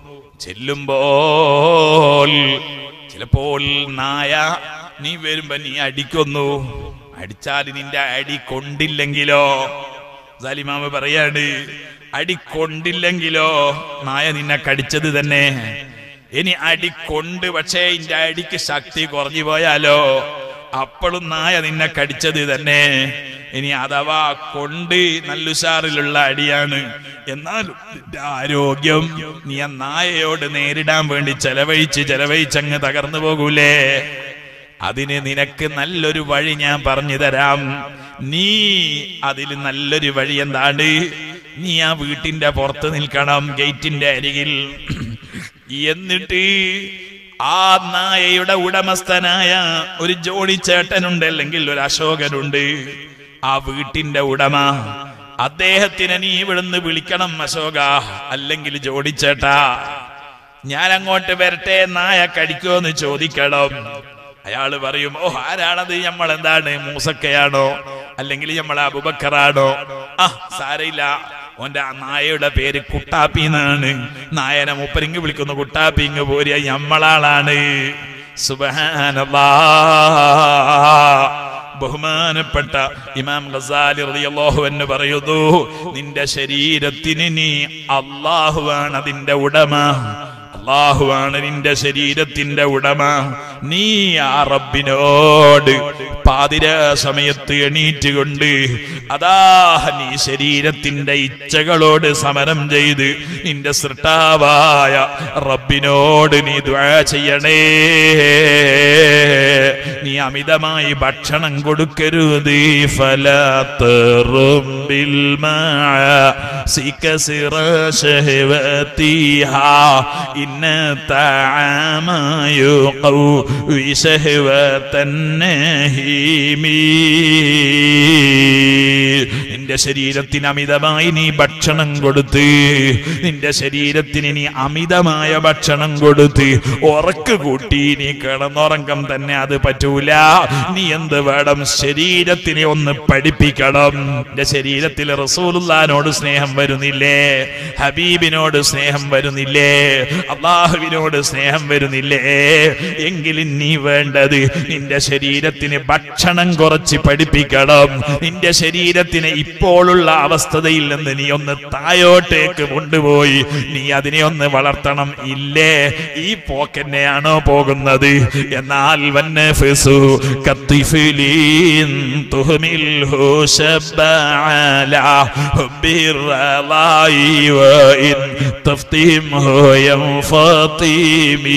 ചെല്ലുമ്പോൾ ചിലപ്പോൾ നായ നീ വരുമ്പോ നീ അടിക്കുന്നു അടിച്ചാൽ നിന്റെ അടി കൊണ്ടില്ലെങ്കിലോ സാലിമാമ പറയാണ് അടി കൊണ്ടില്ലെങ്കിലോ നായ നിന്നെ കടിച്ചത് തന്നെ ഇനി അടി കൊണ്ട് പക്ഷേ ഇന്റെ അടിക്ക് ശക്തി കുറഞ്ഞു പോയാലോ അപ്പോഴും നായ നിന്നെ കടിച്ചത് തന്നെ ഇനി അഥവാ കൊണ്ട് നല്ലുഷാറിലുള്ള അടിയാണ് എന്നാലും നിന്റെ ആരോഗ്യം നീ ആ നായയോട് നേരിടാൻ വേണ്ടി ചെലവഴിച്ച് ചെലവഴിച്ചങ്ങ് തകർന്നു പോകൂലേ അതിന് നിനക്ക് നല്ലൊരു വഴി ഞാൻ പറഞ്ഞു തരാം നീ അതിൽ നല്ലൊരു വഴി എന്താണ് നീ ആ വീട്ടിന്റെ പുറത്ത് നിൽക്കണം ഗേറ്റിന്റെ അരികിൽ എന്നിട്ട് ആ നായയുടെ ഉടമസ്ഥനായ ഒരു ജോണി ചേട്ടനുണ്ട് അല്ലെങ്കിൽ ഒരു അശോകനുണ്ട് ആ വീട്ടിന്റെ ഉടമ അദ്ദേഹത്തിനെ നീ ഇവിടുന്ന് വിളിക്കണം അശോക അല്ലെങ്കിൽ ജോഡിച്ചേട്ടാ ഞാൻ അങ്ങോട്ട് വരട്ടെ നായ കടിക്കുമെന്ന് ചോദിക്കണം അയാള് പറയും ഓ ആരാണത് നമ്മൾ എന്താണ് മൂസക്കയാണോ അല്ലെങ്കിൽ നമ്മൾ അബുബക്കറാണോ ആ സാരയില്ല ഓന്റെ ആ നായയുടെ പേര് കുട്ടാപ്പി എന്നാണ് നായനെ മുപ്പരിങ്ങ് വിളിക്കുന്ന കുട്ടാപ്പിങ് പോരിയ ഞമ്മളാളാണ് സുബഹാനല്ലാ ബഹുമാനപ്പെട്ട ഇമാം ഗസാലി റളിയല്ലാഹു എന്ന് പറയുന്നു നിന്റെ ശരീരത്തിന് നീ അള്ളാഹുവാണ് അതിന്റെ ഉടമ അള്ളാഹുവാണ് നിന്റെ ശരീരത്തിന്റെ ഉടമ നീ ആ റബ്ബിനോട് പാതിര സമയത്ത് എണീറ്റുകൊണ്ട് അതാ നീ ശരീരത്തിന്റെ ഇച്ഛകളോട് സമരം ചെയ്ത് നിന്റെ സൃഷ്ടാവായ റബ്ബിനോട് നീ ദ്വാ ചെയ്യണേ നീ അമിതമായി ഭക്ഷണം കൊടുക്കരുത് ഫലത്തുറുമ്പിൽ സിക്കസിറ شهوتها إن الطعام يقوي شهوة النهيم നിന്റെ ശരീരത്തിന് അമിതമായി നീ ഭക്ഷണം കൊടുത്ത് നിന്റെ ശരീരത്തിന് നീ അമിതമായ ഭക്ഷണം കൊടുത്ത് ഉറക്ക് കൂട്ടി നീ കിടന്നുറക്കം തന്നെ അത് പറ്റൂല നീ എന്ത് വേണം ശരീരത്തിനെ ഒന്ന് പഠിപ്പിക്കണം നിന്റെ ശരീരത്തിൽ റസൂലുള്ളാനോട് സ്നേഹം വരുന്നില്ലേ ഹബീബിനോട് സ്നേഹം വരുന്നില്ലേ അള്ളാഹുവിനോട് സ്നേഹം വരുന്നില്ലേ എങ്കിലും നീ വേണ്ടത് നിന്റെ ശരീരത്തിന് ഭക്ഷണം കുറച്ച് പഠിപ്പിക്കണം നിന്റെ ശരീരത്തിന് ഇപ്പോഴുള്ള അവസ്ഥതയിൽ നിന്ന് നീ ഒന്ന് തായോട്ടേക്ക് കൊണ്ടുപോയി നീ അതിനെ ഒന്ന് വളർത്തണം ഇല്ലേ ഈ പോക്കെന്നെയാണോ പോകുന്നത് എന്നാൽ വന്നഫിസു കത്തിഫിലീൻ തുഹ്മിൽഹു ശബ്ബഅല ഹുബ്ബിർ റളായി വഇൻ തഫ്തിംഹു യൻഫതിമി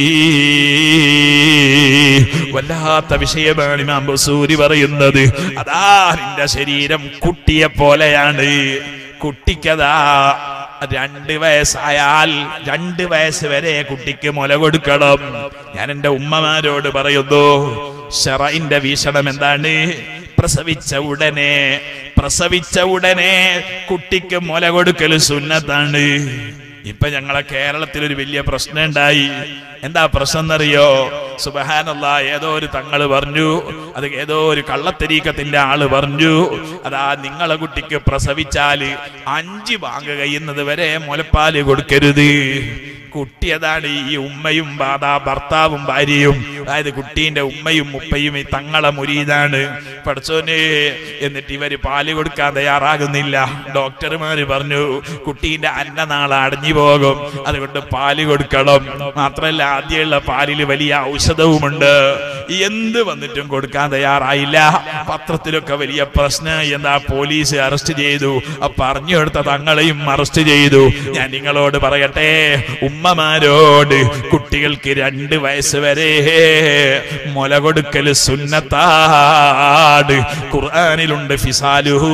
വല്ലാത്ത വിഷയമാണ് ഇമാം ബസൂരി പറയുന്നത് അതാ നിന്റെ ശരീരം കുട്ടിയെ പോലെയാണ് കുട്ടിക്കതാ രണ്ട് വയസ്സായാൽ രണ്ട് വയസ്സ് വരെ കുട്ടിക്ക് മുല കൊടുക്കണം ഞാൻ എന്റെ ഉമ്മമാരോട് പറയുന്നു ഷറയിന്റെ വീക്ഷണം എന്താണ് പ്രസവിച്ച ഉടനെ പ്രസവിച്ച ഉടനെ കുട്ടിക്ക് മുല കൊടുക്കൽ സുന്നത്താണ് ഇപ്പൊ ഞങ്ങളെ കേരളത്തിൽ ഒരു വലിയ പ്രശ്നം ഉണ്ടായി എന്താ പ്രശ്നം എന്നറിയോ സുബഹാനല്ല ഏതോ ഒരു തങ്ങള് പറഞ്ഞു അത് ഏതോ ഒരു കള്ളത്തരീക്കത്തിന്റെ ആള് പറഞ്ഞു അതാ നിങ്ങളെ കുട്ടിക്ക് പ്രസവിച്ചാല് അഞ്ച് ബാങ്ക് കഴിയുന്നത് വരെ മുലപ്പാല് കൊടുക്കരുത് കുട്ടി അതാണ് ഈ ഉമ്മയും ബാധാ ഭർത്താവും ഭാര്യയും അതായത് കുട്ടീന്റെ ഉമ്മയും ഉപ്പയും ഈ തങ്ങളെ മുരീതാണ് പഠിച്ചോന് എന്നിട്ട് ഇവര് പാല് കൊടുക്കാൻ തയ്യാറാകുന്നില്ല ഡോക്ടർമാര് പറഞ്ഞു കുട്ടീന്റെ അന്നനാള് അടഞ്ഞു പോകും അതുകൊണ്ട് പാല് കൊടുക്കണം മാത്രമല്ല ആദ്യമുള്ള പാലില് വലിയ ഔഷധവുമുണ്ട് എന്ത് വന്നിട്ടും കൊടുക്കാൻ തയ്യാറായില്ല പത്രത്തിലൊക്കെ വലിയ പ്രശ്നം എന്താ പോലീസ് അറസ്റ്റ് ചെയ്തു ആ പറഞ്ഞു കൊടുത്ത തങ്ങളെയും അറസ്റ്റ് ചെയ്തു ഞാൻ നിങ്ങളോട് പറയട്ടെ ഉമ്മമാരോട് കുട്ടികൾക്ക് രണ്ട് വയസ്സ് വരെ മുല കൊടുക്കൽ സുന്നത്താട് ഖുർആനിലുണ്ട് ഫിസാലുഹു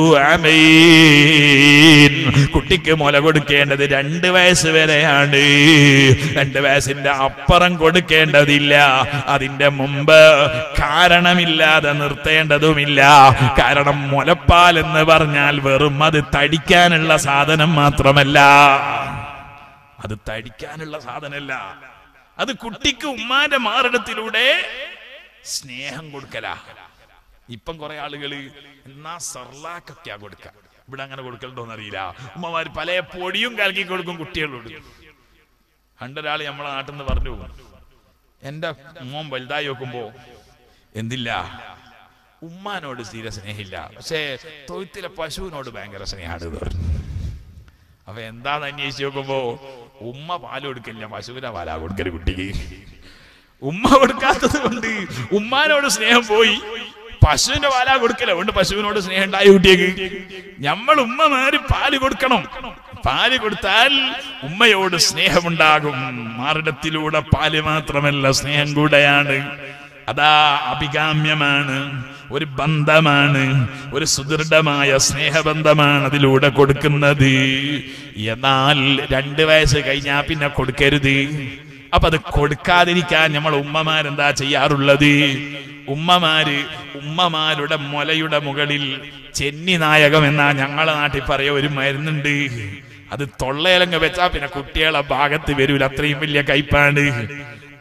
അമീൻ കുട്ടിക്ക് മുല കൊടുക്കേണ്ടത് രണ്ട് വയസ്സ് വരെയാണ് രണ്ട് വയസ്സിന്റെ അപ്പുറം കൊടുക്കേണ്ടതില്ല അതിന്റെ മുമ്പ് കാരണമില്ലാതെ നിർത്തേണ്ടതുമില്ല കാരണം മുലപ്പാൽ എന്ന് പറഞ്ഞാൽ വെറും അത് തടിക്കാനുള്ള സാധനം മാത്രമല്ല അത് തടിക്കാനുള്ള സാധനമല്ല അത് കുട്ടിക്ക് ഉമ്മാന്റെ മാറിടത്തിലൂടെ സ്നേഹം കൊടുക്കല ഇപ്പം കുറെ ആളുകള് എന്നാ സർലാക്കൊക്കെയാ കൊടുക്ക ഇവിടെ അങ്ങനെ കൊടുക്കലുണ്ടോന്ന് അറിയില്ല ഉമ്മമാര് പല പൊടിയും കലക്കി കൊടുക്കും കുട്ടികളോട് പണ്ടൊരാള് നമ്മളെ നാട്ടിൽ നിന്ന് പറഞ്ഞു എന്റെ മോൻ വലുതായി നോക്കുമ്പോ എന്തില്ല ഉമ്മാനോട് തീരെ സ്നേഹമില്ല പക്ഷേ തൊഴുത്തിലെ പശുവിനോട് ഭയങ്കര സ്നേഹമാണ് ഇത് പറഞ്ഞു അപ്പൊ എന്താന്ന് അന്വേഷിച്ച് നോക്കുമ്പോ ഉമ്മ പാല് കൊടുക്കില്ല പശുവിനെ പാലാ കൊടുക്കല് കുട്ടിക്ക് ഉമ്മ കൊടുക്കാത്തത് കൊണ്ട് ഉമ്മാനോട് സ്നേഹം പോയി പശുവിന്റെ പാലാ കൊടുക്കല കൊണ്ട് പശുവിനോട് സ്നേഹം ഉണ്ടായി കുട്ടിയേക്ക് നമ്മൾ ഉമ്മമാര് പാല് കൊടുക്കണം പാല് കൊടുത്താൽ ഉമ്മയോട് സ്നേഹമുണ്ടാകും മാറിടത്തിലൂടെ പാല് മാത്രമല്ല സ്നേഹം കൂടെയാണ് അതാ അഭികാമ്യമാണ് ഒരു ബന്ധമാണ് ഒരു സുദൃഢമായ സ്നേഹബന്ധമാണ് അതിലൂടെ കൊടുക്കുന്നത് എന്നാൽ രണ്ട് വയസ്സ് കഴിഞ്ഞാൽ പിന്നെ കൊടുക്കരുത് അപ്പൊ അത് കൊടുക്കാതിരിക്കാൻ നമ്മൾ ഉമ്മമാരെന്താ ചെയ്യാറുള്ളത് ഉമ്മമാര് ഉമ്മമാരുടെ മുലയുടെ മുകളിൽ ചെന്നി നായകം എന്നാ ഞങ്ങളെ നാട്ടിൽ പറയ ഒരു മരുന്നുണ്ട് അത് തൊള്ളയിലങ്ങ് വെച്ചാ പിന്നെ കുട്ടികളെ ഭാഗത്ത് വരൂല അത്രയും വലിയ കയ്പാണ്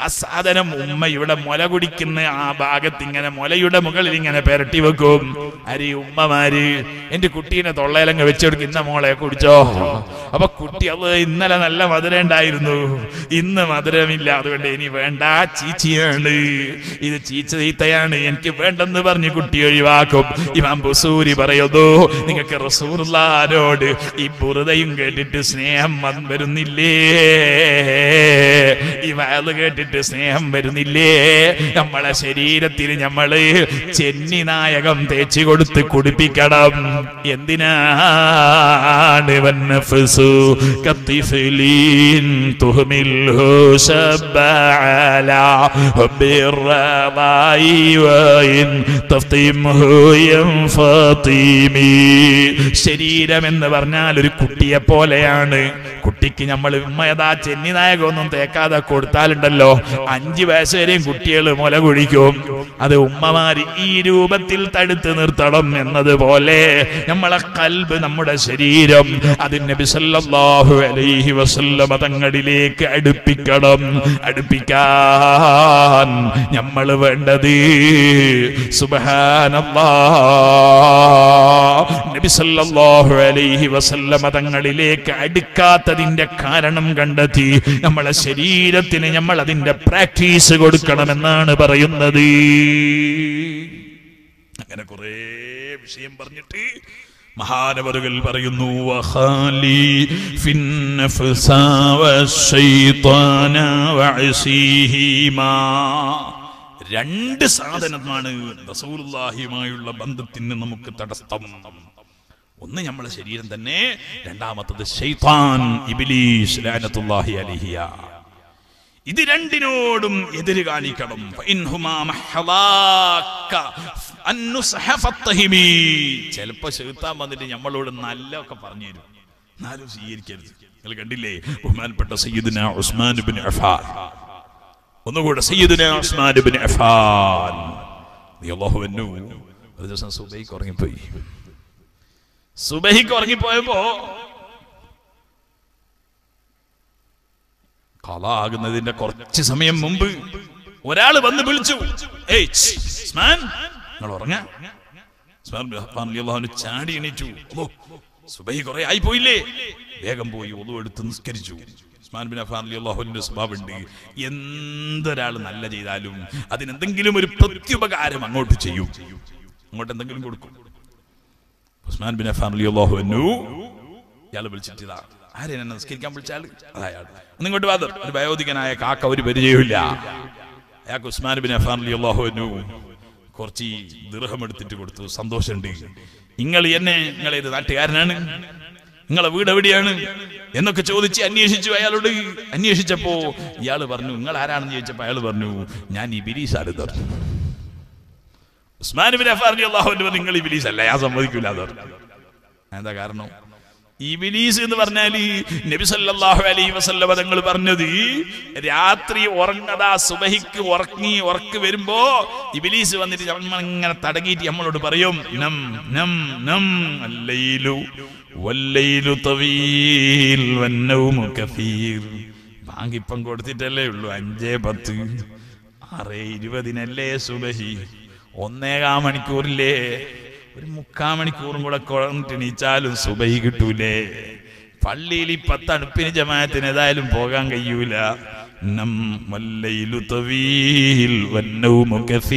ആ സാധനം ഉമ്മ ഇവിടെ മുല കുടിക്കുന്ന ആ ഭാഗത്ത് ഇങ്ങനെ മുലയുടെ മുകളിൽ ഇങ്ങനെ പെരട്ടി വെക്കും അരി ഉമ്മമാര് എന്റെ കുട്ടീനെ തൊള്ളയിലങ്ങ് വെച്ചെടുക്കും ഇന്ന മോളെ കുടിച്ചോ അപ്പൊ കുട്ടി അത് ഇന്നലെ നല്ല മധുരം ഉണ്ടായിരുന്നു ഇന്ന് മധുരമില്ല അതുകൊണ്ട് ഇനി വേണ്ട ചീച്ചിയാണ് ഇത് ചീച്ച തീത്തയാണ് എനിക്ക് വേണ്ടെന്ന് പറഞ്ഞ് കുട്ടി ഒഴിവാക്കും ഇമാം ബുസൂരി പറയുന്നു നിങ്ങൾക്ക് റസൂർലാനോട് ഈ ബുറുതയും കേട്ടിട്ട് സ്നേഹം വന്ന് വരുന്നില്ലേ ഈ വയത് കേട്ടിട്ട് സ്നേഹം വരുന്നില്ലേ നമ്മളെ ശരീരത്തിൽ നമ്മള് ചെന്നി നായകം തേച്ച് കൊടുത്ത് കുടിപ്പിക്കണം എന്തിനാണ് വന്നഫ്സു കത്തിഫിലീൻ തുഹ്മിൽഹു ശബ്ബഅല ഹബ്ബിർറായി വഇൻ തഫ്തിംഹു യൻഫതിമി ശരീരം എന്ന് പറഞ്ഞാൽ ഒരു കുട്ടിയെ പോലെയാണ് കുട്ടിക്ക് നമ്മൾ ഉമ്മയതാ ചെന്നി നായകമൊന്നും തേക്കാതെ കൊടുത്താലുണ്ടല്ലോ അഞ്ചു വയസ്സ് വരെയും കുട്ടികൾ മുല കുഴിക്കും അത് ഉമ്മമാര് ഈ രൂപത്തിൽ തടുത്ത് നിർത്തണം എന്നതുപോലെ നമ്മളെ കൽബ് നമ്മുടെ ശരീരം അതിന് നബി സല്ലല്ലാഹു അലൈഹി വസല്ലമ തങ്ങളിലേക്ക് അടുപ്പിക്കണം അടുപ്പിക്കാൻ നമ്മൾ വേണ്ടത് സുബ്ഹാനല്ലാഹ് നബി സല്ലല്ലാഹു അലൈഹി വസല്ലമ തങ്ങളിലേക്ക് അടുക്കാത്തതിന്റെ കാരണം കണ്ടെത്തി നമ്മളെ ശരീരത്തിന് നമ്മൾ അതിന്റെ പ്രാക്ടീസ് കൊടുക്കണമെന്നാണ് പറയുന്നത് അങ്ങനെ കുറെ വിഷയം പറഞ്ഞിട്ട് മഹാനവറുകൾ പറയുന്നു വഖാലി ഫിന്നഫ്സ വശൈത്വാന വഅസീഹിമാ രണ്ട് സാധനമാണ് റസൂലുള്ളാഹിയുമായുള്ള ബന്ധത്തിന് നമുക്ക് തടസ്സം ഒന്ന് നമ്മളെ ശരീരം തന്നെ രണ്ടാമത്തത് ഷെയ്ത്താൻ ഇബിലീസ് ലാനത്തുല്ലാഹി അലിഹിയ ഇത് രണ്ടിനോടും എതിര് കാണിക്കണം ഫഇൻഹുമാ മഹ്ളാക്ക അന്നുസ്ഹ ഫത്തഹിമി. ചിലപ്പോ ഷെയ്ത്താൻ വന്നിട്ട് നമ്മളോട് നല്ല ഒക്കെ പറഞ്ഞു തരും എന്നാലും സ്വീകരിക്കരുത് നിങ്ങൾ കണ്ടില്ലേ ബഹുമാനപ്പെട്ട സയ്യിദുന ഉസ്മാൻ ബിൻ അഫാൻ ഒന്നുകൂടെ സയ്യിദുന ഉസ്മാൻ ബിൻ അഫാൻ റളിയല്ലാഹു അൻഹു ഒരു ദിവസം സുബൈക്ക് ഉറങ്ങിപ്പോയി സുബഹിക്ക് ഉറങ്ങിപ്പോയപ്പോ കളാകുന്നതിന്റെ കുറച്ച് സമയം മുമ്പ് ഒരാൾ വന്ന് വിളിച്ചു ഏയ് ഛ്, ഉസ്മാൻ നിങ്ങൾ ഉറങ്ങ ഉസ്മാൻ ബിൻ അഫ്ഫാൻ റളിയല്ലാഹു അൻഹു ചാടി എണീറ്റു ഓ സുബഹി കുറെ ആയി പോയില്ലേ വേഗം പോയി ഒതു എടുത്ത് നിസ്കരിച്ചു ഉസ്മാൻ ബിൻ അഫ്ഫാൻ റളിയല്ലാഹുവിന്റെ സ്വഭാവമുണ്ട് എന്തൊരാൾ നല്ല ചെയ്താലും അതിനെന്തെങ്കിലും ഒരു പ്രത്യുപകാരം അങ്ങോട്ട് ചെയ്യും അങ്ങോട്ട് എന്തെങ്കിലും കൊടുക്കും ഉസ്മാൻ ബിൻ അഫ്ഫാൻ റളിയല്ലാഹു അൻഹു ഇയാൾ വിളിച്ചിട്ട് ഇതാ ആരെ എന്നെ നിസ്കരിക്കാൻ വിളിച്ചാൽ അതായാൾ ഒന്നിങ്ങോട്ട് വാദർ ഒരു വയോധികനായ കാക്ക ഒരു പരിചയമില്ല അയാൾക്ക് ഉസ്മാൻ ബിൻ അഫ്ഫാൻ റളിയല്ലാഹു അൻഹു കുറച്ച് ദീർഘം എടുത്തിട്ട് കൊടുത്തു സന്തോഷമുണ്ട് നിങ്ങൾ എന്നെ നിങ്ങൾ ഏത് നാട്ടുകാരനാണ് നിങ്ങളെ വീട് എവിടെയാണ് എന്നൊക്കെ ചോദിച്ച് അന്വേഷിച്ചു അയാളോട് അന്വേഷിച്ചപ്പോ ഇയാൾ പറഞ്ഞു നിങ്ങൾ ആരാണെന്ന് ചോദിച്ചപ്പോ അയാൾ പറഞ്ഞു ഞാൻ ഇബിലീസ് ആണ് പറഞ്ഞു ഉസ്മാൻ ബിൻ അഫ്ഫാൻ റളിയല്ലാഹു അൻഹു നിങ്ങൾ ഇബിലീസ് അല്ല ഞാൻ സമ്മതിക്കൂല അത് പറഞ്ഞു. എന്താ കാരണം ഇബിലീസ് എന്ന് പറഞ്ഞാൽ നബി സല്ലല്ലാഹു അലൈഹി വസല്ലമ തങ്ങൾ പറഞ്ഞത് രാത്രി ഉറങ്ങതാ സുബഹിക്ക് ഉറങ്ങി ഉറക്ക് വരുമ്പോ ഇബിലീസ് വന്നിട്ട് നമ്മൾ ഇങ്ങനെ തടങ്ങിയിട്ട് നമ്മളോട് പറയും നം നം നം അല്ലൈലു വല്ലൈലു തവീൽ വന്നൗമു കഫീർ ബാങ്കിപ്പം കൊടുത്തിട്ടല്ലേ ഉള്ളൂ അഞ്ചേ പത്ത് ആറേ ഇരുപതിനല്ലേ സുബഹി ഒന്നേകാ മണിക്കൂറില്ലേ ഒരു മുക്കാ മണിക്കൂറും കൂടെ കുഴന്നിട്ട് എണീച്ചാലും സുബഹി കിട്ടൂലേ പള്ളിയിൽ ഈ പത്തണുപ്പിന് ജമാഅത്തിന് ഏതായാലും പോകാൻ കഴിയൂല നം വല്ലൈലു തവീൽ വന്നൗമു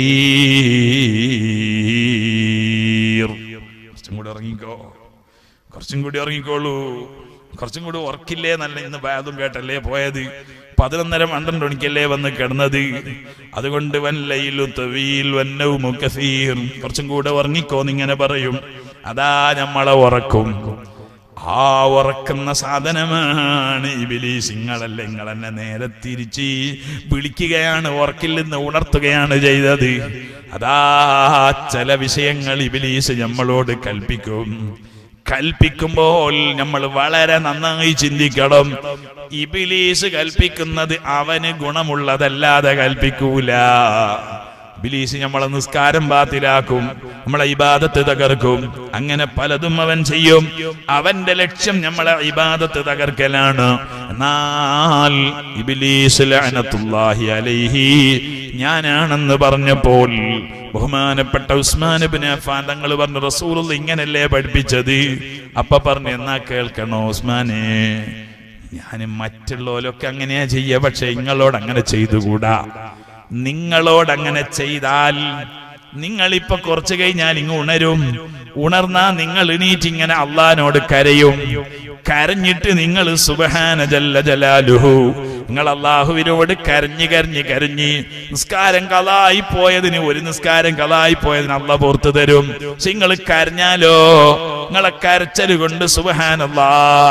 കസീർ കുറച്ചും കൂടെ ഇറങ്ങിക്കോ കുറച്ചും കൂടി ഇറങ്ങിക്കോളൂ കുറച്ചും കൂടി ഉറക്കില്ലേ നല്ല ഇന്ന് ബാതും കേട്ടല്ലേ പോയത് പതിനൊന്നര പന്ത്രണ്ട് മണിക്കല്ലേ വന്ന് കിടന്നത് അതുകൊണ്ട് വല്ലയിലു തവീൽ വന്നവും മുക്കസീർ കുറച്ചും കൂടെ ഉറങ്ങിക്കോ എന്നിങ്ങനെ പറയും അതാ നമ്മളെ ഉറക്കും ആ ഉറക്കുന്ന സാധനമാണ് ഇബിലീസ് നിങ്ങളല്ല നിങ്ങൾ എന്നെ നേരെ തിരിച്ച് വിളിക്കുകയാണ് ഉറക്കിൽ നിന്ന് ഉണർത്തുകയാണ് ചെയ്തത് അതാ ചില വിഷയങ്ങൾ ഇബിലീസ് നമ്മളോട് കൽപ്പിക്കും കൽപ്പിക്കുമ്പോൾ നമ്മൾ വളരെ നന്നായി ചിന്തിക്കണം ഇബിലീസ് കൽപ്പിക്കുന്നത് അവന് ഗുണമുള്ളതല്ലാതെ കൽപ്പിക്കൂല ബിലീസ് നമ്മളെ നിസ്കാരം ബാത്തിലാക്കും നമ്മളെ ഇബാദത്ത് തകർക്കും അങ്ങനെ പലതും അവൻ ചെയ്യും അവന്റെ ലക്ഷ്യം നമ്മളെ ഇബാദത്ത് തകർക്കലാണ് എന്നാൽ ഇബ്ലീസ് ലഅനത്തുല്ലാഹി അലൈഹി ഞാനാണെന്ന് പറഞ്ഞപ്പോൾ ബഹുമാനപ്പെട്ട ഉസ്മാൻ ബിൻ അഫ്ഫാൻ തങ്ങൾ പറഞ്ഞു റസൂലുള്ള ഇങ്ങനല്ലേ പഠിപ്പിച്ചത് അപ്പൊ പറഞ്ഞു എന്നാ കേൾക്കണോ ഉസ്മാനെ ഞാൻ മറ്റുള്ളവരൊക്കെ അങ്ങനെയാ ചെയ്യ പക്ഷെ നിങ്ങളോട് അങ്ങനെ ചെയ്തുകൂടാ നിങ്ങളോട് അങ്ങനെ ചെയ്താൽ നിങ്ങൾ ഇപ്പൊ കുറച്ചു കഴിഞ്ഞാൽ ഇങ്ങ് ഉണരും ഉണർന്നാ നിങ്ങൾ എണീറ്റ് ഇങ്ങനെ അള്ളഹാനോട് കരയും കരഞ്ഞിട്ട് നിങ്ങൾ സുബഹാന ജല്ല ജലാലുഹു നിങ്ങൾ അള്ളാഹുവിനോട് കരഞ്ഞ് കരഞ്ഞ് കരഞ്ഞ് നിസ്കാരം കലായി പോയതിന് ഒരു നിസ്കാരം കലായി പോയതിന് അള്ള പുറത്തു തരും പക്ഷെ നിങ്ങൾ കരഞ്ഞാലോ നിങ്ങളെ കരച്ചല് കൊണ്ട് സുബഹാനല്ലാ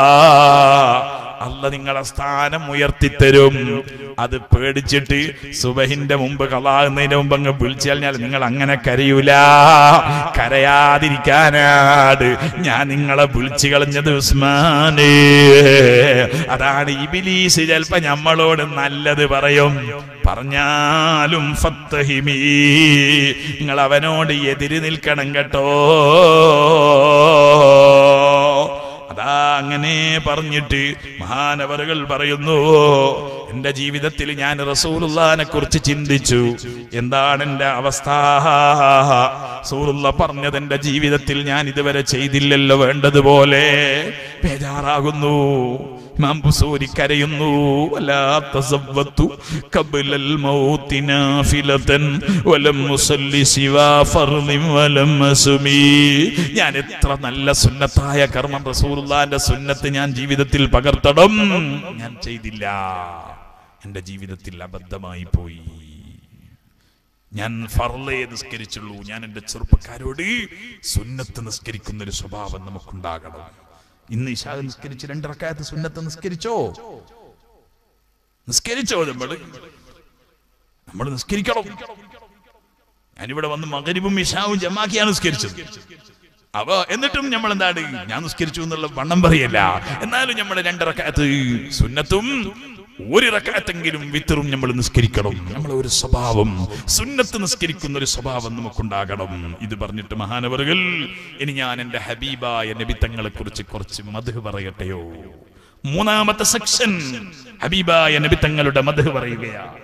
അല്ല നിങ്ങളെ സ്ഥാനം ഉയർത്തിത്തരും അത് പേടിച്ചിട്ട് സുബഹിന്റെ മുമ്പ് കളാകുന്നതിന് മുമ്പ് അങ്ങ് വിളിച്ചു കഴിഞ്ഞാൽ നിങ്ങൾ അങ്ങനെ കരയൂല കരയാതിരിക്കാനാട് ഞാൻ നിങ്ങളെ വിളിച്ചു കളഞ്ഞത് ഉസ്മാന് അതാണ് ഇബിലീസ് ചിലപ്പോ നമ്മളോട് നല്ലത് പറയും പറഞ്ഞാലും ഫത്തഹിമീ നിങ്ങൾ അവനോട് എതിര് നിൽക്കണം കേട്ടോ അതാ അങ്ങനെ പറഞ്ഞിട്ട് മഹാനവറുകൾ പറയുന്നു എന്റെ ജീവിതത്തിൽ ഞാൻ റസൂലുള്ളാനെ കുറിച്ച് ചിന്തിച്ചു എന്താണ് എന്റെ അവസ്ഥ റസൂലുള്ള പറഞ്ഞത് എന്റെ ജീവിതത്തിൽ ഞാൻ ഇതുവരെ ചെയ്തില്ലല്ലോ വേണ്ടതുപോലെ ബേജാറാകുന്നു ഇമാം ബുസൂരി കരയുന്നു വലാ തസവ്വത്തു ഖബ്ലൽ മൗതി നാഫിലതൻ വലം മുസല്ലി സിവാ ഫർളിൻ വലം അസുമി ഞാൻ എത്ര നല്ല സുന്നത്തായ കർമ്മം റസൂലുള്ളാന്റെ സുന്നത്ത് ഞാൻ ജീവിതത്തിൽ പകർത്തണം ഞാൻ ചെയ്തില്ല എന്റെ ജീവിതത്തിൽ അബദ്ധമായി പോയി ഞാൻ ഫർളയെ നിസ്കരിച്ചുള്ളൂ ഞാൻ എന്റെ ചെറുപ്പക്കാരോട് സുന്നത്ത് നിസ്കരിക്കുന്ന ഒരു സ്വഭാവം നമുക്കുണ്ടാകണം ഇന്ന് ഇഷാ നിസ്കരിച്ച് രണ്ടിറക്കായത്ത് സുന്നത്ത് നിസ്കരിച്ചോ നിസ്കരിച്ചോ നമ്മള് നമ്മൾ നിസ്കരിക്കണം ഞാനിവിടെ വന്ന് മകരിവും ഇഷാവും ജമാക്കിയാണ് നിസ്കരിച്ചത് അപ്പൊ എന്നിട്ടും നമ്മൾ എന്താണ് ഞാൻ നിസ്കരിച്ചു എന്നുള്ള വണ്ണം പറയല്ല എന്നാലും നമ്മൾ രണ്ടിറക്കായത്ത് സുന്നത്തും ഒരു റക്കാത്തെങ്കിലും വിത്തറും നമ്മൾ നിസ്കരിക്കണം നമ്മൾ ഒരു സ്വഭാവം സുന്നത്ത് നിസ്കരിക്കുന്ന ഒരു സ്വഭാവം നമുക്കുണ്ടാകണം ഇത് പറഞ്ഞിട്ട് മഹാനവറുകൾ ഇനി ഞാൻ എന്റെ ഹബീബായ നബിത്തങ്ങളെ കുറിച്ച് കുറച്ച് മധു പറയട്ടെയോ മൂന്നാമത്തെ സെക്ഷൻ ഹബീബായ നബിത്തങ്ങളുടെ മധു പറയുകയാണ്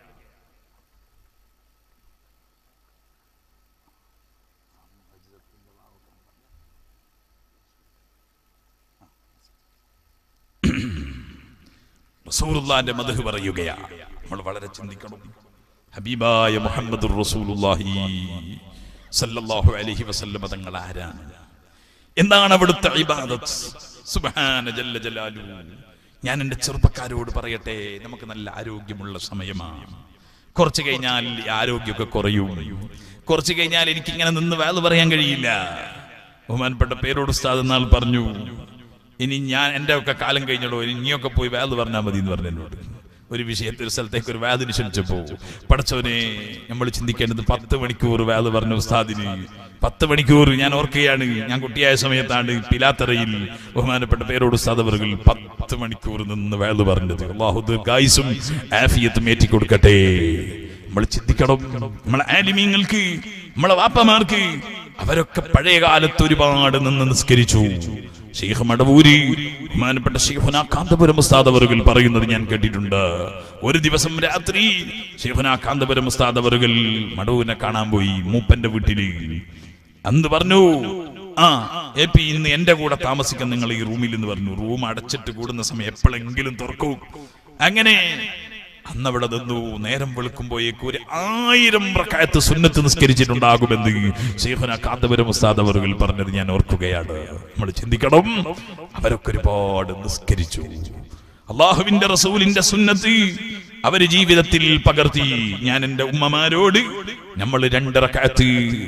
റസൂലുള്ളാന്റെ മധു പറയുകയാണ് നമ്മൾ വളരെ ചിന്തിക്കണം ഹബീബായ മുഹമ്മദ് റസൂലുള്ളാഹി സല്ലല്ലാഹു അലൈഹി വസല്ലമ തങ്ങൾ ആരാണ് എന്താണ് അവിടുത്തെ ഇബാദത്ത് സുബ്ഹാന ജല്ല ജലാലു ഞാൻ എൻ്റെ ചെറുപ്പക്കാരോട് പറയട്ടെ നമുക്ക് നല്ല ആരോഗ്യമുള്ള സമയമാണ് കുറച്ച് കഴിഞ്ഞാൽ ഈ ആരോഗ്യമൊക്കെ കുറയും കുറച്ച് കഴിഞ്ഞാൽ എനിക്ക് ഇങ്ങനെ നിന്ന് വേല പറയാൻ കഴിയില്ല ബഹുമാനപ്പെട്ട പേരോട് ഉസ്താദ് എന്നാൾ പറഞ്ഞു ഇനി ഞാൻ എൻ്റെ ഒക്കെ കാലം കഴിഞ്ഞല്ലോ ഇനി നീയൊക്കെ പോയി വേദ പറഞ്ഞാൽ മതി എന്ന് പറഞ്ഞു എന്നോട് ഒരു വിഷയത്തിൽ ഒരു സ്ഥലത്തേക്ക് ഒരു വേദന ക്ഷണിച്ചപ്പോ പടച്ചവനെ നമ്മൾ ചിന്തിക്കേണ്ടത് പത്ത് മണിക്കൂർ വേദ പറഞ്ഞ ഉസ്താദിന് പത്ത് മണിക്കൂർ ഞാൻ ഓർക്കുകയാണ് ഞാൻ കുട്ടിയായ സമയത്താണ് പിലാത്തറയിൽ ബഹുമാനപ്പെട്ട പേരോട് ഉസ്താദ് അവർകൾ പത്ത് മണിക്കൂർ നിന്ന് വേദ പറഞ്ഞത് അള്ളാഹു ദീർഘായുസും ആഫിയത്തും ഏറ്റിക്കൊടുക്കട്ടെ നമ്മൾ ചിന്തിക്കണം നമ്മളെ ആലിമീങ്ങൾക്ക് നമ്മളെ വാപ്പമാർക്ക് അവരൊക്കെ പഴയ കാലത്ത് ഒരുപാട് നിന്ന് നിസ്കരിച്ചു ഷെയ്ഖ് മടവൂരി ബഹുമാനപ്പെട്ട ഷെയ്ഖുന കാന്തപുരം ഉസ്താദ് അവറുകൾ പറയുന്നത് ഞാൻ കേട്ടിട്ടുണ്ട് ഒരു ദിവസം രാത്രി ഷെയ്ഖുന കാന്തപുരം ഉസ്താദ് അവറുകൾ മടവൂരിനെ കാണാൻ പോയി മൂപ്പന്റെ വീട്ടില് അന്ന് പറഞ്ഞു ആ എ പി ഇന്ന് എന്റെ കൂടെ താമസിക്കാൻ നിങ്ങൾ ഈ റൂമിൽ എന്ന് പറഞ്ഞു റൂം അടച്ചിട്ട് കൂടുന്ന സമയം എപ്പോഴെങ്കിലും തുറക്കൂ അങ്ങനെ അന്ന് അവിടെ നിന്നു നേരം വെളുക്കുമ്പോഴേക്ക് ഒരു ആയിരം റക്കായത്ത് സുന്നത്ത് നിസ്കരിച്ചിട്ടുണ്ടാകുമെന്ന് ഷെയ്ഖുന കാന്തപുരം ഉസ്താദ് അവറുകൾ പറഞ്ഞത് ഞാൻ ഓർക്കുകയാണ് നമ്മൾ ചിന്തിക്കണം അവരൊക്കെ ഒരുപാട് നിസ്കരിച്ചു അള്ളാഹുവിന്റെ റസൂലിന്റെ സുന്നത്ത് അവര് ജീവിതത്തിൽ പകർത്തി ഞാൻ എന്റെ ഉമ്മമാരോട് നമ്മൾ രണ്ടിറക്കാത്ത്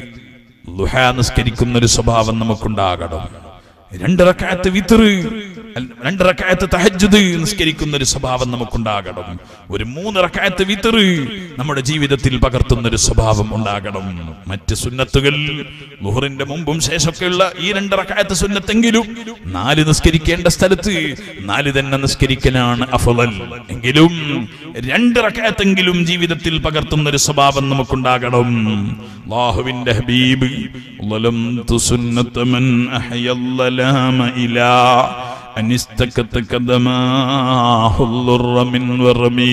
ലുഹ നിസ്കരിക്കുന്ന ഒരു സ്വഭാവം നമുക്കുണ്ടാകണം രണ്ടിറക്കാത്ത് വിത്തറ് രണ്ട് റക്കായത്ത് തഹജ്ജുദ് നിസ്കരിക്കുന്ന ഒരു സ്വഭാവം നമുക്കുണ്ടാകണം ഒരു മൂന്ന് റക്കായത്ത് വിത്തറ് നമ്മുടെ ജീവിതത്തിൽ പകർത്തുന്ന ഒരു സ്വഭാവം ഉണ്ടാകണം മറ്റ് സുന്നത്തുകൾ ലുഹറിന്റെ മുമ്പും ശേഷമൊക്കെയുള്ള ഈ രണ്ട് റക്കായത്ത് സുന്നത്തെങ്കിലും നാല് നിസ്കരിക്കേണ്ട സ്ഥലത്ത് നാല് തന്നെ നിസ്കരിക്കലാണ് അഫളൽ എങ്കിലും രണ്ട് റക്കായത്തെങ്കിലും ജീവിതത്തിൽ പകർത്തുന്ന ഒരു സ്വഭാവം നമുക്കുണ്ടാകണം അല്ലാഹുവിന്റെ ഹബീബ് ظلمت سنة من أحيا الظلام إلى അനിസ്തക്കത്ത് കദമാഹുല്ലുറമിൻ വറമീ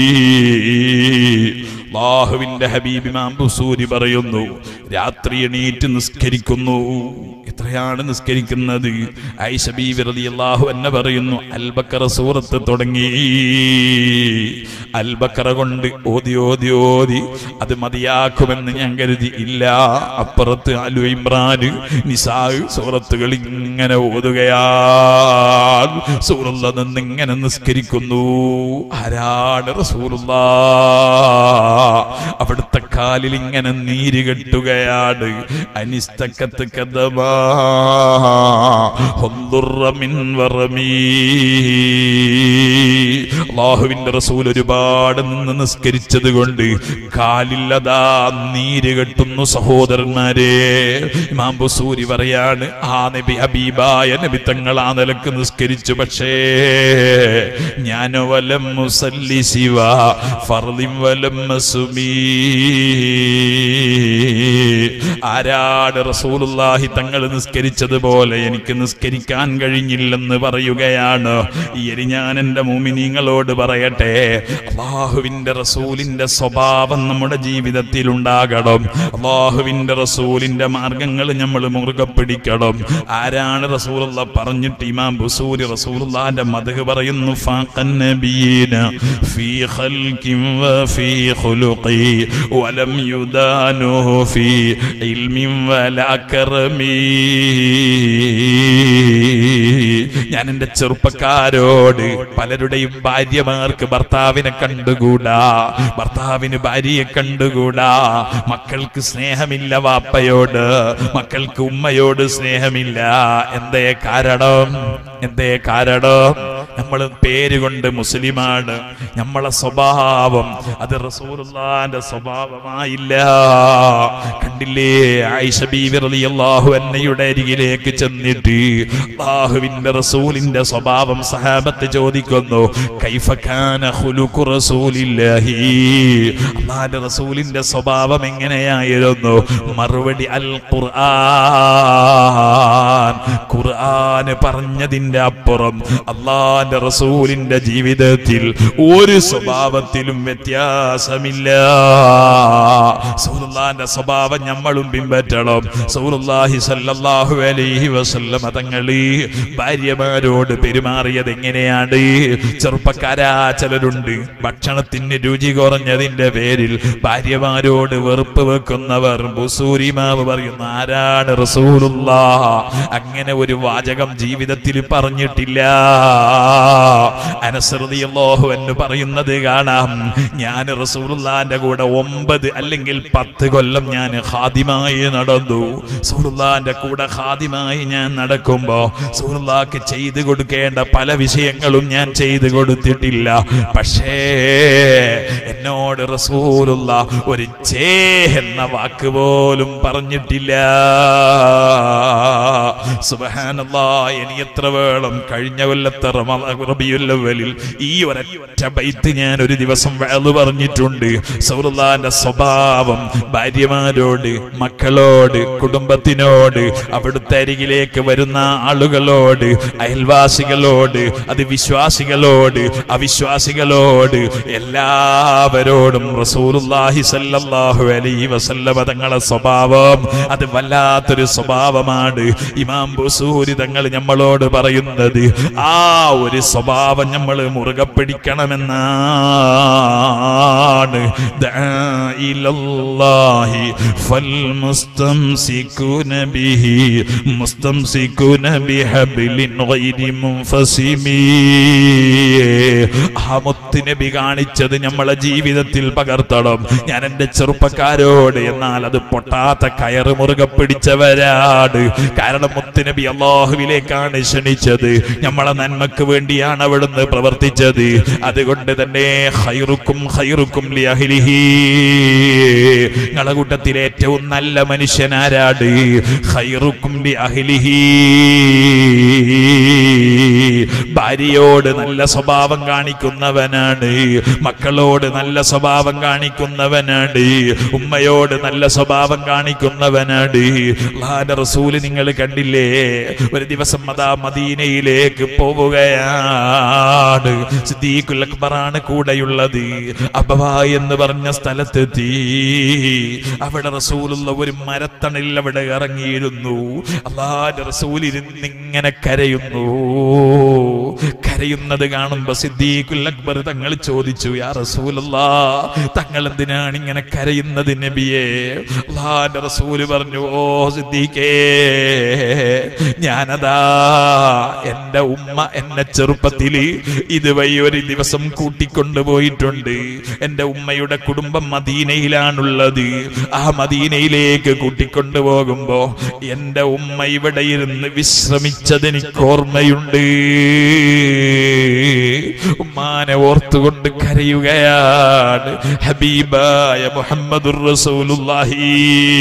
അള്ളാഹുവിന്റെ ഹബീബ് ഇമാം ബുസൂരി പറയുന്നു രാത്രി എണീറ്റ് നിസ്കരിക്കുന്നു എത്രയാണ് നിസ്കരിക്കുന്നത് ഐഷ ബീവി റളിയല്ലാഹു അന്ന പറയുന്നു അൽബക്കറ സൂറത്ത് തുടങ്ങി അൽബക്കറ കൊണ്ട് ഓതി ഓതി ഓതി അത് മതിയാക്കുമെന്ന് ഞാൻ കരുതി ഇല്ല അപ്പുറത്ത് അലു ഇമ്രാന് നിസാ സൂറത്തുകൾ ഇങ്ങനെ ഓതുകയാ സൂറുള്ള നിന്ന് ഇങ്ങനെ നിസ്കരിക്കുന്നു ആരാണ് റസൂലുള്ള അവിടുത്തെ കാലിൽ ഇങ്ങനെ നീര് കെട്ടുകയാണ് അനിസ്തക്കത്ത് കഥമാ മിൻ വറമീ അള്ളാഹുവിന്റെ റസൂൽ ഒരുപാട് നിന്ന് നിസ്കരിച്ചത് കൊണ്ട് കാലില്ലതാ നീര് കെട്ടുന്നു സഹോദരന്മാരെ ഇമാം ബുസൂരി പറയാണ് ആ നബി ഹബീബായ നബി തങ്ങൾ ആ നിലക്ക് നിസ്കരിച്ചു പക്ഷേ ഞാൻ വലം മുസല്ലി ശിവ ഫർദിം വലം മസുമീ ആരാട് റസൂലുള്ളാഹി തങ്ങൾ നിസ്കരിച്ചതുപോലെ എനിക്ക് നിസ്കരിക്കാൻ കഴിഞ്ഞില്ലെന്ന് പറയുകയാണ് ഇനി ഞാൻ എൻ്റെ മുമിനീങ്ങളോട് പറയട്ടെ അള്ളാഹുവിൻ്റെ റസൂലിൻ്റെ സ്വഭാവം നമ്മുടെ ജീവിതത്തിൽ ഉണ്ടാകണം അള്ളാഹുവിൻ്റെ റസൂലിൻ്റെ മാർഗങ്ങൾ നമ്മൾ മുറുകെ പിടിക്കണം ആരാണ് റസൂലുള്ള പറഞ്ഞിട്ട് ഇമാം ബുസൂരി റസൂലുള്ളാന്റെ മധു പറയുന്നു ഫാഖൻ നബിയീന ഫീ ഖൽഖിൻ വഫീ ഖുലുഖി വലം യുദാനുഹു ഫീ ഇൽമിൻ വലാ കറമീ ഞാൻ എൻ്റെ ചെറുപ്പക്കാരോട് പലരുടെയും ഭാര്യമാർക്ക് ഭർത്താവിനെ കണ്ടുകൂടാ ഭർത്താവിന് ഭാര്യയെ കണ്ടുകൂടാ മക്കൾക്ക് സ്നേഹമില്ല വാപ്പയോട് മക്കൾക്ക് ഉമ്മയോട് സ്നേഹമില്ല എന്തേ കാരണം എന്തേ കാരണം നമ്മൾ പേരുകൊണ്ട് മുസ്ലിമാണ് നമ്മളെ സ്വഭാവം അത് റസൂലുള്ളാന്റെ സ്വഭാവമായില്ല കണ്ടില്ലേ ആയിഷ ബീവി റളിയല്ലാഹു അന്നയുടെ അരികിലേക്ക് ചെന്നിട്ട് അല്ലാഹുവിന്റെ റസൂലിന്റെ സ്വഭാവം സഹാബത്ത് ചോദിക്കുന്നു കൈഫ കാന ഖുലുഖു റസൂലില്ലാഹി അല്ലാഹുവിന്റെ റസൂലിന്റെ സ്വഭാവം എങ്ങനെയായിരുന്നു മറുപടി അൽ ഖുർആൻ ഖുർആൻ പറഞ്ഞതിന്റെ അപ്പുറം അള്ളാന്റെ റസൂലിന്റെ ജീവിതത്തിൽ ഒരു സ്വഭാവത്തിലും വ്യത്യാസമില്ല സൗറുല്ലാന്റെ സ്വഭാവം നമ്മളും പിൻപറ്റണം സൗറുല്ലാഹി സല്ലല്ലാഹു അലൈഹി വസല്ലം തങ്ങള് ഭാര്യമാരോട് പെരുമാറിയത് എങ്ങനെയാണ് ചെറുപ്പക്കാരാ ചിലരുണ്ട് ഭക്ഷണത്തിന് രുചി കുറഞ്ഞതിന്റെ പേരിൽ ഭാര്യമാരോട് വെറുപ്പ് വെക്കുന്നവർ ബുസൂരിമാവ് പറയുന്ന ആരാണ് റസൂലുള്ള അങ്ങനെ ഒരു വാചകം ജീവിതത്തിൽ പറഞ്ഞിട്ടില്ല അനസൃതിയല്ലോഹു എന്ന് പറയുന്നത് കാണാം ഞാൻ റസൂലുള്ളാന്റെ കൂടെ ഒമ്പത് അല്ലെങ്കിൽ പത്ത് കൊല്ലം ഞാൻ ഹാദിമായി നടന്നു സൂറുല്ലാന്റെ കൂടെ ഹാദിമായി ഞാൻ നടക്കുമ്പോ സൂറുല്ലാക്ക് ചെയ്തു കൊടുക്കേണ്ട പല വിഷയങ്ങളും ഞാൻ ചെയ്തു കൊടുത്തിട്ടില്ല പക്ഷേ എന്നോട് റസൂലുള്ള ഒരു ചേ എന്ന വാക്ക് പോലും പറഞ്ഞിട്ടില്ല സുബഹാനല്ലാ ഇനി എത്ര വേളം കഴിഞ്ഞ കൊല്ലത്തെ റമ- റബിയുൽ അവ്വലിൽ ഈ ഒരൊറ്റ ബൈത്ത് ഞാൻ ഒരു ദിവസം വേള് പറഞ്ഞിട്ടുണ്ട് സൗറുല്ലാന്റെ സ്വഭാവം ഭാര്യമാരോട് മക്കളോട് കുടുംബത്തിനോട് അവിടുത്തെ അരികിലേക്ക് വരുന്ന ആളുകളോട് അയൽവാസികളോട് അത് വിശ്വാസികളോട് അവിശ്വാസികളോട് എല്ലാവരോടും റസൂലുള്ളാഹി സല്ലല്ലാഹു അലൈഹി വസല്ലമ തങ്ങളെ സ്വഭാവം അത് വല്ലാത്തൊരു സ്വഭാവമാണ് ഇമാം ബുസൂരി തങ്ങൾ നമ്മളോട് പറയുന്നത് ആ ഒരു സ്വഭാവം നമ്മൾ മുറുകെ പിടിക്കണമെന്നാണ് ദാ ഇലല്ലാഹി ഫൽമുസ്തംസികുന ബിഹി മുസ്തംസികുന ബിഹബ്ലിൻ ഗൈരി മുൻഫസിമി ആ മുത്ത് നബി കാണിച്ചത് നമ്മളെ ജീവിതത്തിൽ പകർത്തണം ഞാൻ എൻ്റെ ചെറുപ്പക്കാരോട് എന്നാൽ അത് പൊട്ടാത്ത കയറ് മുറുകെ പിടിച്ചവരാണ് കാരണം മുത്തുനബി അള്ളാഹുവിലേക്കാണ് ക്ഷണിച്ചത് നമ്മളെ നന്മക്ക് വേണ്ടിയാണ് അവിടുന്ന് പ്രവർത്തിച്ചത് അതുകൊണ്ട് തന്നെ ഹൈറുക്കും ഹൈറുക്കും ലി അഹ്ലിഹി നിങ്ങളെ കൂട്ടത്തിൽ ഏറ്റവും നല്ല മനുഷ്യനാരാട് ഹൈറുക്കും ലി അഹ്ലിഹി ഭാര്യയോട് നല്ല സ്വഭാവം കാണിക്കുന്നവനാണ് മക്കളോട് നല്ല സ്വഭാവം കാണിക്കുന്നവനാണ് ഉമ്മയോട് നല്ല സ്വഭാവം കാണിക്കുന്നവനാണ് അള്ളാന്റെ റസൂല് നിങ്ങൾ കണ്ടില്ലേ ഒരു ദിവസം അതാ മദീനയിലേക്ക് പോവുകയാണ് സിദ്ദീഖുൽ അക്ബറാണ് കൂടെയുള്ളത് അബവ എന്ന് പറഞ്ഞ സ്ഥലത്തെത്തി അവിടെ റസൂലുള്ള ഒരു മരത്തണിൽ അവിടെ ഇറങ്ങിയിരുന്നു അള്ളാന്റെ റസൂൽ ഇരുന്നിങ്ങനെ കരയുന്നു കരയുന്നത് കാണുമ്പോ സിദ്ദീഖുൽ അക്ബർ തങ്ങൾ ചോദിച്ചു യാ റസൂലല്ലാ തങ്ങൾ എന്തിനാണ് ഇങ്ങനെ കരയുന്നത് നബിയെ അള്ളാന്റെ റസൂല് പറഞ്ഞു ഓ സിദ്ദീഖേ ഞാനതാ എന്റെ ഉമ്മ എന്നെ ചെറുപ്പത്തില് ഇതുവഴി ഒരു ദിവസം കൂട്ടിക്കൊണ്ടുപോയിട്ടുണ്ട് എന്റെ ഉമ്മയുടെ കുടുംബം മദീനയിലാണുള്ളത് ആ മദീനയിലേക്ക് കൂട്ടിക്കൊണ്ടുപോകുമ്പോ എന്റെ ഉമ്മ ഇവിടെ ഇരുന്ന് വിശ്രമിച്ചത് എനിക്ക് ഓർമ്മയുണ്ട് ഉമ്മാനെ ഓർത്തുകൊണ്ട് കരയുകയാണ് ഹബീബായ മുഹമ്മദുർ റസൂലുള്ളാഹി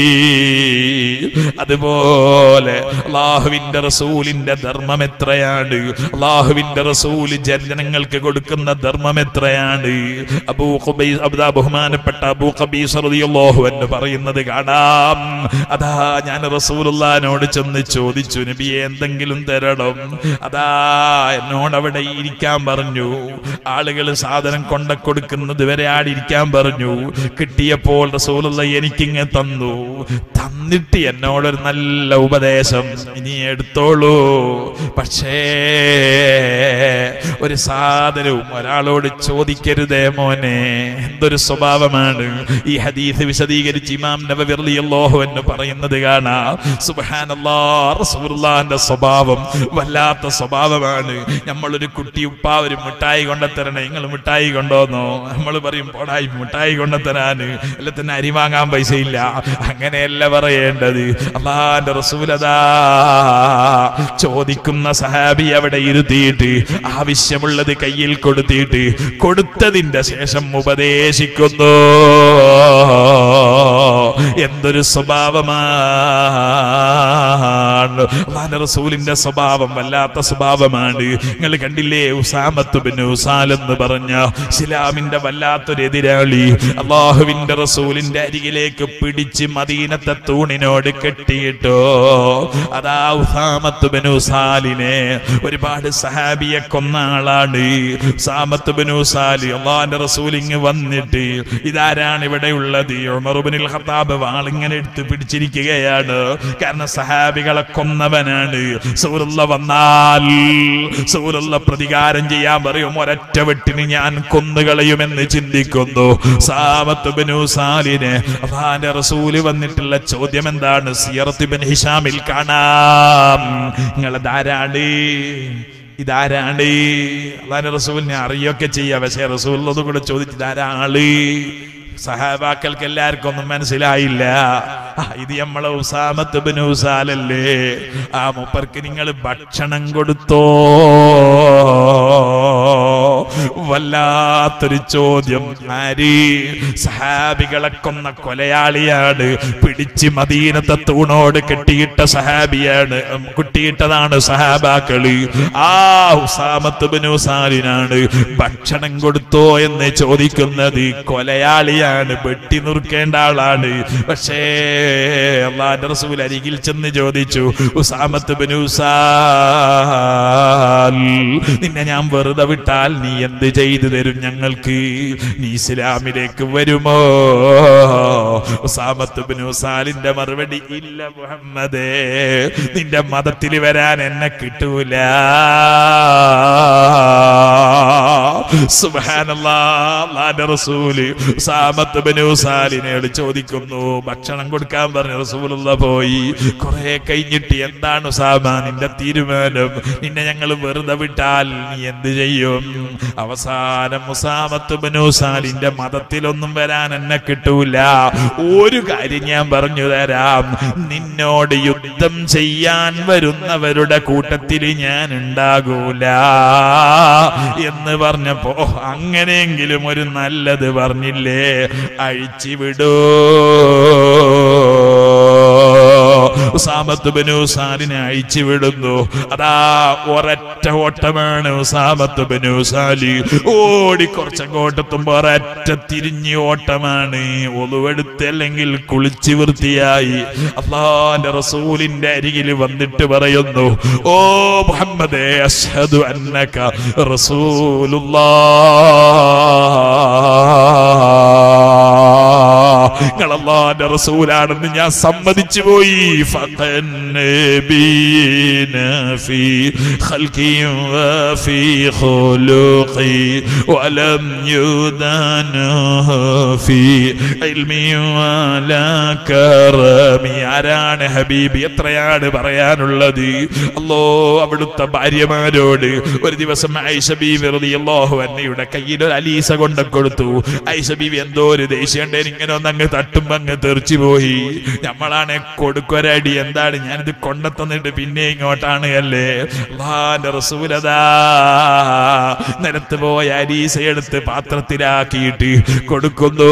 അതുപോലെ അള്ളാഹുവിന്റെ റസൂലിന്റെ ധർമ്മം എത്രയാണ് അള്ളാഹുവിന്റെ റസൂല് ജനങ്ങൾക്ക് കൊടുക്കുന്ന ധർമ്മം എത്രയാണ് അബൂ ഖുബൈസ് അബ്ദാ ബഹുമാനപ്പെട്ട അബൂ ഖബീസ് റളിയല്ലാഹു എന്ന് പറയുന്നത് കാണാം അതാ ഞാൻ റസൂലുള്ളാഹിനോട് ചെന്ന് ചോദിച്ചു നബിയെ എന്തെങ്കിലും തരണം അതാ എന്നോട് അവിടെ ഇരിക്കാൻ പറഞ്ഞു ആളുകൾ സാധനം കൊണ്ട കൊടുക്കുന്നത് വരെ ആടിരിക്കാൻ പറഞ്ഞു കിട്ടിയപ്പോൾ റസൂലുള്ള എനിക്കിങ്ങ് തന്നു തന്നിട്ട് എന്നോടൊരു നല്ല ഉപദേശം ഇനി എടുത്തോളൂ പക്ഷേ ഒരു സാധനവും ഒരാളോട് ചോദിക്കരുതേ മോനെ എന്തൊരു സ്വഭാവമാണ് ഈ ഹദീസ് വിശദീകരിച്ച് ഇമാം നബവി റളിയല്ലാഹു എന്ന് പറയുന്നത് കാണാം സുബ്ഹാനല്ലാഹ് റസൂലുള്ളാഹിന്റെ സ്വഭാവം വല്ലാത്ത സ്വഭാവമാണ് നമ്മളൊരു കുട്ടി ഉപ്പ ഒരു മിഠായി കൊണ്ടുത്തരണേ നിങ്ങൾ മിഠായി കൊണ്ടുവന്നോ നമ്മൾ പറയും പോടായി മിഠായി കൊണ്ടുത്തരാന് അല്ല തന്നെ അരി വാങ്ങാൻ പൈസ ഇല്ല അങ്ങനെയല്ല പറയേണ്ടത് അള്ളാന്റെ റസൂലതാ ചോദിക്കുന്ന സഹാബി അവിടെ ഇരുത്തിയിട്ട് ആവശ്യമുള്ളത് കയ്യിൽ കൊടുത്തിട്ട് കൊടുത്തതിന്റെ ശേഷം ഉപദേശിക്കുന്നു എന്തൊരു സ്വഭാവമാണ് അള്ളാന്റെ റസൂലിന്റെ സ്വഭാവം വല്ലാത്ത സ്വഭാവമാണ് നിങ്ങൾ കണ്ടില്ലേ ഉസാമത്ത് ബിൻ ഉസാൽ എന്ന് പറഞ്ഞ ഇസ്ലാമിന്റെ വല്ലാത്തൊരു എതിരാളി അള്ളാഹുവിന്റെ റസൂലിന്റെ അരികിലേക്ക് പിടിച്ച് മദീനത്തെ തൂണിനോട് കെട്ടിയിട്ടോ അതാ ഉസാമത്ത് ബിൻ ഉസാലിനെ ഒരുപാട് സഹാബിയെ കൊന്ന ആളാണ് ഉസാമത്ത് ബിൻ ഉസാലി അള്ളാഹിന്റെ റസൂലിങ് വന്നിട്ട് ഇതാരാണ് ഇവിടെ ഉള്ളത് ഉമറുബിനിൽ ഖത്താബ് വാളിങ്ങനെ എടുത്ത് പിടിച്ചിരിക്കുകയാണ് കാരണം സഹാബികളെ കൊന്നവനാണ് സൂറുള്ള വന്നാൽ സൂറുള്ള പ്രതികാരം ചെയ്യാൻ പറയും ഒരൊറ്റ വെട്ടിന് ഞാൻ കൊന്നുകളയുമെന്ന് ചിന്തിക്കുന്നു സാമത്ത് ബനു സാലിനെ അള്ളാന്റെ റസൂല് വന്നിട്ടുള്ള ചോദ്യം എന്താണ് സിയറത്ത് ബിൻ ഹിഷാമിൽ കാണാം നിങ്ങളതാരാണ് ഇതാരാണ് അള്ളാന്റെ റസൂലിനെ അറിയൊക്കെ ചെയ്യാം പക്ഷേ റസൂലിനോട് കൂടെ ചോദിച്ചു ഇതാരാള് സഹാബാക്കൾക്ക് എല്ലാവർക്കും ഒന്നും മനസ്സിലായില്ല ആ, ഇത് നമ്മളെ ഉസാമത്ത് ബിൻ ഉസാലല്ലേ ആ മുപ്പർക്ക് നിങ്ങൾ ഭക്ഷണം കൊടുത്തോ വല്ലാത്തൊരു ചോദ്യം ആര് സഹാബികളെ കൊന്ന കൊലയാളിയാണ് പിടിച്ച് മദീനത്തെ തൂണോട് കെട്ടിയിട്ട സഹാബിയാണ് ഉം, കുട്ടിയിട്ടതാണ് സഹാബാക്കള് ആ ഉസാമത്ത് ബിൻ ഉസാലിനാണ് ഭക്ഷണം കൊടുത്തോ എന്ന് ചോദിക്കുന്നത് കൊലയാളിയാണ് വെട്ടി നുറുക്കേണ്ട ആളാണ് പക്ഷേ അള്ളാന്റെ റസൂൽ അരികിൽ ചെന്ന് ചോദിച്ചു ഉസാമത്ത് ബിൻ ഉസാൽ നിന്നെ ഞാൻ വെറുതെ വിട്ടാൽ നീ എന്ത് ചെയ്തു തരും ഞങ്ങൾക്ക് നീ ഇസ്ലാമിലേക്ക് വരുമോ ഉസാമത്ത് ബിൻ ഉസാലിന്റെ മറുപടി ഇല്ല മുഹമ്മദേ നിന്റെ മതത്തിൽ വരാൻ എന്നെ കിട്ടൂല സുബ്ഹാനല്ലാഹ് റസൂല് ഉസാമത്ത് ബിൻ ഉസാലിനോട് ചോദിക്കുന്നു ഭക്ഷണം കൊടുക്കാൻ പറഞ്ഞ റസൂലുള്ള പോയി കുറെ കഴിഞ്ഞിട്ട് എന്താണ് ഉസാമ നിന്റെ തീരുമാനം നിന്നെ ഞങ്ങൾ വെറുതെ വിട്ടാൽ നീ എന്ത് ചെയ്യും അവസാനം മുസാമത്ത് ബിൻ ഉസാലിന്റെ മതത്തിലൊന്നും വരാൻ എന്നെ കിട്ടൂല ഒരു കാര്യം ഞാൻ പറഞ്ഞു തരാം നിന്നോട് യുദ്ധം ചെയ്യാൻ വരുന്നവരുടെ കൂട്ടത്തിൽ ഞാൻ ഉണ്ടാകൂല എന്ന് പറഞ്ഞപ്പോ അങ്ങനെയെങ്കിലും ഒരു നല്ലത് പറഞ്ഞില്ലേ അഴിച്ചു വിടൂ ഉസാമത്ത് ബനു സാലിനെ അഴിച്ചു വിടുന്നു അതാ ഒരൊറ്റ ഓട്ടമാണ് ഉസാമത്ത് ബനു സാലി ഓടി കുറച്ചങ്ങോട്ടെത്തുമ്പോ ഒരൊറ്റ തിരിഞ്ഞ് ഓട്ടമാണ് ഒതുവെടുത്ത് അല്ലെങ്കിൽ കുളിച്ച് വൃത്തിയായി അള്ളാന്റെ റസൂലിന്റെ അരികിൽ വന്നിട്ട് പറയുന്നു ഓ മുഹമ്മദേ അഷ്ഹദു അന്നക റസൂലുള്ളാഹ് നിങ്ങൾ അള്ളാന്റെ റസൂലാണെന്ന് ഞാൻ സമ്മതിച്ചു പോയി فقنبين في خلقي وفي خلقي ولم يدانه في علمي ولا كرمي ആരാണ് ഹബീബി എത്രയാണ് പറയാനുള്ളത് അല്ലോ അവിടുത്തെ ഭാര്യമാരോട് ഒരു ദിവസം ഐഷ ബീവി റളിയല്ലാഹു അന്നയുടെ കയ്യിൽ ഒരു അലീസ കൊണ്ട് കൊടുത്തു ഐഷ ബീവി എന്തോ ഒരു ദേഷ്യണ്ടേ ഇങ്ങനെ ഒന്ന് അങ്ങ് തട്ടുമ്പോ അങ്ങ് തെറിച്ചു പോയി നമ്മളാണ് കൊടുക്കൊരടി എന്താണ് ഞാനിത് കൊണ്ടെത്തന്നിട്ട് പിന്നെ ഇങ്ങോട്ടാണ് അല്ലേ അള്ളാന്റെ റസൂലതാ നിലത്ത് പോയ അരീസ എടുത്ത് പാത്രത്തിലാക്കിയിട്ട് കൊടുക്കുന്നു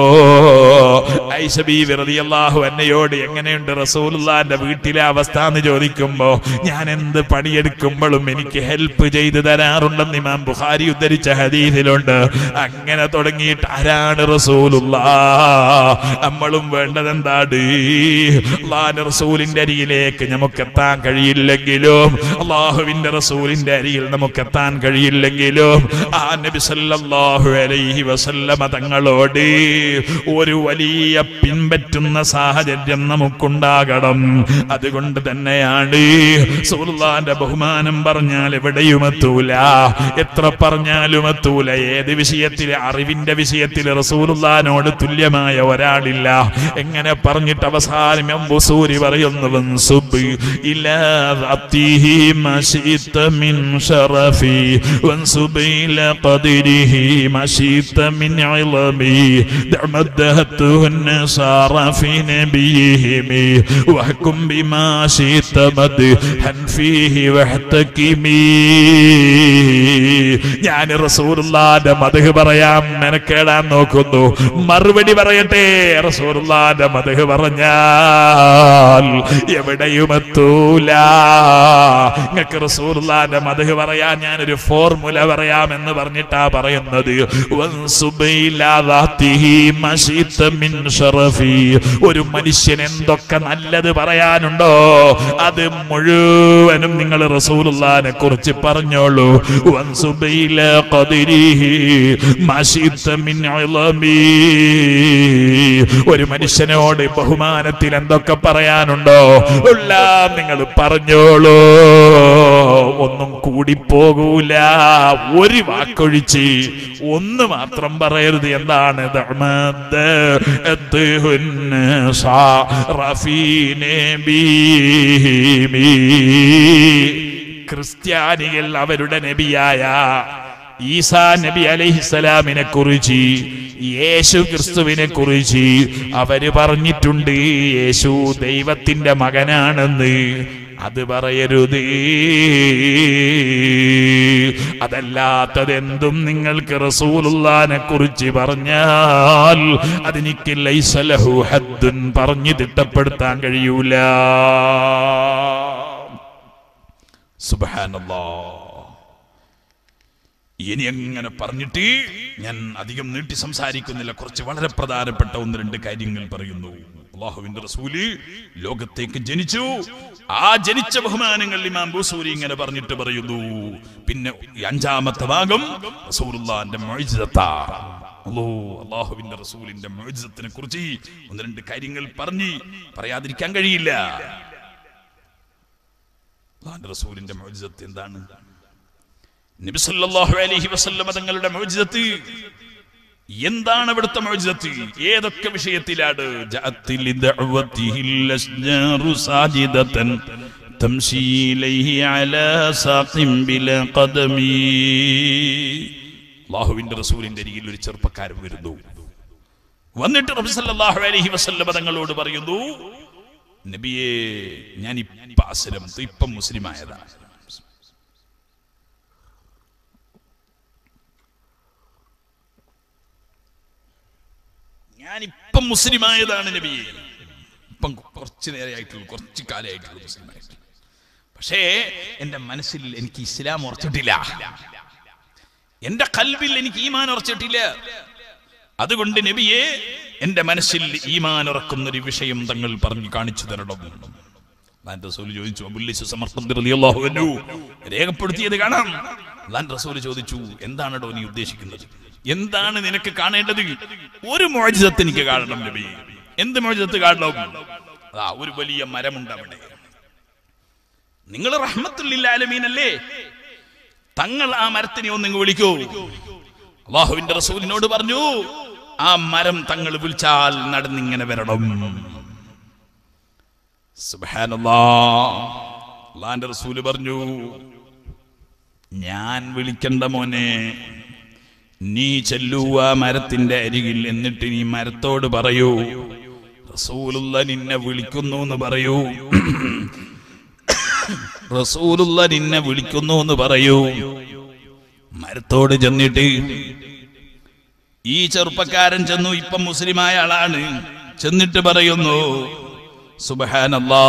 ഐഷ ബീവി റളിയല്ലാഹു അന്നയോട് എങ്ങനെയുണ്ട് റസൂലുള്ളാന്റെ വീട്ടിലെ അവസ്ഥ എന്ന് ചോദിക്കുമ്പോ ഞാൻ എന്ത് പണിയെടുക്കുമ്പോഴും എനിക്ക് ഹെൽപ്പ് ചെയ്തു തരാറുണ്ടെന്ന് ഇമാം ബുഖാരി ഉദ്ധരിച്ച ഹദീസിലുണ്ട് അങ്ങനെ തുടങ്ങിയിട്ട് ആരാണ് റസൂലുള്ള നമ്മളും വേണ്ടത് എന്താണ് അള്ളാന്റെ റസൂലിന്റെ അരികിലേക്ക് നമുക്ക് എത്താൻ കഴിയില്ലെങ്കിലും അള്ളാഹുവിന്റെ റസൂലിന്റെ അരികിൽ നമുക്ക് എത്താൻ കഴിയില്ലെങ്കിലും ആ നബി സല്ലല്ലാഹു അലൈഹി വസല്ലമ തങ്ങളോട് ഒരു വലിയ പിൻപറ്റുന്ന സാഹചര്യം നമുക്കുണ്ടാകണം അതുകൊണ്ട് തന്നെയാണ് സൂലുള്ളാന്റെ ബഹുമാനം പറഞ്ഞാൽ എവിടെയും എത്തൂല എത്ര പറഞ്ഞാലും എത്തൂല ഏത് വിഷയത്തിൽ അറിവിന്റെ വിഷയത്തിൽ റസൂലുള്ളാനോട് തുല്യമായ ഒരാളില്ല എങ്ങനെ പറഞ്ഞിട്ട് അവസാനം എംബുസൂരി പറയുന്നു വൻസുബ് ഇലാ റബ്തിഹി മശീത മിൻ ഷറഫി വൻസുബ് ഇലാ ഖദരിഹി മശീത മിൻ ഇളമി دعمدهته النصارى في نبيهم واحكم بما شئت مدحا فيه واحتكمي ഞാൻ റസൂറുല്ലാന്റെ മതഹ് പറയാൻ മെനക്കേടാൻ നോക്കുന്നു മറുപടി പറയട്ടെ റസൂറുല്ലാന്റെ മതഹ് പറഞ്ഞാൽ എവിടെയും എത്തൂല നിങ്ങൾക്ക് റസൂറുല്ലാന്റെ മതഹ് പറയാൻ ഞാനൊരു ഫോർമുല പറയാമെന്ന് പറഞ്ഞിട്ടാ പറയുന്നത് വൻസുബൈലാദാത്തിഹി മശീത്ത മിൻ ഷറഫി. ഒരു മനുഷ്യൻ എന്തൊക്കെ നല്ലത് പറയാനുണ്ടോ അത് മുഴുവനും നിങ്ങൾ റസൂലുള്ളാനെ കുറിച്ച് പറഞ്ഞോളൂ വൻസുബൈല ഖദരിഹി മശീത്ത മിൻ ഇളമി. ഒരു മനുഷ്യനോട് ബഹുമാനത്തിൽ എന്തൊക്കെ പറയാനുണ്ടോ എല്ലാം നിങ്ങൾ പറഞ്ഞോളൂ ഒന്നും കൂടി പോകൂല ഒരു വാക്കൊഴിച്ച് ഒന്ന് മാത്രം പറയരുത് എന്താണ് ദഅ്മദ് അദ്ഹുന്ന സാറഫീനെ ബീമി. ക്രിസ്ത്യാനികൾ അവരുടെ നബിയായ ഈസാ നബി അലൈഹിസ്സലാമിനെ കുറിച്ച് യേശു ക്രിസ്തുവിനെ കുറിച്ച് അവര് പറഞ്ഞിട്ടുണ്ട് യേശു ദൈവത്തിന്റെ മകനാണെന്ന് അത് പറയരുത് അതല്ലാത്തതെന്തും നിങ്ങൾക്ക് റസൂലുള്ളാനെ കുറിച്ച് പറഞ്ഞാൽ അതെനിക്ക് ലൈസലഹു ഹദ്ദുൻ പറഞ്ഞു തിട്ടപ്പെടുത്താൻ കഴിയൂല സുബ്ഹാനല്ലാ ഇനി അങ്ങനെ പറഞ്ഞിട്ട് ഞാൻ അധികം നീട്ടി സംസാരിക്കുന്നില്ല കുറച്ച് വളരെ പ്രധാനപ്പെട്ട ഒന്ന് രണ്ട് കാര്യങ്ങൾ പറയുന്നു അള്ളാഹുവിന്റെ റസൂല് ലോകത്തേക്ക് ജനിച്ചു ആ ജനിച്ച ബഹുമാനങ്ങൾ ഇമാം ബൂസൂരി ഇങ്ങനെ പറഞ്ഞിട്ട് പറയുന്നു പിന്നെ ഈ അഞ്ചാമത്തെ ഭാഗം റസൂലുള്ളാന്റെ മുഅ്ജിസത്താ അല്ലോ അള്ളാഹുവിന്റെ റസൂലിന്റെ മുഅ്ജിസത്തിനെ കുറിച്ച് ഒന്ന് രണ്ട് കാര്യങ്ങൾ പറഞ്ഞ് പറയാതിരിക്കാൻ കഴിയില്ല അള്ളാഹുവിന്റെ റസൂലിന്റെ മുഅ്ജിസത്ത് എന്താണ് നബി സല്ലല്ലാഹു അലൈഹി വസല്ലമ തങ്ങളുടെ മുഅ്ജിസത്ത് എന്താണ് അവിടുത്തെ മുഅ്ജിസത്ത് ഏതൊക്കെ വിഷയത്തിലാണ് ജഅത്തിൽ ദഅവതിഹിൽ അസ്ജാറു സാജിദതൻ തംശി ഇലൈഹി അലാ സാഖിം ബിലാ ഖദമി അല്ലാഹുവിന്റെ റസൂലിന്റെ അരികിൽ ഒരു ചെറുപ്പക്കാരൻ വരുന്നു വന്നിട്ട് നബി സല്ലല്ലാഹു അലൈഹി വസല്ലമ തങ്ങളോട് പറയുന്നു നബിയെ ഞാൻ ഇപ്പം അസ്ലം ഇപ്പം മുസ്ലിമായതാണ് ഞാൻ ഇപ്പം മുസ്ലിമായതാണ് നബിയെ ഇപ്പം കുറച്ച് നേരമായിട്ടുള്ളൂ കുറച്ച് കാലമായിട്ടുള്ളൂ മുസ്ലിമായിട്ട് പക്ഷേ എന്റെ മനസ്സിൽ എനിക്ക് ഇസ്ലാം ഉറച്ചിട്ടില്ല എന്റെ കൽവിൽ എനിക്ക് ഈമാൻ ഉറച്ചിട്ടില്ല അതുകൊണ്ട് നബിയെ എന്റെ മനസ്സിൽ ഈമാൻ ഉറക്കുന്ന ഒരു വിഷയം തങ്ങൾ പറഞ്ഞു കാണിച്ചു തരണം അള്ളാൻ റസൂൽ ചോദിച്ചു അബുല്ലിസ് സമർപ്പന്ത് റളിയല്ലാഹു അൻഹു രേഖപ്പെടുത്തിയത് കാണാം അള്ളാൻ റസൂൽ ചോദിച്ചു എന്താണോ നീ ഉദ്ദേശിക്കുന്നത് എന്താണ് നിനക്ക് കാണേണ്ടത് ഒരു മോചിതത്ത് എനിക്ക് കാണണം നബി എന്ത് മോചിതത്ത് കാണണം അതാ ഒരു വലിയ മരമുണ്ട് അവിടെ നിങ്ങൾ റഹ്മത്തുല്ലാലമീനല്ലേ തങ്ങൾ ആ മരത്തിനെ ഒന്ന് വിളിക്കൂ അള്ളാഹുവിന്റെ റസൂലിനോട് പറഞ്ഞു ആ മരം തങ്ങൾ വിളിച്ചാൽ നടന്നിങ്ങനെ വരണം സുബ്ഹാനല്ലാ അള്ളാന്റെ റസൂല് പറഞ്ഞു ഞാൻ വിളിക്കണ്ട മോനെ നീ ചെല്ലൂ ആ മരത്തിന്റെ അരികിൽ എന്നിട്ട് നീ മരത്തോട് പറയൂ റസൂലുള്ള നിന്നെ വിളിക്കുന്നു എന്ന് പറയൂ റസൂലുള്ള നിന്നെ വിളിക്കുന്നു എന്ന് പറയൂ മരത്തോട് ചെന്നിട്ട് ഈ ചെറുപ്പക്കാരൻ ചെന്നു ഇപ്പം മുസ്ലിമായ ആളാണ് ചെന്നിട്ട് പറയുന്നു സുബഹാനല്ലാ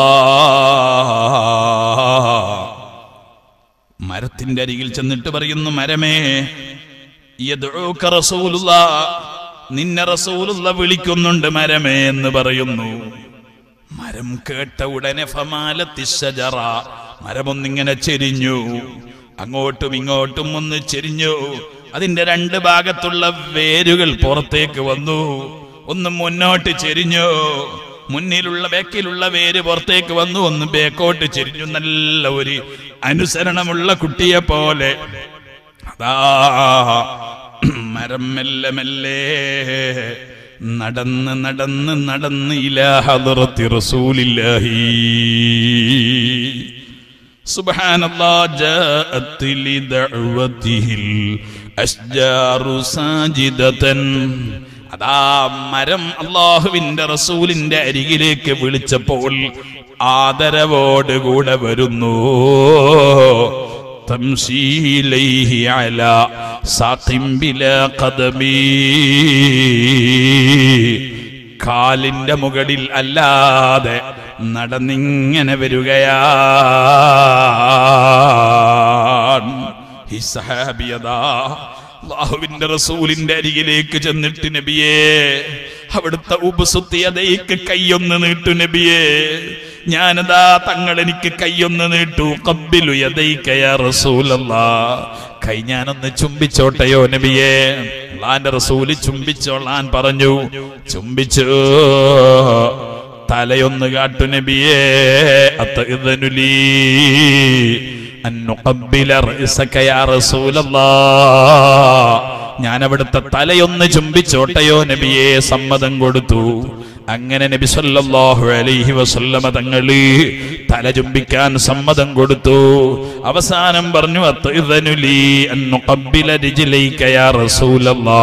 മരത്തിന്റെ അരികിൽ ചെന്നിട്ട് പറയുന്നു മരമേ യദ്ഊക റസൂലുള്ള നിന്നെ റസൂലുള്ള വിളിക്കുന്നുണ്ട് മരമേ എന്ന് പറയുന്നു മരം കേട്ട ഉടനെ ഫമാലത്തിശജറ മരമൊന്നിങ്ങനെ ചെരിഞ്ഞു അങ്ങോട്ടും ഇങ്ങോട്ടും ഒന്ന് ചെരിഞ്ഞു അതിന്റെ രണ്ട് ഭാഗത്തുള്ള വേരുകൾ പുറത്തേക്ക് വന്നു ഒന്ന് മുന്നോട്ട് ചെരിഞ്ഞു മുന്നിലുള്ള ബേക്കിലുള്ള വേര് പുറത്തേക്ക് വന്നു ഒന്ന് ബേക്കോട്ട് ചെരിഞ്ഞു നല്ല ഒരു അനുസരണമുള്ള കുട്ടിയെ പോലെ അതാ മരം മെല്ലെ മെല്ലെ നടന്ന് നടന്ന് നടന്ന് ഇലാ ഹദറത്തി റസൂലില്ലാഹി സുബ്ഹാനല്ലാ ജാഅത്ത് ലിദഅവതിഹിൽ അസ്ജാറു സാജിദതൻ അതാ മരം അള്ളാഹുവിന്റെ റസൂലിന്റെ അരികിലേക്ക് വിളിച്ചപ്പോൾ ആദരവോടുകൂടെ വരുന്നു تمشي إليه على ساق بلا قدم കാലിന്റെ മുകളിൽ അല്ലാതെ നടന്നിങ്ങനെ വരികയാണ് ഈ സഹാബിയതാ അള്ളാഹുവിന്റെ റസൂലിന്റെ അരികിലേക്ക് ചെന്നിട്ട് നബിയേ അവിടുത്തെ ഉപസുത്തിയതയ്ക്ക് കൈയൊന്ന് നീട്ടു നബിയേ ഞാനതാ തങ്ങൾ എനിക്ക് കൈയൊന്ന് നീട്ടു കബ്ബിലു യദൈക്കയ റസൂലല്ലാ കൈ ഞാനൊന്ന് ചുംബിച്ചോട്ടെയോ നബിയേ അള്ളാന്റെ റസൂല് ചുംബിച്ചോളാൻ പറഞ്ഞു ചുംബിച്ചു തലയൊന്ന് കാട്ടു നബിയേ അത്തഇദനുലീ അൻ നുഖബ്ബില റഅസക യാ റസൂലല്ലാ ഞാൻ അവിടുത്തെ തലയൊന്ന് ചുംബിച്ചോട്ടയോ നബിയെ സമ്മതം കൊടുത്തു അങ്ങനെ നബി സല്ലല്ലാഹു അലൈഹി വസല്ലമ തങ്ങള് തല ചുംബിക്കാൻ സമ്മതം കൊടുത്തു അവസാനം പറഞ്ഞു അത്തഇദനുലീ അൻ നുഖബ്ബില റിജ്ലൈക യാ റസൂലല്ലാ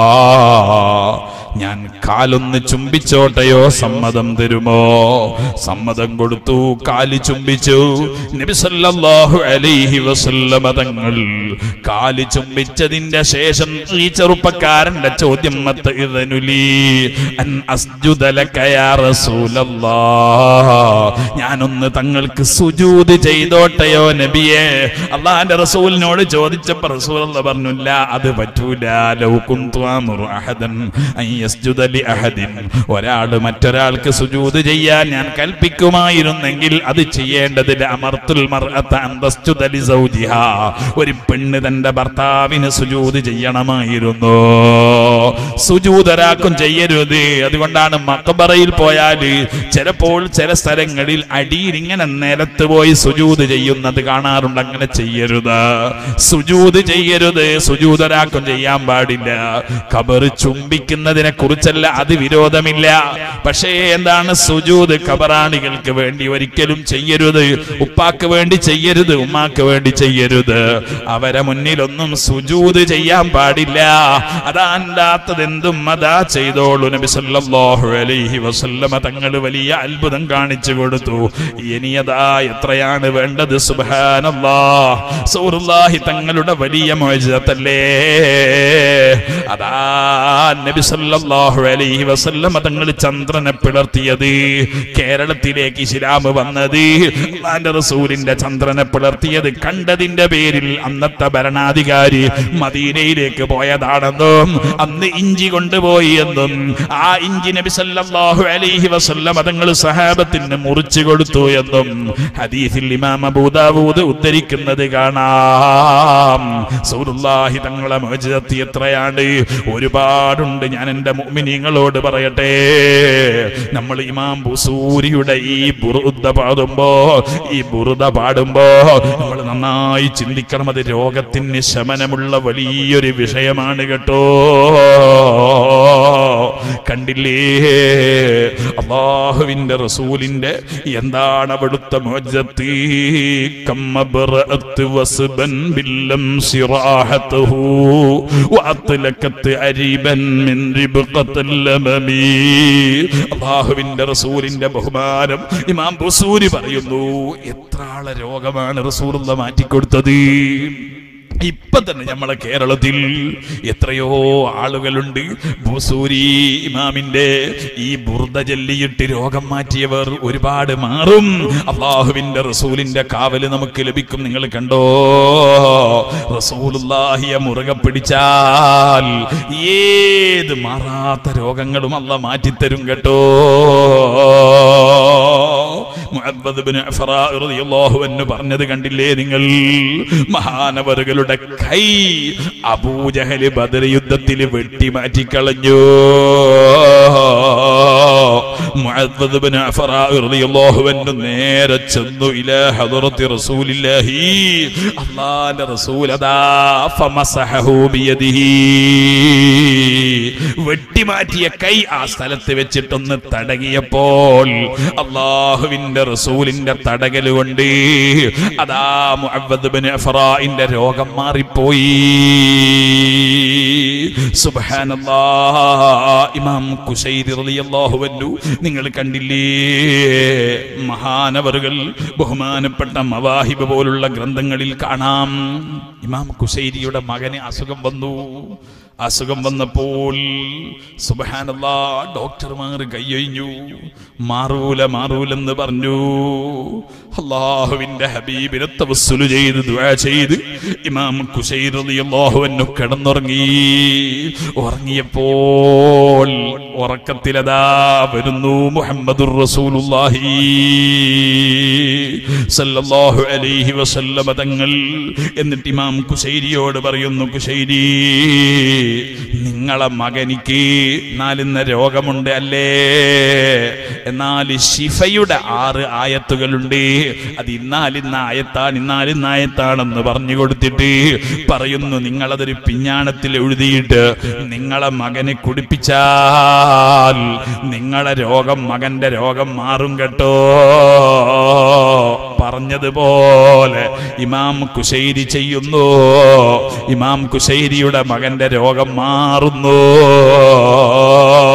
ഞാൻ കാലൊന്ന് ചുംബിച്ചോട്ടയോ സമ്മതം തരുമോ സമ്മതം കൊടുത്തു കാല് ചുംബിച്ചു നബി സല്ലല്ലാഹു അലൈഹി വസല്ലമ തങ്ങൾ കാല് ചുംബിച്ചതിന്റെ ശേഷം ഈ ചെറുപ്പക്കാരന്റെ ചോദ്യം മത്ത് ഇദനുലീ അൻ അസ്ജുദ ലക യാ റസൂലല്ലാ ഞാനൊന്ന് തങ്ങൾക്ക് സുജൂദ് ചെയ്തോട്ടയോ നബിയെ അള്ളാന്റെ റസൂലിനോട് ചോദിച്ചപ്പോ റസൂൽ പറഞ്ഞു "ലാ, അത് പറ്റൂല ലൗ കുന്തു അമുറു അഹദൻ അൻ യസ്ജുദ ലഅഹദിൻ ഒരാൾ മറ്റൊരാൾക്ക് സുജൂദ് ചെയ്യാൻ ഞാൻ കൽപ്പിക്കുമായിരുന്നെങ്കിൽ അത് ചെയ്യേണ്ടതിൽ അമർത്തുൽ മർഅത അൻ തസ്ജുദ ലിസൗജിഹാ ഒരു പെണ്ണ് തന്റെ ഭർത്താവിന് സുജൂദ് ചെയ്യണമായിരുന്നു സുജൂദ് ഒരാൾക്കും ചെയ്യരുത് അതുകൊണ്ടാണ് മക്കബറയിൽ പോയാൽ ചിലപ്പോൾ ചില സ്ഥലങ്ങളിൽ അടിയിൽ ഇങ്ങനെ നിലത്ത് പോയി സുജൂദ് ചെയ്യുന്നത് കാണാറുണ്ട് അങ്ങനെ ചെയ്യരുത് സുജൂദ് ചെയ്യരുത് സുജൂദ് ഒരാൾക്കും ചെയ്യാൻ പാടില്ല കബറ് ചുംബിക്കുന്നതിനെ കുറിച്ചല്ല അത് വിരോധമില്ല പക്ഷേ എന്താണ് സുജൂദ് കബറാണികൾക്ക് വേണ്ടി ഒരിക്കലും ചെയ്യരുത് ഉപ്പാക്ക് വേണ്ടി ചെയ്യരുത് ഉമ്മാക്ക് വേണ്ടി ചെയ്യരുത് അവരെ മുന്നിലൊന്നും സുജൂദ് ചെയ്യാൻ പാടില്ല അതാണ്ടാത്തത് എന്തും അതാ ചെയ്തോളൂ നബി സല്ലല്ലാഹു അലൈഹി വസല്ലമ തങ്ങൾ വലിയ അത്ഭുതം കാണിച്ചു കൊടുത്തു ഇനിയതാ എത്രയാണ് വേണ്ടത് സുബ്ഹാനല്ലാ സൂറുല്ലാഹി തങ്ങളുടെ വലിയ മോചിതത്തല്ലേ അതാ നബി സല്ലല്ലാഹു അലൈഹി വസല്ലമ തങ്ങൾ ചന്ദ്രനെ പിളർത്തിയത് കേരളത്തിലേക്ക് ഇസ്ലാം വന്നത് അള്ളാന്റെ റസൂലിന്റെ ചന്ദ്രനെ പിളർത്തിയത് കണ്ടതിന്റെ പേരിൽ അന്നത്തെ ഭരണാധികാരി മദീനയിലേക്ക് പോയതാണെന്നും അന്ന് ഇഞ്ചി കൊണ്ടുപോയി എന്നും ആ ഇഞ്ചി നബി സല്ലല്ലാഹു അലൈഹി വസല്ലം തങ്ങൾ സഹാബത്തിന് മുറിച്ചു കൊടുത്തു എന്നും ഹദീസിൽ ഇമാം അബൂദാവൂദ് ഉദ്ധരിക്കുന്നത് കാണാം സൂറുല്ലാഹി തങ്ങളെ മോചിതത്തി എത്രയാണ് ഒരുപാടുണ്ട് ഞാൻ എൻ്റെ മുഅ്മിനീങ്ങളോട് പറയട്ടെ നമ്മൾ ഇമാം ബുസൂരിയുടെ ഈ ബുറുദ പാടുമ്പോ ഈ ബുറുദ പാടുമ്പോ നമ്മൾ നന്നായി ചിന്തിക്കണം അത് രോഗത്തിന് ശമനമുള്ള വലിയൊരു വിഷയമാണ് കേട്ടോ കണ്ടില്ലേ അള്ളാഹുവിന്റെ റസൂലിന്റെ എന്താണ് അവിടുത്തെ മോചത്തി കമ്മബറഅത്ത് വസ്ബൻ ബില്ലം സിറാഹത്തുഹു വഅത്ലക്കത്ത് അരിബൻ മിൻ റിബ്ഖത്തിൽ ലമമി അള്ളാഹുവിന്റെ റസൂലിന്റെ ബഹുമാനം ഇമാം ബുസൂരി പറയുന്നു എത്ര ആളെ രോഗമാണ് റസൂലുള്ള മാറ്റിക്കൊടുത്തത് ഇപ്പൊ തന്നെ നമ്മളെ കേരളത്തിൽ എത്രയോ ആളുകളുണ്ട് ഭൂസൂരി ഇമാമിന്റെ ഈ ബുർദ ചൊല്ലിയിട്ട് രോഗം മാറ്റിയവർ ഒരുപാട് മാറും അള്ളാഹുവിന്റെ റസൂലിന്റെ കാവല് നമുക്ക് ലഭിക്കും നിങ്ങൾ കണ്ടോ റസൂലുള്ളാഹിയെ മുറുകെ പിടിച്ചാൽ ഏത് മാറാത്ത രോഗങ്ങളും അല്ല മാറ്റിത്തരും കേട്ടോ മുഹമ്മദ് ബിൻ അഫ്റാ റളിയല്ലാഹു അൻഹു പറഞ്ഞത് കണ്ടില്ലേ നിങ്ങൾ മഹാനവറുകളുടെ കൈ അബൂജഹല് ബദർ യുദ്ധത്തിൽ വെട്ടിമാറ്റിക്കളഞ്ഞു മുഹമ്മദ് ബിൻ അഫ്റാ റളിയല്ലാഹു അൻഹു നേരെ ചെന്നു ഇലാ ഹദറത്തി റസൂലില്ലാഹി അല്ലാഹുവിന്റെ റസൂൽ അതാ ഫമസഹഹു ബിയദിഹി വെട്ടിമാറ്റിയ കൈ ആ സ്ഥലത്ത് വെച്ചിട്ടൊന്ന് തടകിയപ്പോൾ അള്ളാഹുവിന്റെ റസൂലിന്റെ തടകൽ കൊണ്ട് അതാ മുഅവ്വദ് ബിൻ അഫ്റാഇന്റെ രോഗം മാറിപ്പോയി സുബ്ഹാനല്ലാഹ് ഇമാം കുശൈരി റളിയല്ലാഹു അൻഹു നിങ്ങൾ കണ്ടില്ലേ മഹാനവറുകൾ ബഹുമാനപ്പെട്ട മവാഹിബ് പോലുള്ള ഗ്രന്ഥങ്ങളിൽ കാണാം ഇമാം കുശൈരിയുടെ മകന് അസുഖം വന്നു അസുഖം വന്നപ്പോൾ സുബഹാനല്ലാ ഡോക്ടർമാർ കൈയൊഴിഞ്ഞു മാറൂല മാറൂലെന്ന് പറഞ്ഞു അള്ളാഹുവിന്റെ ഹബീബിനെ തവസ്സുലു ചെയ്ത് ദുആ ചെയ്ത് ഇമാം കുശൈർ റളിയല്ലാഹു അൻഹു കിടന്നുറങ്ങി ഉറങ്ങിയപ്പോൾ ഉറക്കത്തിലതാ വരുന്നു മുഹമ്മദുർ റസൂലുള്ളാഹി സല്ലല്ലാഹു അലൈഹി വസല്ലമ തങ്ങൾ എന്നിട്ട് ഇമാം കുശൈരിയോട് പറയുന്നു കുശൈരി നിങ്ങളെ മകനിക്ക് നാലിന്ന രോഗമുണ്ട് അല്ലേ എന്നാൽ ശിഫയുടെ ആറ് ആയത്തുകളുണ്ട് അത് ഇന്നാലിന്ന ആയത്താണ് ഇന്നാലിന്ന ആയത്താണെന്ന് പറഞ്ഞു കൊടുത്തിട്ട് പറയുന്നു നിങ്ങളതൊരു പിഞ്ഞാണത്തിൽ എഴുതിയിട്ട് നിങ്ങളെ മകനെ കുടിപ്പിച്ചാൽ നിങ്ങളെ രോഗം മകന്റെ രോഗം മാറും കേട്ടോ പറഞ്ഞതുപോലെ ഇമാം കുശൈരി ചെയ്യുന്നു ഇമാം കുശൈരിയുടെ മകന്റെ രോഗം മാറുന്നു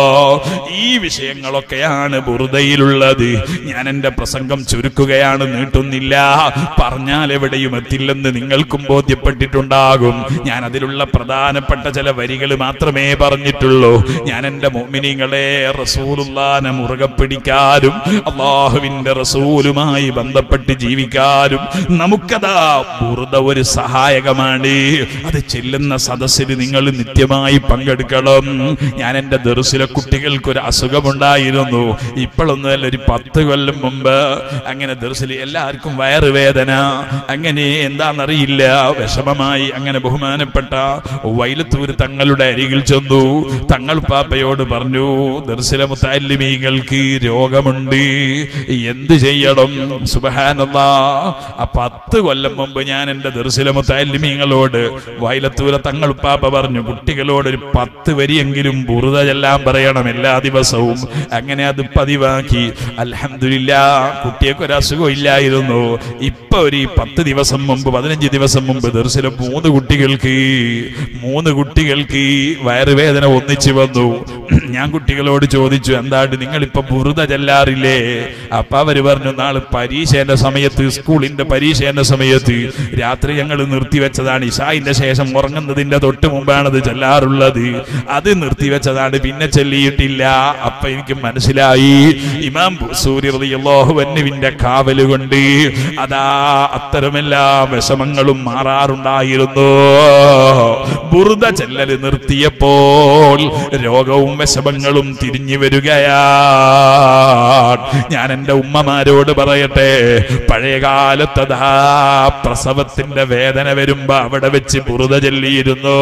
ഈ വിഷയങ്ങളൊക്കെയാണ് ബുറുദയിലുള്ളത് ഞാൻ എന്റെ പ്രസംഗം ചുരുക്കുകയാണ് നീട്ടുന്നില്ല പറഞ്ഞാൽ എവിടെയും എത്തില്ലെന്ന് നിങ്ങൾക്കും ബോധ്യപ്പെട്ടിട്ടുണ്ടാകും ഞാൻ അതിലുള്ള പ്രധാനപ്പെട്ട ചില വരികൾ മാത്രമേ പറഞ്ഞിട്ടുള്ളൂ ഞാൻ എന്റെ മോമിനിങ്ങളെ റസൂലുള്ളാനെ മുറുകെ പിടിക്കാനും അള്ളാഹുവിന്റെ റസൂലുമായി ബന്ധപ്പെട്ട് ജീവിക്കാനും നമുക്കതാ ബുറുദ ഒരു സഹായകമാണ് അത് ചെല്ലുന്ന സദസ്സിൽ നിങ്ങൾ നിത്യമായി പങ്കെടുക്കണം ഞാൻ എന്റെ ദർസിലെ കുട്ടികൾക്ക് ഒരു അസുഖമുണ്ടായിരുന്നു ഇപ്പോഴൊന്നുമല്ല ഒരു പത്ത് കൊല്ലം മുമ്പ് അങ്ങനെ ദർസിൽ എല്ലാവർക്കും വയറുവേദന അങ്ങനെ എന്താണെന്നറിയില്ല വിഷമമായി അങ്ങനെ ബഹുമാനപ്പെട്ട വൈലത്തൂർ തങ്ങളുടെ അരികിൽ ചെന്നു തങ്ങൾ പാപ്പയോട് പറഞ്ഞു ദർസിലെ മുത്താലിമീകൾക്ക് രോഗമുണ്ട് എന്ത് ചെയ്യണം സുബഹാനല്ലാ ആ പത്ത് കൊല്ലം മുമ്പ് ഞാൻ എന്റെ ദർസിലെ മുത്താലിമീങ്ങളോട് വൈലത്തൂര തങ്ങൾ പാപ്പ പറഞ്ഞു കുട്ടികളോട് ഒരു പത്ത് വരിയെങ്കിലും ബുറുത ചെല്ലാൻ പറയണം എല്ലാ ദിവസവും അങ്ങനെ അത് പതിവാക്കി അൽഹംദുലില്ല കുട്ടിയൊക്കെ ഒരു അസുഖം ഇല്ലായിരുന്നു ഇപ്പൊ ഒരു ഈ പത്ത് ദിവസം മുമ്പ് പതിനഞ്ച് ദിവസം മുമ്പ് ദർശനം മൂന്ന് കുട്ടികൾക്ക് മൂന്ന് കുട്ടികൾക്ക് വയറുവേദന ഒന്നിച്ചു വന്നു ഞാൻ കുട്ടികളോട് ചോദിച്ചു എന്താണ് നിങ്ങൾ ഇപ്പൊ ബുറുത ചെല്ലാറില്ലേ അപ്പൊ അവര് പറഞ്ഞു നാളെ പരീക്ഷേന്റെ സമയത്ത് സ്കൂളിന്റെ പരീക്ഷേന്റെ സമയത്ത് രാത്രി ഞങ്ങൾ നിർത്തിവെച്ചതാണ് ഇഷായിന്റെ ശേഷം ഉറങ്ങുന്നതിന്റെ തൊട്ട് മുമ്പാണ് അത് ചെല്ലാറുള്ളത് അത് നിർത്തിവെച്ചതാണ് പിന്നെ ചെല്ലിയിട്ടില്ല അപ്പൊ എനിക്ക് മനസ്സിലായി ഇമാം സൂര്യറിയാഹുവന്നുവിന്റെ കാവല് കൊണ്ട് അതാ അത്തരമെല്ലാ വിഷമങ്ങളും മാറാറുണ്ടായിരുന്നു ബുറുദ ചെല്ലല് നിർത്തിയപ്പോൾ രോഗവും വിഷമങ്ങളും തിരിഞ്ഞു വരികയാണ് ഞാൻ എന്റെ ഉമ്മമാരോട് പറയട്ടെ പഴയ കാലത്തതാ പ്രസവത്തിന്റെ വേദന വരുമ്പോ അവിടെ വെച്ച് ബുറുദ ചൊല്ലിയിരുന്നു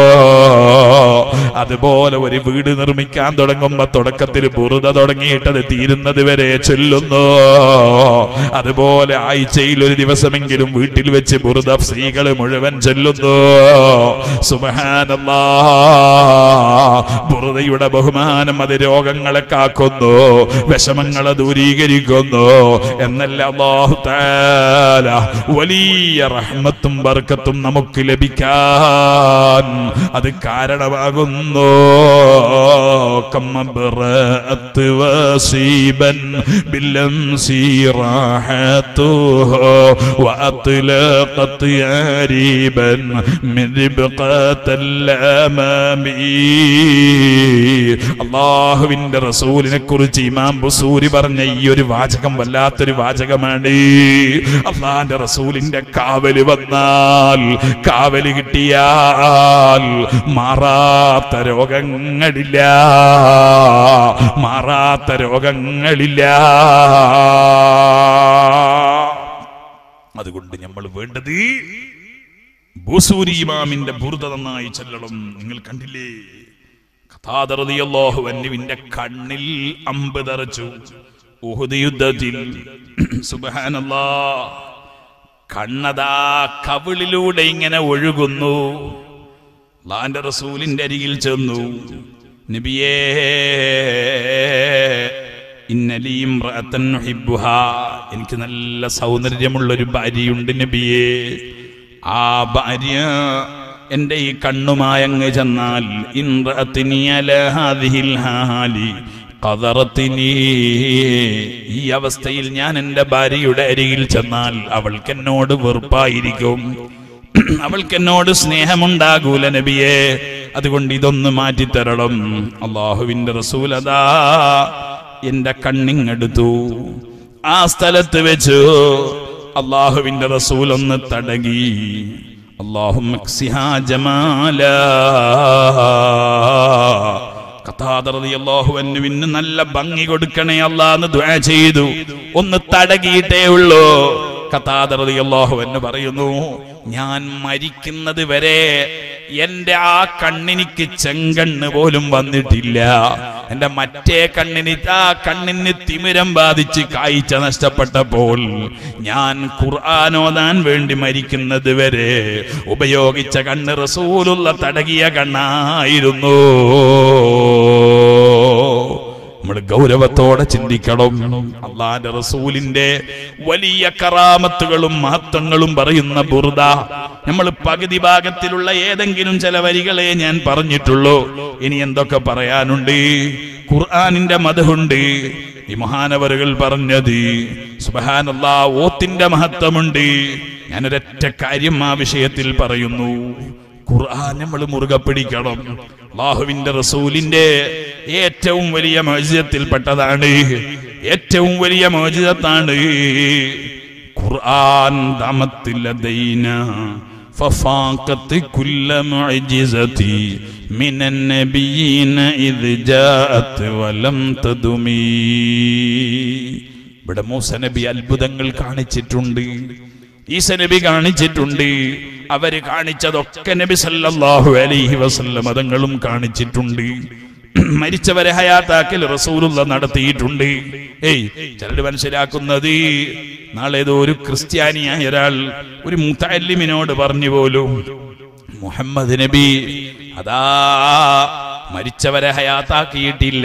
അതുപോലെ ഒരു വീട് നിർമ്മിക്കാൻ തുടങ്ങുമ്പോ തുടക്കത്തിൽ ബുറുദ തുടങ്ങിയിട്ടത് തീരുന്നത് വരെ ചൊല്ലുന്നു അതുപോലെ ആഴ്ചയിൽ ഒരു ദിവസമെങ്കിലും വീട്ടിൽ വെച്ച് ബുറുദ സ്ത്രീകൾ മുഴുവൻ ചൊല്ലുന്നു സുബഹാനല്ലാ ബുറുദയുടെ ബഹുമാനം അത് രോഗങ്ങളെ കാക്കുന്നു വിഷമങ്ങളെ ദൂരീകരിക്കുന്നു എന്നല്ല അല്ലാഹു തആല വലിയ റഹ്മത്തും ബർക്കത്തും നമുക്ക് ലഭിക്കാൻ അത് കാരണമാകുന്നു കമ്മബ്രഅത്ത് വസീബൻ ബില്ലംസി റാഹത്തുഹു وأطلقت ياريبا من ربقة الأمامي അള്ളാഹുവിന്റെ റസൂലിനെ കുറിച്ച് ഇമാം ബുസൂരി പറഞ്ഞ ഈ ഒരു വാചകം വല്ലാത്തൊരു വാചകമാണ് അള്ളാന്റെ റസൂലിന്റെ കാവല് വന്നാൽ കാവല് കിട്ടിയാൽ മാറാത്ത രോഗങ്ങളില്ല മാറാത്ത രോഗങ്ങളില്ല അതുകൊണ്ട് നമ്മൾ വേണ്ടത് ബൂസൂരി ഇമാമിന്റെ ബുർദ നന്നായി ചെല്ലണം നിങ്ങൾ കണ്ടില്ലേ കഥാതറിയാഹുവിന്റെ കണ്ണിൽ അമ്പ് തറച്ചു ഉഹുദ് യുദ്ധത്തിൽ സുബഹാനല്ലാ കണ്ണതാ കവിളിലൂടെ ഇങ്ങനെ ഒഴുകുന്നു അള്ളാന്റെ റസൂലിന്റെ അരികിൽ ചെന്നു നബിയേ ഇന്നലിയും എനിക്ക് നല്ല സൗന്ദര്യമുള്ള ഒരു ഭാര്യയുണ്ട് നബിയേ ആ ഭാര്യ എന്റെ ഈ കണ്ണുമായങ്ങ് ചെന്നാൽ ഇൻറഅത്തിനി അല ഹാദിഹിൽ ഹാലി ഖദറത്തിനി ഈ അവസ്ഥയിൽ ഞാൻ എന്റെ ഭാര്യയുടെ അരികിൽ ചെന്നാൽ അവൾക്ക് എന്നോട് വെറുപ്പായിരിക്കും അവൾക്ക് എന്നോട് സ്നേഹമുണ്ടാകൂല നബിയെ അതുകൊണ്ട് ഇതൊന്ന് മാറ്റിത്തരണം അള്ളാഹുവിന്റെ റസൂലതാ എന്റെ കണ്ണിങ്ങെടുത്തു ആ സ്ഥലത്ത് വെച്ചു അള്ളാഹുവിന്റെ റസൂൽ ഒന്ന് തടകി അള്ളാഹു കഥാതറിയാഹുവിന് നല്ല ഭംഗി കൊടുക്കണേ അല്ലാന്ന് ദ്വാ ചെയ്തു ഒന്ന് തടകിയിട്ടേ ഉള്ളൂ കഥാതറിയാഹു എന്ന് പറയുന്നു ഞാൻ മരിക്കുന്നത് വരെ എന്റെ ആ കണ്ണിനിക്ക് ചെങ്കണ്ണ് പോലും വന്നിട്ടില്ല എന്റെ മറ്റേ കണ്ണിന് ആ കണ്ണിന് തിമിരം ബാധിച്ച് കാഴ്ച നഷ്ടപ്പെട്ടപ്പോൾ ഞാൻ ഖുർആാനോദാൻ വേണ്ടി മരിക്കുന്നത് വരെ ഉപയോഗിച്ച കണ്ണ് റസൂലുള്ള തടകിയ കണ്ണായിരുന്നു നമ്മൾ ഗൗരവത്തോടെ ചിന്തിക്കണം അള്ളാന്റെ റസൂലിന്റെ വലിയ കറാമത്തുകളും മഹത്വങ്ങളും പറയുന്ന ബുർദ നമ്മൾ പകുതി ഭാഗത്തിലുള്ള ഏതെങ്കിലും ചില വരികളെ ഞാൻ പറഞ്ഞിട്ടുള്ളൂ ഇനി എന്തൊക്കെ പറയാനുണ്ട് ഖുർആാനിന്റെ മതമുണ്ട് ഈ മഹാനവറുകൾ പറഞ്ഞത് സുബഹാനല്ലാ ഓത്തിന്റെ മഹത്വമുണ്ട് ഞാനൊരൊറ്റ കാര്യം ആ വിഷയത്തിൽ പറയുന്നു ഖുർആൻ നമ്മൾ മുറുകെ പിടിക്കണം അള്ളാഹുവിന്റെ റസൂലിന്റെ ഏറ്റവും വലിയ മോചിതത്തിൽപ്പെട്ടതാണ് ഏറ്റവും വലിയ മോചിതത്താണ് ഖുർആൻ ദമത്തിലദൈന ففاقت كل معجزة من النبيين إذ جاءت ولم تدمي ഇവിടെ മൂസ നബി അത്ഭുതങ്ങൾ കാണിച്ചിട്ടുണ്ട് ഈസ നബി കാണിച്ചിട്ടുണ്ട് അവര് കാണിച്ചതൊക്കെ നബി സല്ലല്ലാഹു അലൈഹി വസല്ലം മതങ്ങളും കാണിച്ചിട്ടുണ്ട് മരിച്ചവരെ ഹയാത്താക്കൽ റസൂലുള്ള നടത്തിയിട്ടുണ്ട് ഏയ് ചിലര് മനസ്സിലാക്കുന്നത് നാളെ ഏതോ ഒരു ക്രിസ്ത്യാനിയായ ഒരാൾ ഒരു മുത്തല്ലിമിനോട് പറഞ്ഞു പോലും മുഹമ്മദ് നബി അതാ മരിച്ചവരെ ഹയാത്താക്കിയിട്ടില്ല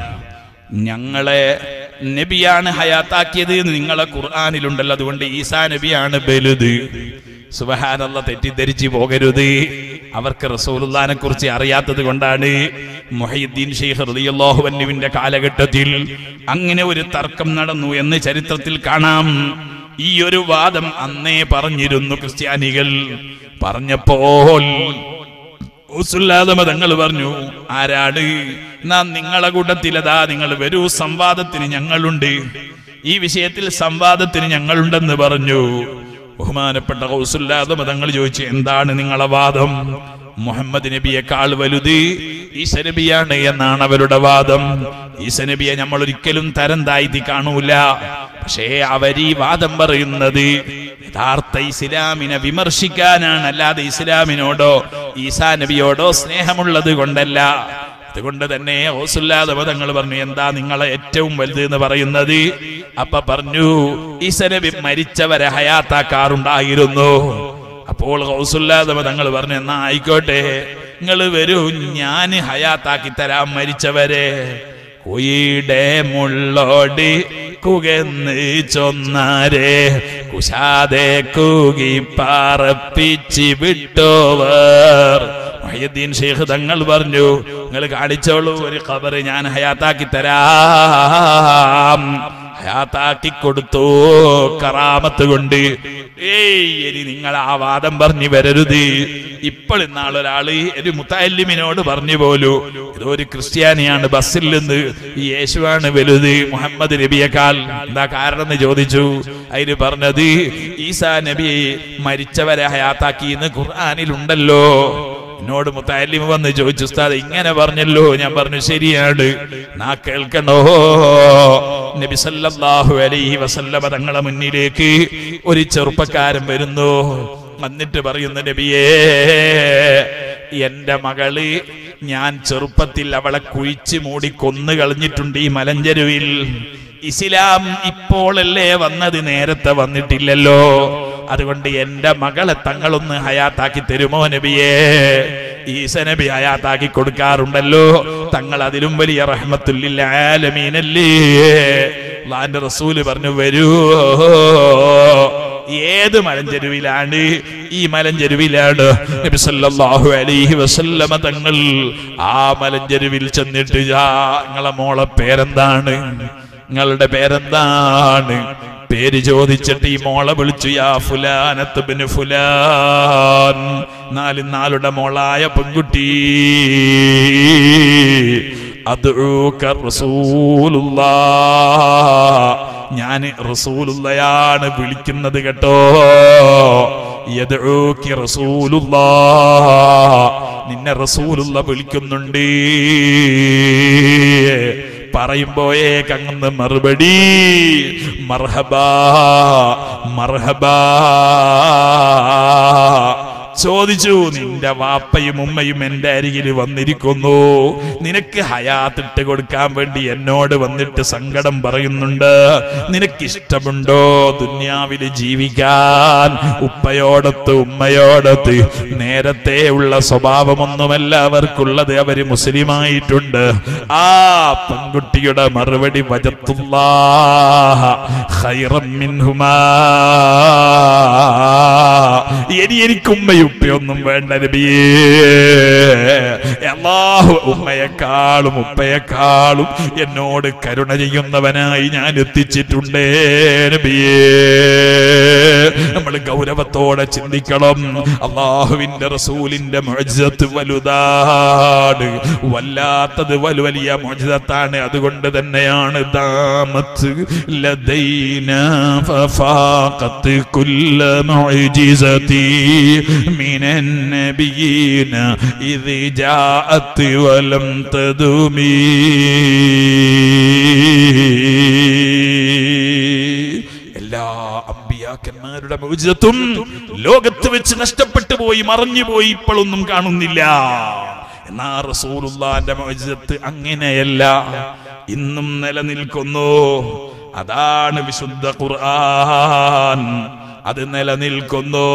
ഞങ്ങളെ നബിയാണ് ഹയാത്താക്കിയത് എന്ന് നിങ്ങളെ ഖുർആാനിലുണ്ടല്ലോ അതുകൊണ്ട് ഈസാ നബിയാണ് ബലുത് സുബഹാനല്ല തെറ്റിദ്ധരിച്ചു പോകരുത് അവർക്ക് റസൂലുള്ളാനെ കുറിച്ച് അറിയാത്തത് കൊണ്ടാണ് മുഹീദ്ദീൻ ഷെയ്ഖ് റളിയല്ലാഹു അൻഹുവിന്റെ കാലഘട്ടത്തിൽ അങ്ങനെ ഒരു തർക്കം നടന്നു എന്ന് ചരിത്രത്തിൽ കാണാം ഈ ഒരു വാദം അന്നേ പറഞ്ഞിരുന്നു ക്രിസ്ത്യാനികൾ പറഞ്ഞപ്പോൾ ഉസുല്ലാദമ തങ്ങൾ പറഞ്ഞു ആരാട് നാം നിങ്ങളെ കൂട്ടത്തിലതാ നിങ്ങൾ വരൂ സംവാദത്തിന് ഞങ്ങളുണ്ട് ഈ വിഷയത്തിൽ സംവാദത്തിന് ഞങ്ങളുണ്ടെന്ന് പറഞ്ഞു ബഹുമാനപ്പെട്ട കൗസുല്ലാദമ തങ്ങൾ ചോദിച്ചു എന്താണ് നിങ്ങളെ വാദം മുഹമ്മദ് നബിയെക്കാൾ വലുത് ഈസ നബിയാണ് എന്നാണ് അവരുടെ വാദം ഈസ നബിയെ നമ്മൾ ഒരിക്കലും തരം താഴ്ത്തി കാണൂല പക്ഷേ അവർ ഈ വാദം പറയുന്നത് യഥാർത്ഥ ഇസ്ലാമിനെ വിമർശിക്കാനാണ് അല്ലാതെ ഇസ്ലാമിനോടോ ഈസാ നബിയോടോ സ്നേഹമുള്ളത് കൊണ്ടല്ല അതുകൊണ്ട് തന്നെ ഓസുല്ലാത പദങ്ങൾ പറഞ്ഞു എന്താ നിങ്ങളെ ഏറ്റവും വലുത് എന്ന് പറയുന്നത് അപ്പൊ പറഞ്ഞു ഈസ നബി മരിച്ചവരെ ഹയാത്താക്കാറുണ്ടായിരുന്നു അപ്പോൾ ഹൗസുല്ലാത പദങ്ങൾ പറഞ്ഞു എന്നാ ആയിക്കോട്ടെ നിങ്ങൾ വരൂ ഞാൻ ഹയാത്താക്കി തരാം മരിച്ചവരെ കുയുടെ മുള്ളോടി കുകന്ന് ചൊന്നാരെ കുശാതെ കൂകി പാറപ്പിച്ച് വിട്ടോവർ മൊഹീദ്ദീൻ ഷെയ്ഖ് തങ്ങൾ പറഞ്ഞു നിങ്ങൾ കാണിച്ചോളൂ ഒരു ഖബർ ഞാൻ ഹയാത്താക്കി തരാം ഹയാത്താക്കി കൊടുത്തു കറാമത്ത് കൊണ്ട് ഏയ് ഇനി നിങ്ങൾ ആ വാദം പറഞ്ഞു വരരുത് ഇപ്പോൾ ഇന്നാളൊരാള് ഒരു മുത്തല്ലിമിനോട് പറഞ്ഞു പോലു ഇതോ ഒരു ക്രിസ്ത്യാനിയാണ് ബസ്സിൽ നിന്ന് ഈ യേശുവാണ് വലുത് മുഹമ്മദ് നബിയേക്കാൾ എന്താ കാരണം എന്ന് ചോദിച്ചു അതിന് പറഞ്ഞത് ഈസാ നബി മരിച്ചവരെ ഹയാത്താക്കി എന്ന് ഖുർആാനിലുണ്ടല്ലോ എന്നോട് മുത്താലിമ വന്ന് ചോദിച്ചു ഉസ്താദ് ഇങ്ങനെ പറഞ്ഞല്ലോ ഞാൻ പറഞ്ഞു ശരിയാണ് നാ കേൾക്കണോ നബി സല്ലല്ലാഹു അലൈഹി വസല്ലമ തങ്ങളെ മുന്നിലേക്ക് ഒരു ചെറുപ്പക്കാരൻ വരുന്നു എന്നിട്ട് പറയുന്നു നബിയേ എന്റെ മകള് ഞാൻ ചെറുപ്പത്തിൽ അവളെ കുഴിച്ച് മൂടി കൊന്നു കളഞ്ഞിട്ടുണ്ട് ഈ മലഞ്ചെരുവിൽ ഇസ്ലാം ഇപ്പോഴല്ലേ വന്നത് നേരത്തെ വന്നിട്ടില്ലല്ലോ അതുകൊണ്ട് എന്റെ മകളെ തങ്ങളൊന്ന് ഹയാത്താക്കി തരുമോ നബിയേ ഈസ നബി ഹയാത്താക്കി കൊടുക്കാറുണ്ടല്ലോ തങ്ങൾ അതിലും വലിയ റഹ്മത്തുല്ലാലമീനല്ലേ അള്ളാന്റെ റസൂല് പറഞ്ഞു വരൂ ഏത് മലഞ്ചെരുവിലാണ് ഈ മലഞ്ചെരുവിലാണ് നബി സല്ലല്ലാഹു അലൈഹി വസല്ലമ തങ്ങൾ ആ മലഞ്ചെരുവിൽ ചെന്നിട്ട് "യാ, നിങ്ങളെ മോളെ പേരെന്താണ് നിങ്ങളുടെ പേരെന്താണ് പേര് ചോദിച്ചിട്ട് ഈ മോളെ വിളിച്ചു യാ ഫുലാനത്ത് ബിന് ഫുലാൻ നാല് നാളുടെ മോളായ പെൺകുട്ടി അദ്ഊക റസൂലുള്ളാ ഞാൻ റസൂലുള്ളയാണ് വിളിക്കുന്നത് കേട്ടോ യദ്ഊക്കി റസൂലുള്ളാ നിന്നെ റസൂലുള്ള വിളിക്കുന്നുണ്ട് പറയുമ്പോയേക്കങ്ങന്ന് മറുപടി മർഹബാ മർഹബാ ചോദിച്ചു നിന്റെ വാപ്പയും ഉമ്മയും എന്റെ അരികിൽ വന്നിരിക്കുന്നു നിനക്ക് ഹയാത്തിട്ട് കൊടുക്കാൻ വേണ്ടി എന്നോട് വന്നിട്ട് സങ്കടം പറയുന്നുണ്ട് നിനക്ക് ഇഷ്ടമുണ്ടോ ദുന്യാവിൽ ജീവിക്കാൻ ഉപ്പയോടത്ത് ഉമ്മയോടത്ത് നേരത്തെ ഉള്ള സ്വഭാവമൊന്നുമല്ല അവർക്കുള്ളത് അവര് മുസ്ലിമായിട്ടുണ്ട് ആ പെൺകുട്ടിയുടെ മറുപടി വജത്തുല്ലാഹ ഖൈറം മിൻഹുമാ ഇനി എനിക്ക് ഉമ്മയും ഉപ്പയൊന്നും വേണ്ട നബിയേ അല്ലാഹു ഉമ്മയെക്കാളും ഉപ്പയെക്കാളും എന്നോട് കരുണ ചെയ്യുന്നവനായി ഞാൻ എത്തിച്ചിട്ടുണ്ടേ നബിയേ നമ്മൾ ഗൗരവത്തോടെ ചിന്തിക്കണം അള്ളാഹുവിന്റെ റസൂലിന്റെ മുഅ്ജിസത്ത് വലുതാണ് വല്ലാത്തത് വലു വലിയ മുഅ്ജിസത്താണ് അതുകൊണ്ട് തന്നെയാണ് ദാമത്ത് ലദൈന ഫഫാഖത്ത് കുല്ല മുഅ്ജിസതി മിനൻ നബിയിന ഇദ് ജാഅത്ത് വലം തദുമി എല്ലാ അമ്പിയാക്കന്മാരുടെ മോചിതത്വം ലോകത്ത് വെച്ച് നഷ്ടപ്പെട്ടു പോയി മറഞ്ഞു പോയി ഇപ്പോഴൊന്നും കാണുന്നില്ല എന്നാ റസൂലുള്ളാന്റെ മോചിതത്ത് അങ്ങനെയല്ല ഇന്നും നിലനിൽക്കുന്നു അതാണ് വിശുദ്ധ ഖുർആൻ അത് നിലനിൽക്കുന്നു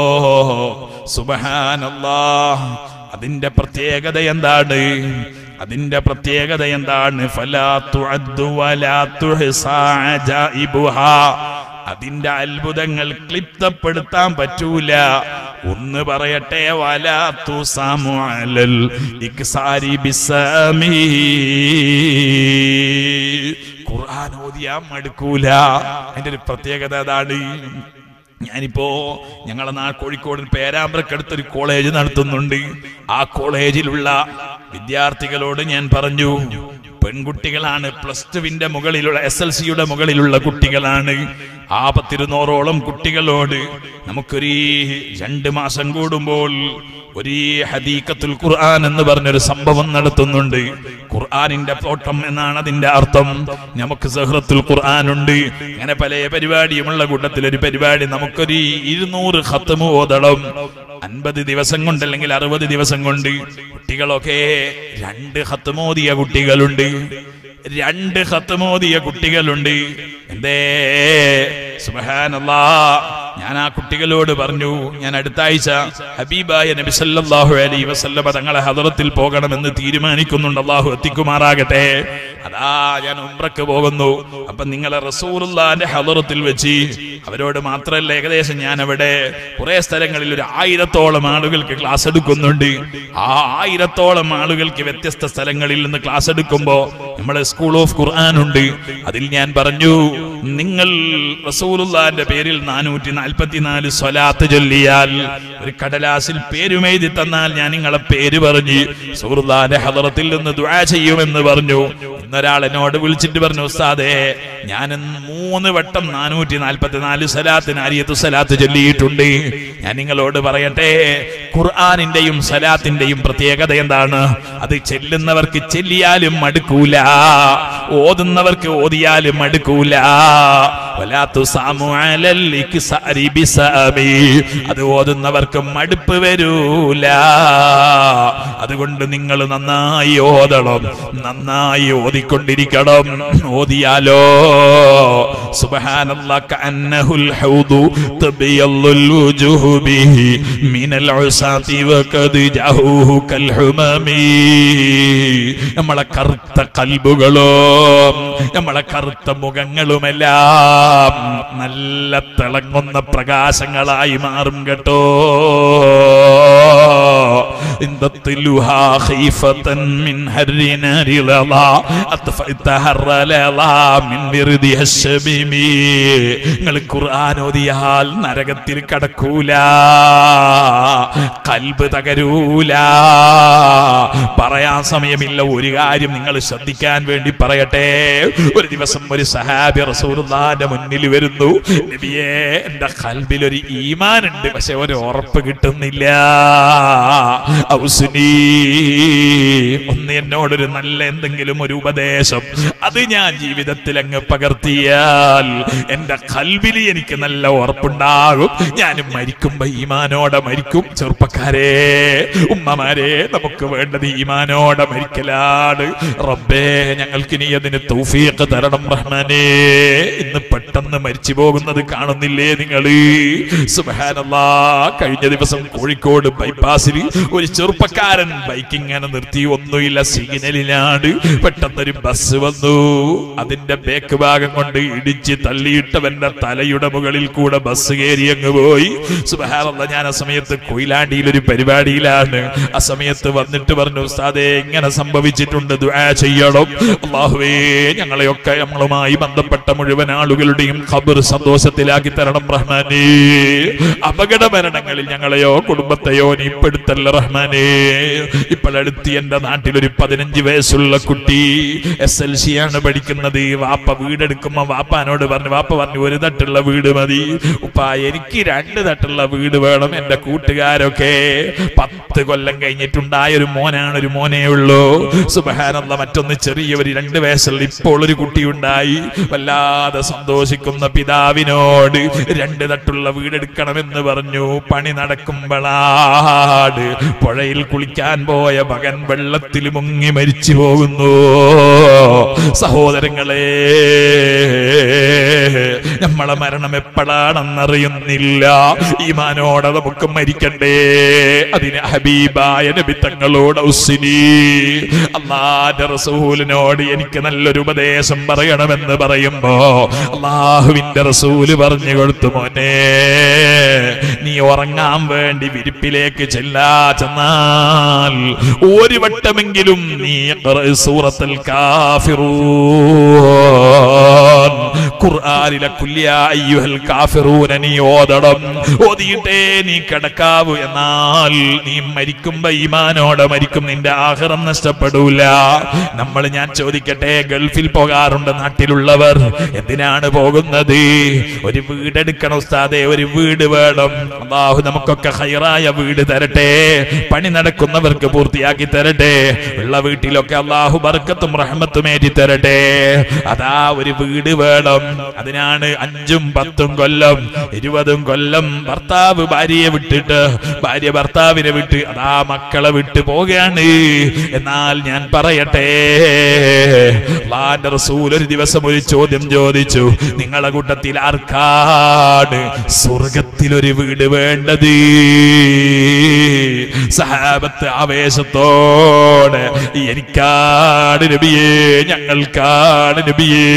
സുബഹാനല്ലാ അതിന്റെ പ്രത്യേകത എന്താണ് അതിന്റെ പ്രത്യേകത എന്താണ് ഫലാ തുഅദ്ദു വലാ തുഹ്സാ അജായിബുഹാ അതിന്റെ അത്ഭുതങ്ങൾ ക്ലിപ്തപ്പെടുത്താൻ പറ്റൂല ഒന്ന് പറയട്ടെ വലാ തുസാമു അലൽ ഇക്സാരി ബിസാമി ഖുർആൻ ഓതിയാൻ മടുക്കൂല അതിന്റെ ഒരു പ്രത്യേകത അതാണ് ഞാനിപ്പോ ഞങ്ങളെ നാ കോഴിക്കോട് പേരാമ്പ്രക്കടുത്തൊരു കോളേജ് നടത്തുന്നുണ്ട് ആ കോളേജിലുള്ള വിദ്യാർത്ഥികളോട് ഞാൻ പറഞ്ഞു പെൺകുട്ടികളാണ് പ്ലസ് ടുവിന്റെ മുകളിലുള്ള എസ് എൽ സിയുടെ മുകളിലുള്ള കുട്ടികളാണ് ആ പത്തിരുന്നൂറോളം കുട്ടികളോട് നമുക്കൊരു രണ്ട് മാസം കൂടുമ്പോൾ ഒരു ഹദീക്കത്തുൽ ഖുർആൻ എന്ന് പറഞ്ഞൊരു സംഭവം നടത്തുന്നുണ്ട് ഖുർആനിന്റെ തോട്ടം എന്നാണ് അതിന്റെ അർത്ഥം നമുക്ക് സഹ്റത്തുൽ ഖുർആൻ ഉണ്ട് അങ്ങനെ പല പരിപാടിയുമുള്ള കൂട്ടത്തിൽ ഒരു പരിപാടി നമുക്കൊരു ഇരുന്നൂറ് ഖത്തമ് ഓതണം അൻപത് ദിവസം കൊണ്ട് അല്ലെങ്കിൽ അറുപത് ദിവസം കൊണ്ട് കുട്ടികളൊക്കെ രണ്ട് ഖത്തമോദിയ കുട്ടികളുണ്ട് രണ്ട് ഖത്തമോദിയ കുട്ടികളുണ്ട് എന്തേ സുബഹാനല്ലാ ഞാൻ ആ കുട്ടികളോട് പറഞ്ഞു ഞാൻ അടുത്ത ആഴ്ച ഹബീബായ നബി സല്ലല്ലാഹു അലൈഹി വസല്ലമ തങ്ങളെ ഹദറത്തിൽ പോകണമെന്ന് തീരുമാനിക്കുന്നുണ്ട് അള്ളാഹു എത്തിക്കുമാറാകട്ടെ അതാ ഞാൻ ഉംറക്ക് പോകുന്നു അപ്പൊ നിങ്ങളെ റസൂലുള്ളാന്റെ ഹദറത്തിൽ വെച്ച് അവരോട് മാത്രമല്ല ഏകദേശം ഞാൻ അവിടെ കുറെ സ്ഥലങ്ങളിൽ ഒരു ആയിരത്തോളം ആളുകൾക്ക് ക്ലാസ് എടുക്കുന്നുണ്ട് ആ ആയിരത്തോളം ആളുകൾക്ക് വ്യത്യസ്ത സ്ഥലങ്ങളിൽ നിന്ന് ക്ലാസ് എടുക്കുമ്പോ നമ്മളെ സ്കൂൾ ഓഫ് ഖുർആൻ ഉണ്ട് അതിൽ ഞാൻ പറഞ്ഞു നിങ്ങൾ റസൂലുള്ളാന്റെ പേരിൽ നാനൂറ്റി നാൽപ്പത്തിനാല് സ്വലാത്ത് ചൊല്ലിയാൽ ഒരു കടലാസിൽ പേരുമെഴുതി തന്നാൽ ഞാൻ നിങ്ങളെ പേര് പറഞ്ഞ് സൂറുല്ലാന്റെ ഹദറത്തിൽ നിന്ന് ദുആ ചെയ്യുമെന്ന് പറഞ്ഞു ഇന്നൊരാൾ എന്നോട് വിളിച്ചിട്ട് പറഞ്ഞു ഉസ്താദേ ഞാൻ ഇന്ന് മൂന്ന് വട്ടം നാനൂറ്റി നാൽപ്പത്തിനാല് സലാത്തിന് അരിയത്ത് സലാത്ത് ചൊല്ലിയിട്ടുണ്ട് ഞാൻ നിങ്ങളോട് പറയട്ടെ ഖുർആാനിന്റെയും സലാത്തിന്റെയും പ്രത്യേകത എന്താണ് അത് ചെല്ലുന്നവർക്ക് ചെല്ലിയാലും മടുക്കൂല ഓതുന്നവർക്ക് ഓതിയാലും മടുക്കൂല വലാത്തു സാമു അലൽ ഇക്സാരി ബിസാമി. അത് ഓതുന്നവർക്ക് മടുപ്പ് വരൂല അതുകൊണ്ട് നിങ്ങൾ നന്നായി ഓതണം നന്നായി ഓതിക്കൊണ്ടിരിക്കണം ഓതിയാലോ സുബ്ഹാനല്ലാഹ് കഅന്നഹുൽ ഹൗദു തബിയല്ലുൽ വുജൂഹു ബിഹി മിനൽ ഉസാതി വഖദ് ജഹൂഹു കൽ ഹുമമി നമ്മളെ കറുത്ത കൽബുകളോ നമ്മളെ കറുത്ത മുഖങ്ങളുമെല്ലാം നല്ല തിളങ്ങുന്ന പ്രകാശങ്ങളായി മാറും കേട്ടോ إن تطلها خيفة من هر نار لظى أطفئتها الرلظى من وردها الشميم നിങ്ങൾ ഖുർആൻ ഓതിയാൽ നരകത്തിൽ കടക്കൂല കൽബ് തകരൂല പറയാൻ സമയമില്ല ഒരു കാര്യം നിങ്ങൾ ശ്രദ്ധിക്കാൻ വേണ്ടി പറയട്ടെ ഒരു ദിവസം ഒരു സഹാബി റസൂലുള്ളാന്റെ മുന്നിൽ വരുന്നു നബിയേ എന്റെ കൽബിൽ ഒരു ഈമാൻ ഉണ്ട് പക്ഷെ ഒരു ഉറപ്പ് കിട്ടുന്നില്ല ഔസ്നി ഒന്ന് എന്നോടൊരു നല്ല എന്തെങ്കിലും ഒരു ഉപദേശം അത് ഞാൻ ജീവിതത്തിൽ അങ്ങ് പകർത്തിയാൽ എന്റെ കൽവിലി എനിക്ക് നല്ല ഉറപ്പുണ്ടാകും ഞാനും മരിക്കുമ്പോ ഈമാനോടെ മരിക്കും ചെറുപ്പക്കാരെ ഉമ്മമാരെ നമുക്ക് വേണ്ടത് ഈമാനോടെ മരിക്കലാണ് റബ്ബേ ഞങ്ങൾക്ക് നീ അതിന് തൗഫീഖ് തരണം റഹ്മാനേ ഇന്ന് പെട്ടെന്ന് മരിച്ചു പോകുന്നത് കാണുന്നില്ലേ നിങ്ങള് സുബഹാനല്ലാ കഴിഞ്ഞ ദിവസം കോഴിക്കോട് ബൈപ്പാസിൽ ഒരു ചെറുപ്പക്കാരൻ ബൈക്ക് ഇങ്ങനെ നിർത്തി ഒന്നുമില്ല സിഗ്നലിലാണ് പെട്ടെന്നൊരു ബസ് വന്നു അതിന്റെ ബേക്ക് ഭാഗം കൊണ്ട് ഇടിച്ച് തള്ളിയിട്ടവന്റെ തലയുടെ മുകളിൽ കൂടെ ബസ് കയറി അങ്ങ് പോയി സുബഹാനല്ല ഞാൻ ആ സമയത്ത് കൊയിലാണ്ടിയിൽ ഒരു പരിപാടിയിലാണ് ആ സമയത്ത് വന്നിട്ട് പറഞ്ഞു ഉസ്താദേ ഇങ്ങനെ സംഭവിച്ചിട്ടുണ്ട് ദുആ ചെയ്യണം അള്ളാഹുവേ ഞങ്ങളെയൊക്കെ നമ്മളുമായി ബന്ധപ്പെട്ട മുഴുവൻ ആളുകളുടെയും ഖബർ സന്തോഷത്തിലാക്കി തരണം റഹ്മാനേ അപകട മരണങ്ങളിൽ ഞങ്ങളെയോ കുടുംബത്തെയോ നീ പെടുത്തല്ല റഹ്മാനേ ഇപ്പോഴടുത്ത് എന്റെ നാട്ടിൽ ഒരു പതിനഞ്ച് വയസ്സുള്ള കുട്ടി എസ് എൽ സി ആണ് പഠിക്കുന്നത് വാപ്പ വീടെടുക്കുമ്പോ വാപ്പാനോട് പറഞ്ഞു വാപ്പ പറഞ്ഞു ഒരു തട്ടുള്ള വീട് മതി ഉപ്പ എനിക്ക് രണ്ട് തട്ടുള്ള വീട് വേണം എന്റെ കൂട്ടുകാരൊക്കെ പത്ത് കൊല്ലം കഴിഞ്ഞിട്ടുണ്ടായ ഒരു മോനാണ് ഒരു മോനേ ഉള്ളൂ സുബഹാനല്ല മറ്റൊന്ന് ചെറിയ ഒരു രണ്ട് വയസ്സുള്ള ഇപ്പോൾ ഒരു കുട്ടിയുണ്ടായി വല്ലാതെ സന്തോഷിക്കുന്ന പിതാവിനോട് രണ്ട് തട്ടുള്ള വീടെടുക്കണമെന്ന് പറഞ്ഞു പണി നടക്കുമ്പോഴാട് പുഴയിൽ കുളിക്കാൻ പോയ മകൻ വെള്ളത്തിൽ മുങ്ങി മരിച്ചു പോകുന്നു സഹോദരങ്ങളെ നമ്മളെ മരണം എപ്പോഴാണെന്നറിയുന്നില്ല ഈമാനോടെ നമുക്ക് മരിക്കണ്ടേ അതിന് ഹബീബായ നബി തങ്ങളോട് ഔസിനി അള്ളാന്റെ റസൂലിനോട് എനിക്ക് നല്ലൊരു ഉപദേശം പറയണമെന്ന് പറയുമ്പോ അള്ളാഹുവിന്റെ റസൂല് പറഞ്ഞു കൊടുത്തു മോനെ നീ ഉറങ്ങാൻ വേണ്ടി വിരിപ്പിലേക്ക് ചെല്ലാ ചെന്നാൽ ഒരു വട്ടമെങ്കിലും നീ ഖുർആ സൂറത്തുൽ കാഫിറൂൻ ഖുർആനിലെ കുല്യ അയ്യുഹൽ കാഫിറൂന നീ ഓതണം ഓതിയിട്ടേ നീ കിടക്കാവൂ എന്നാൽ നീ മരിക്കുമ്പോ ഈമാനോടെ മരിക്കും നിന്റെ ആഹാരം നഷ്ടപ്പെടൂല നമ്മൾ ഞാൻ ചോദിക്കട്ടെ ഗൾഫിൽ പോകാറുണ്ട് നാട്ടിലുള്ളവർ എന്തിനാണ് പോകുന്നത് ഒരു വീടെടുക്കണം ഉസ്താദെ ഒരു വീട് വേണം അള്ളാഹു നമുക്കൊക്കെ ഹൈറായ വീട് തരട്ടെ പണി നടക്കുന്നവർക്ക് പൂർത്തിയാക്കി തരട്ടെ ഉള്ള വീട്ടിലൊക്കെ അള്ളാഹു ബർക്കത്തും റഹ്മത്തും ഏറ്റി തരട്ടെ അതാ ഒരു വീട് വേണം അതിനാണ് അഞ്ചും പത്തും കൊല്ലം ഇരുപതും കൊല്ലം ഭർത്താവ് ഭാര്യയെ വിട്ടിട്ട് ഭാര്യ ഭർത്താവിനെ വിട്ട് അതാ മക്കളെ വിട്ട് പോവുകയാണ് എന്നാൽ ഞാൻ പറയട്ടെ അള്ളാന്റെ റസൂൽ ഒരു ദിവസം ഒരു ചോദ്യം ചോദിച്ചു നിങ്ങളെ കൂട്ടത്തിൽ ആർക്കാണ് സ്വർഗത്തിൽ ഒരു വീട് വേണ്ടത് സഹാബത്ത് ആവേശത്തോടെ എനിക്കാണ് നബിയേ ഞങ്ങൾക്കാണ് നബിയേ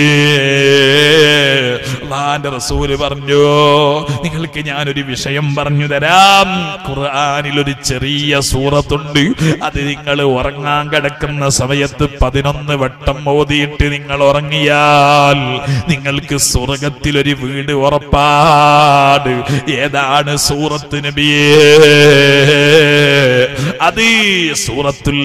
അള്ളാന്റെ റസൂല് പറഞ്ഞു നിങ്ങൾക്ക് ഞാനൊരു വിഷയം പറഞ്ഞു തരാം ഖുർആനിൽ ഒരു ചെറിയ സൂറത്തുണ്ട് അത് നിങ്ങൾ ഉറങ്ങാൻ കിടക്കുന്ന സമയത്ത് പതിനൊന്ന് വട്ടം ഓതിയിട്ട് നിങ്ങൾ ഉറങ്ങിയാൽ നിങ്ങൾക്ക് സ്വർഗത്തിൽ ഒരു വീട് ഉറപ്പാട് ഏതാണ് സൂറത്ത് നബിയേ അത് സൂറത്തുൽ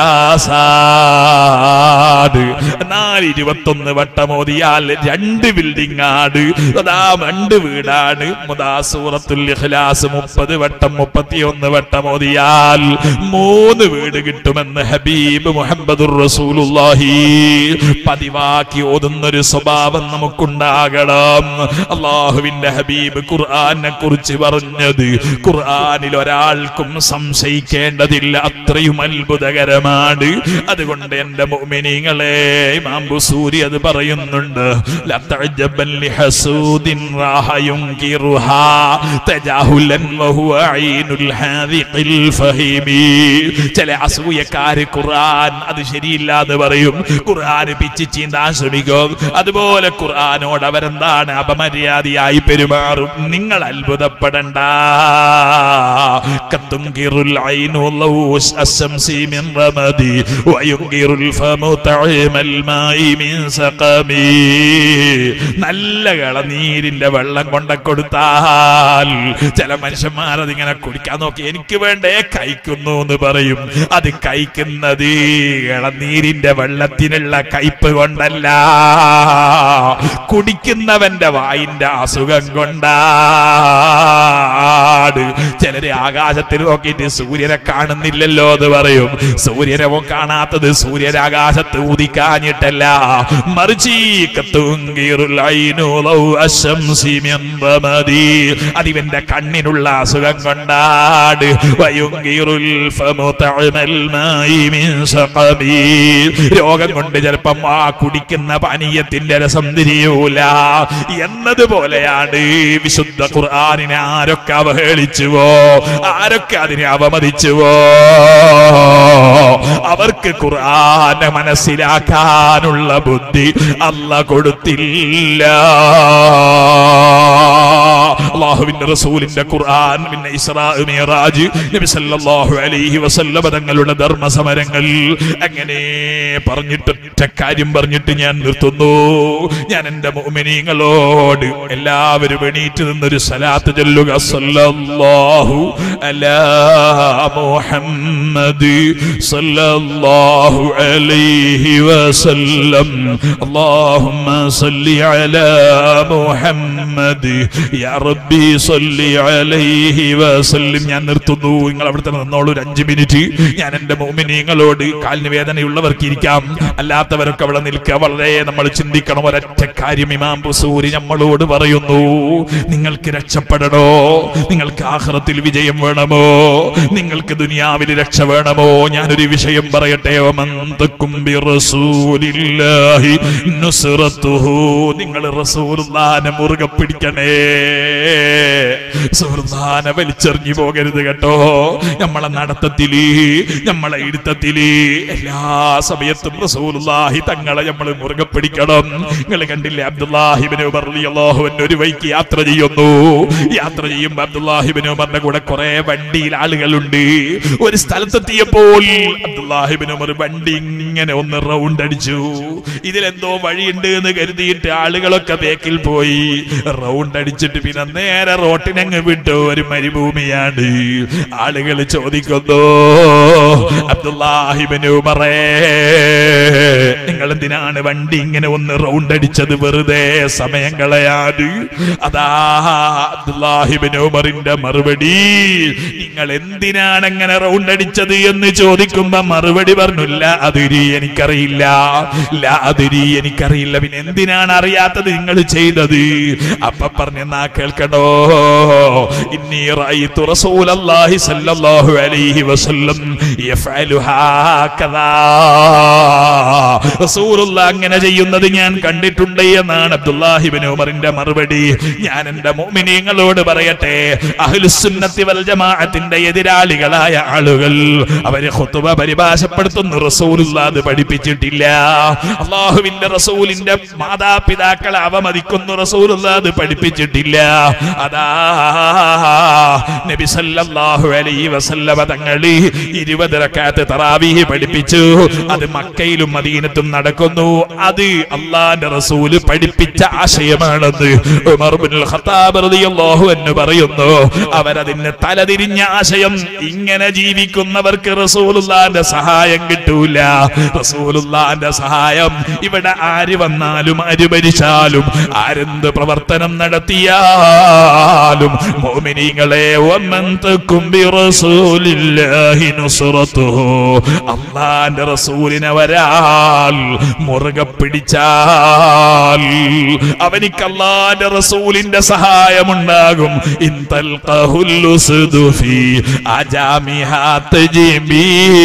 ഇഖ്ലാസാണ് എന്നാൽ ഇരുപത്തൊന്ന് വട്ടം ഓതിയാൽ രണ്ട് ബിൽഡിംഗ് ആണ് അതാ രണ്ട് വീടാണ് മുതാ സൂറത്തുൽ ഇഖ്ലാസ് മുപ്പത് വട്ടം മുപ്പത്തിയൊന്ന് വട്ടം ഓതിയാൽ മൂന്ന് വീട് കിട്ടുമെന്ന് ഹബീബ് മുഹമ്മദുർ റസൂലുള്ളാഹി പതിവാക്കി ഓതുന്നൊരു സ്വഭാവം നമുക്കുണ്ടാകണം അള്ളാഹുവിന്റെ ഹബീബ് ഖുർആനെ കുറിച്ച് പറഞ്ഞത് ഖുർആനിൽ ഒരാൾക്കും സംശയിക്കേണ്ടതില്ല അത്രയും അത്ഭുതകരമാണ് അതുകൊണ്ട് എന്റെ മുഅ്മിനീങ്ങളെ ഇമാം ബുസൂരി അത് പറയുന്നുണ്ട് ലതഅജബൻ ലിഹസൂദിൻ റാഹ യുൻകിറുഹാ തജാഹുലൻ വഹുവ ഐനുൽ ഹാദിഖിൽ ഫഹീമി ചില അസൂയക്കാര് ഖുർആൻ അത് ശരിയില്ല എന്ന് പറയും ഖുർആൻ പിച്ച് ചീന്താൻ ശ്രമിക്കും അതുപോലെ ഖുർആനോട് അവരെന്താണ് അപമര്യാദയായി പെരുമാറും നിങ്ങൾ അത്ഭുതപ്പെടണ്ട കത്തുങ്കിറുൽ ഐനു ലൗസ് അസ്സംസി മിൻ റമദി വയുങ്കിറുൽ ഫമു തഈമൽ മായി മിൻ സഖമി നല്ല ഇളനീരിന്റെ വെള്ളം കൊണ്ട കൊടുത്താൽ ചില മനുഷ്യന്മാർ അതിങ്ങനെ കുടിക്കാൻ നോക്കി എനിക്ക് വേണ്ടേ കഴിക്കുന്നു എന്ന് പറയും അത് കഴിക്കുന്നത് ഇളനീരിന്റെ വെള്ളത്തിനുള്ള കയ്പ് കൊണ്ടല്ല കുടിക്കുന്നവന്റെ വായിന്റെ അസുഖം കൊണ്ടാട് ചിലര് ആകാശത്തിൽ നോക്കിയിട്ട് സൂര്യനെ കാണുന്നില്ലല്ലോ എന്ന് പറയും സൂര്യനെ ഓൻ കാണാത്തത് സൂര്യനാകാശത്ത് ഉദിക്കാഞ്ഞിട്ടല്ല മറിച്ച് ഈ കത്തുങ്കീറുൽ ഐനു ലൗ അശംസി മിൻ റമദി. അതിവന്റെ കണ്ണിനുള്ള അസുഖം കൊണ്ടാട് വയുങ്കീറുൽ ഫമു തഅമൽ മായി മിൻ സഖബി. രോഗം കൊണ്ട് ചിലപ്പം ആ കുടിക്കുന്ന പാനീയത്തിന്റെ രസം തിരിയൂല എന്നതുപോലെയാണ് വിശുദ്ധ ഖുർആാനിനെ ആരൊക്കെ അവഹേളിച്ചുവോ ആരൊക്കെ അതിനെ അവമതിച്ചുവോ അവർക്ക് ഖുർആനെ മനസ്സിലാക്കാനുള്ള ബുദ്ധി അല്ല കൊടുത്തില്ല അള്ളാഹുവിന്റെ റസൂലിന്റെ ഖുർആൻ പിന്നെ ഇസ്രാ മിറാജ് നബി സല്ലല്ലാഹു അലൈഹി വസല്ലമ തങ്ങളുടെ ധർമ്മസമരങ്ങൾ അങ്ങനെ പറഞ്ഞിട്ട് ഒറ്റ കാര്യം പറഞ്ഞിട്ട് ഞാൻ നിർത്തുന്നു ഞാൻ എന്റെ മുഅ്മിനീങ്ങളോട് എല്ലാവരും എണീറ്റ് നിന്നൊരു സലാത്ത് ചൊല്ലുക സല്ലല്ലാഹു അലാ മുഹമ്മദ് സല്ലല്ലാഹു അലൈഹി വസല്ലം اللهم صل على محمد يا ربي صل عليه وسلم ഞാൻ നിർത്തുന്നു നിങ്ങൾ അവിടെ തന്നെ നിന്നോളൂ ഒരു അഞ്ച് മിനിറ്റ് ഞാൻ എന്റെ മോമിനിയങ്ങളോട് കാലിന് വേദനയുള്ളവർക്ക് ഇരിക്കാം അല്ലാത്തവരൊക്കെ അവിടെ നിൽക്കുക വളരെ നമ്മൾ ചിന്തിക്കണം ഒരൊറ്റ കാര്യം ഇമാം ബുസൂരി നമ്മളോട് പറയുന്നു നിങ്ങൾക്ക് രക്ഷപ്പെടണോ നിങ്ങൾക്ക് ആഹ്റത്തിൽ വിജയം വേണമോ നിങ്ങൾക്ക് ദുനിയാവിൽ രക്ഷ വേണമോ ഞാനൊരു വിഷയം പറയട്ടെ ഒമന്തക്കും ബിറസൂലില്ലാഹി നുസ്റത്തുഹു നിങ്ങൾ റസൂലുള്ളാനെ മുറുകെ പിടിക്കണേ റസൂലുള്ളാനെ വലിച്ചെറിഞ്ഞു പോകരുത് കേട്ടോ നമ്മളെ നടത്തത്തില് നമ്മളെ ഇരുത്തത്തില് എല്ലാ സമയത്തും റസൂലുള്ളാഹി തങ്ങളെ നമ്മൾ മുറുകെ പിടിക്കണം നിങ്ങൾ കണ്ടില്ലേ അബ്ദുല്ലാഹിബിന് ഉമർ റളിയല്ലാഹു അൻഹു ഒരു വൈക്ക് യാത്ര ചെയ്യുന്നു യാത്ര ചെയ്യുമ്പോൾ അബ്ദുല്ലാഹിബിന് ഉമറിന്റെ കൂടെ കുറെ വണ്ടിയിൽ ആളുകളുണ്ട് ഒരു സ്ഥലത്തെത്തിയപ്പോൾ അബ്ദുല്ലാഹിബിൻ ഉമർ വണ്ടി ഇങ്ങനെ ഒന്ന് റൗണ്ട് അടിച്ചു ഇതിലെന്തോ വഴിയുണ്ട് എന്ന് കരുതിയിട്ട് ആളുകളൊക്കെ ബേക്കിൽ പോയി റൗണ്ട് അടിച്ചിട്ട് പിന്നെ നേരെ റോട്ടിനങ്ങ് വിട്ടു ഒരു മരുഭൂമിയാണ് ആളുകൾ ചോദിക്കുന്നു അബ്ദുല്ലാഹിബിൻ ഉമറേ നിങ്ങൾ എന്തിനാണ് വണ്ടി ഇങ്ങനെ ഒന്ന് റൗണ്ട് അടിച്ചത് വെറുതെ സമയം കളയാത് അതാ അബ്ദുല്ലാഹിബിൻ ഉമറിന്റെ മറുപടി നിങ്ങൾ എന്തിനാണ് അങ്ങനെ റൗണ്ട് അടിച്ചത് എന്ന് ചോദിക്കുമ്പോ മറുപടി പറഞ്ഞില്ല അതിരി എനിക്കറിയില്ല ലാ അതിരി എനിക്കറിയില്ല പിന്നെ എന്തിനാണ് അറിയാത്തത് നിങ്ങൾ ചെയ്തത് അപ്പൊ പറഞ്ഞെന്നാ കേൾക്കണോ ഇന്നി റഅയ്തു റസൂലല്ലാഹി സല്ലല്ലാഹു അലൈഹി വസല്ലം യഫ്അലു ഹാകദാ റസൂലുള്ള അങ്ങനെ ചെയ്യുന്നത് ഞാൻ കണ്ടിട്ടുണ്ട് എന്നാണ് അബ്ദുല്ലാഹിബിൻ ഉമറിന്റെ മറുപടി ഞാൻ എന്റെ മോമിനിയങ്ങളോട് പറയട്ടെ അഹ്ലുസുന്നത്തി വൽ ജമാഅത്തിന്റെ എതിരാളികളായ ആളുകൾ അവരെ ഖുതുബ പരിഭാഷപ്പെടുത്തുന്ന റസൂലുള്ള അത് പഠിപ്പിച്ചിട്ടില്ല അള്ളാഹുവിന്റെ റസൂലിന്റെ മാതാപിതാക്കളെ അവമതിക്കുന്ന റസൂലുള്ള അത് പഠിപ്പിച്ചിട്ടില്ല അതാ നബി സല്ലല്ലാഹു അലൈഹി വസല്ലമ തങ്ങൾ ഇരുപത് റക്അത്ത് തറാവീഹ് പഠിപ്പിച്ചു അത് മക്കയിലും മദീനത്തും നടക്കുന്നു അത് അള്ളാന്റെ റസൂല് പഠിപ്പിച്ച ആശയമാണെന്ന് ഉമർ ഇബ്നുൽ ഖത്താബ് റളിയല്ലാഹു അൻഹു പറയുന്നു അവരതിന് തലതിരിഞ്ഞ ആശയം ഇങ്ങനെ ജീവിക്കുന്നവർക്ക് റസൂലുള്ളാന്റെ സഹായം കിട്ടൂല റസൂലുള്ളാന്റെ സഹായം ഇവിടെ ആര് വന്നാലും ആര് ഭരിച്ചാലും ആരെന്ത് പ്രവർത്തനം നടത്തിയാലും മോമിനിങ്ങളെ ഒന്നന്തക്കും റസൂലില്ലാഹി നുസ്റത്തുഹു അള്ളാന്റെ റസൂലിനെ വരാൽ മുറുകെ പിടിച്ചാൽ അവനിക്ക് അള്ളാന്റെ റസൂലിന്റെ സഹായമുണ്ടാകും ഇന്തൽ ഖഹുൽ ഫി അജാമിഹാത്ത് ജിബീ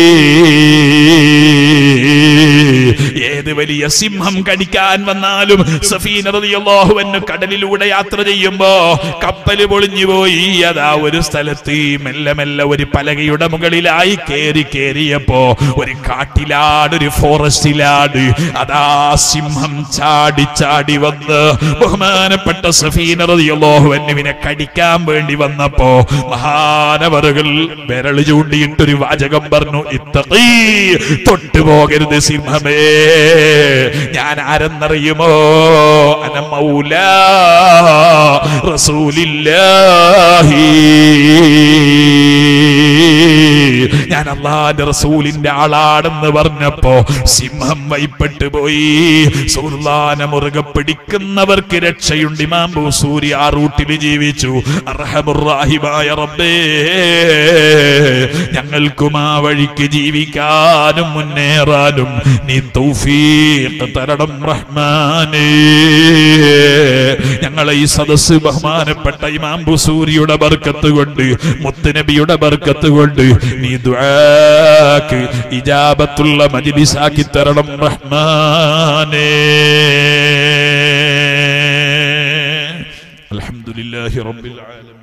ഏത് വലിയ സിംഹം കടിക്കാൻ വന്നാലും സഫീന റളിയല്ലാഹു അൻഹു കടലിലൂടെ യാത്ര ചെയ്യുമ്പോ കപ്പല് പൊളിഞ്ഞു പോയി അതാ ഒരു സ്ഥലത്ത് മെല്ലെ മെല്ലെ ഒരു പലകയുടെ മുകളിലായി കേറി കേറിയപ്പോ ഒരു കാട്ടിലാട് ഒരു ഫോറസ്റ്റിലാട് അതാ സിംഹം ചാടി ചാടി വന്ന് ബഹുമാനപ്പെട്ട സഫീന റളിയല്ലാഹു അൻഹുവിനെ കടിക്കാൻ വേണ്ടി വന്നപ്പോ മഹാനവറുകൾ വിരല് ചൂണ്ടിയിട്ടൊരു വാചകം പറഞ്ഞു ഇത്തഖീ തൊട്ടുപോകരുത് സിംഹമേ ഞാൻ ആരെന്നറിയുമോ അന മൗല റസൂലില്ലാഹി ഞാൻ അള്ളാന്റെ റസൂലിന്റെ ആളാണെന്ന് പറഞ്ഞപ്പോ സിംഹം വൈപ്പെട്ട് പോയി സുൽത്താന മുറുകെ പിടിക്കുന്നവർക്ക് രക്ഷയുണ്ട് ഇമാം ബൂസൂരി ആ റൂട്ടിൽ ജീവിച്ചു അർഹമുറാഹിമായ റബ്ബേ ഞങ്ങൾക്കും ആ വഴിക്ക് ജീവിക്കാനും മുന്നേറാനും നീ തൗഫീഖ് തരണം റഹ്മാനേ ഞങ്ങളെ ഈ സദസ്സ് ബഹുമാനപ്പെട്ട ഇമാം ബുസൂരിയുടെ ബർക്കത്ത് കൊണ്ട് മുത്തുനബിയുടെ ബർക്കത്ത് കൊണ്ട് നീ ദുആക്ക് ഇജാബത്തുള്ള മജ്ലിസാക്കി തരണം റഹ്മാനേ അൽഹംദുലില്ലാഹി റബ്ബിൽ ആലമീൻ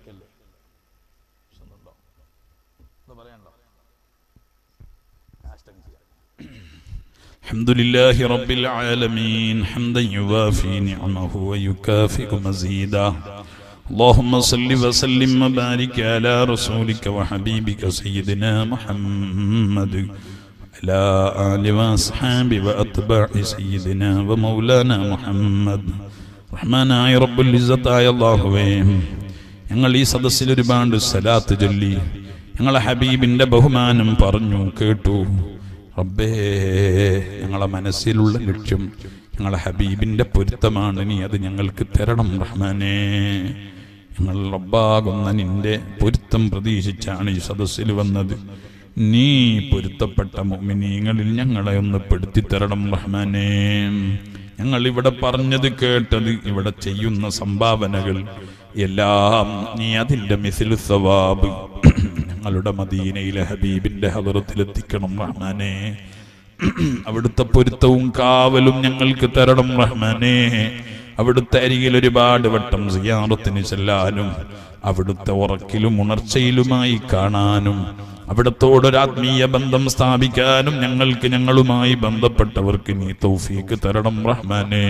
الحمد لله رب العالمين حمدا يوافي نعمه ويكافئ مزيدا اللهم صل وسلم وبارك على رسولك وحبيبك سيدنا محمد وعلى آل وأصحاب وأتباع سيدنا ومولانا محمد റഹ്മാനായ റബ്ബുൽ ഇസ്സത്തായ അല്ലാഹുവേ ഞങ്ങൾ ഈ സദസ്സിൽ ഒരുപാട് സലാത്ത് ചൊല്ലി ഞങ്ങളെ ഹബീബിന്റെ ബഹുമാനം പറഞ്ഞു കേട്ടു റബ്ബേ ഞങ്ങളെ മനസ്സിലുള്ള ലക്ഷ്യം ഞങ്ങളെ ഹബീബിന്റെ പൊരുത്തമാണ് നീ അത് ഞങ്ങൾക്ക് തരണം റഹ്മാനേ ഞങ്ങൾ റബ്ബാകുന്ന നിന്റെ പൊരുത്തം പ്രതീക്ഷിച്ചാണ് ഈ സദസ്സിൽ വന്നത് നീ പൊരുത്തപ്പെട്ട മുഅ്മിനീങ്ങളിൽ ഞങ്ങളെ ഒന്ന് പെടുത്തി തരണം റഹ്മാനേ ഞങ്ങൾ ഇവിടെ പറഞ്ഞത് കേട്ടത് ഇവിടെ ചെയ്യുന്ന സംഭാവനകൾ എല്ലാം നീ അതിന്റെ മിസിൽ സവാബ് ഞങ്ങളുടെ മദീനയിലെ ഹബീബിന്റെ ഹദറത്തിലെത്തിക്കണം റഹ്മാനെ അവിടുത്തെ പൊരുത്തവും കാവലും ഞങ്ങൾക്ക് തരണം റഹ്മാനെ അവിടുത്തെ അരികിൽ ഒരുപാട് വട്ടം സിയാറത്തിന് ചെല്ലാനും അവിടുത്തെ ഉറക്കിലും ഉണർച്ചയിലുമായി കാണാനും അവിടത്തോടൊരാത്മീയ ബന്ധം സ്ഥാപിക്കാനും ഞങ്ങൾക്ക് ഞങ്ങളുമായി ബന്ധപ്പെട്ടവർക്ക് നീ തൗഫീക്ക് തരണം റഹ്മാനേ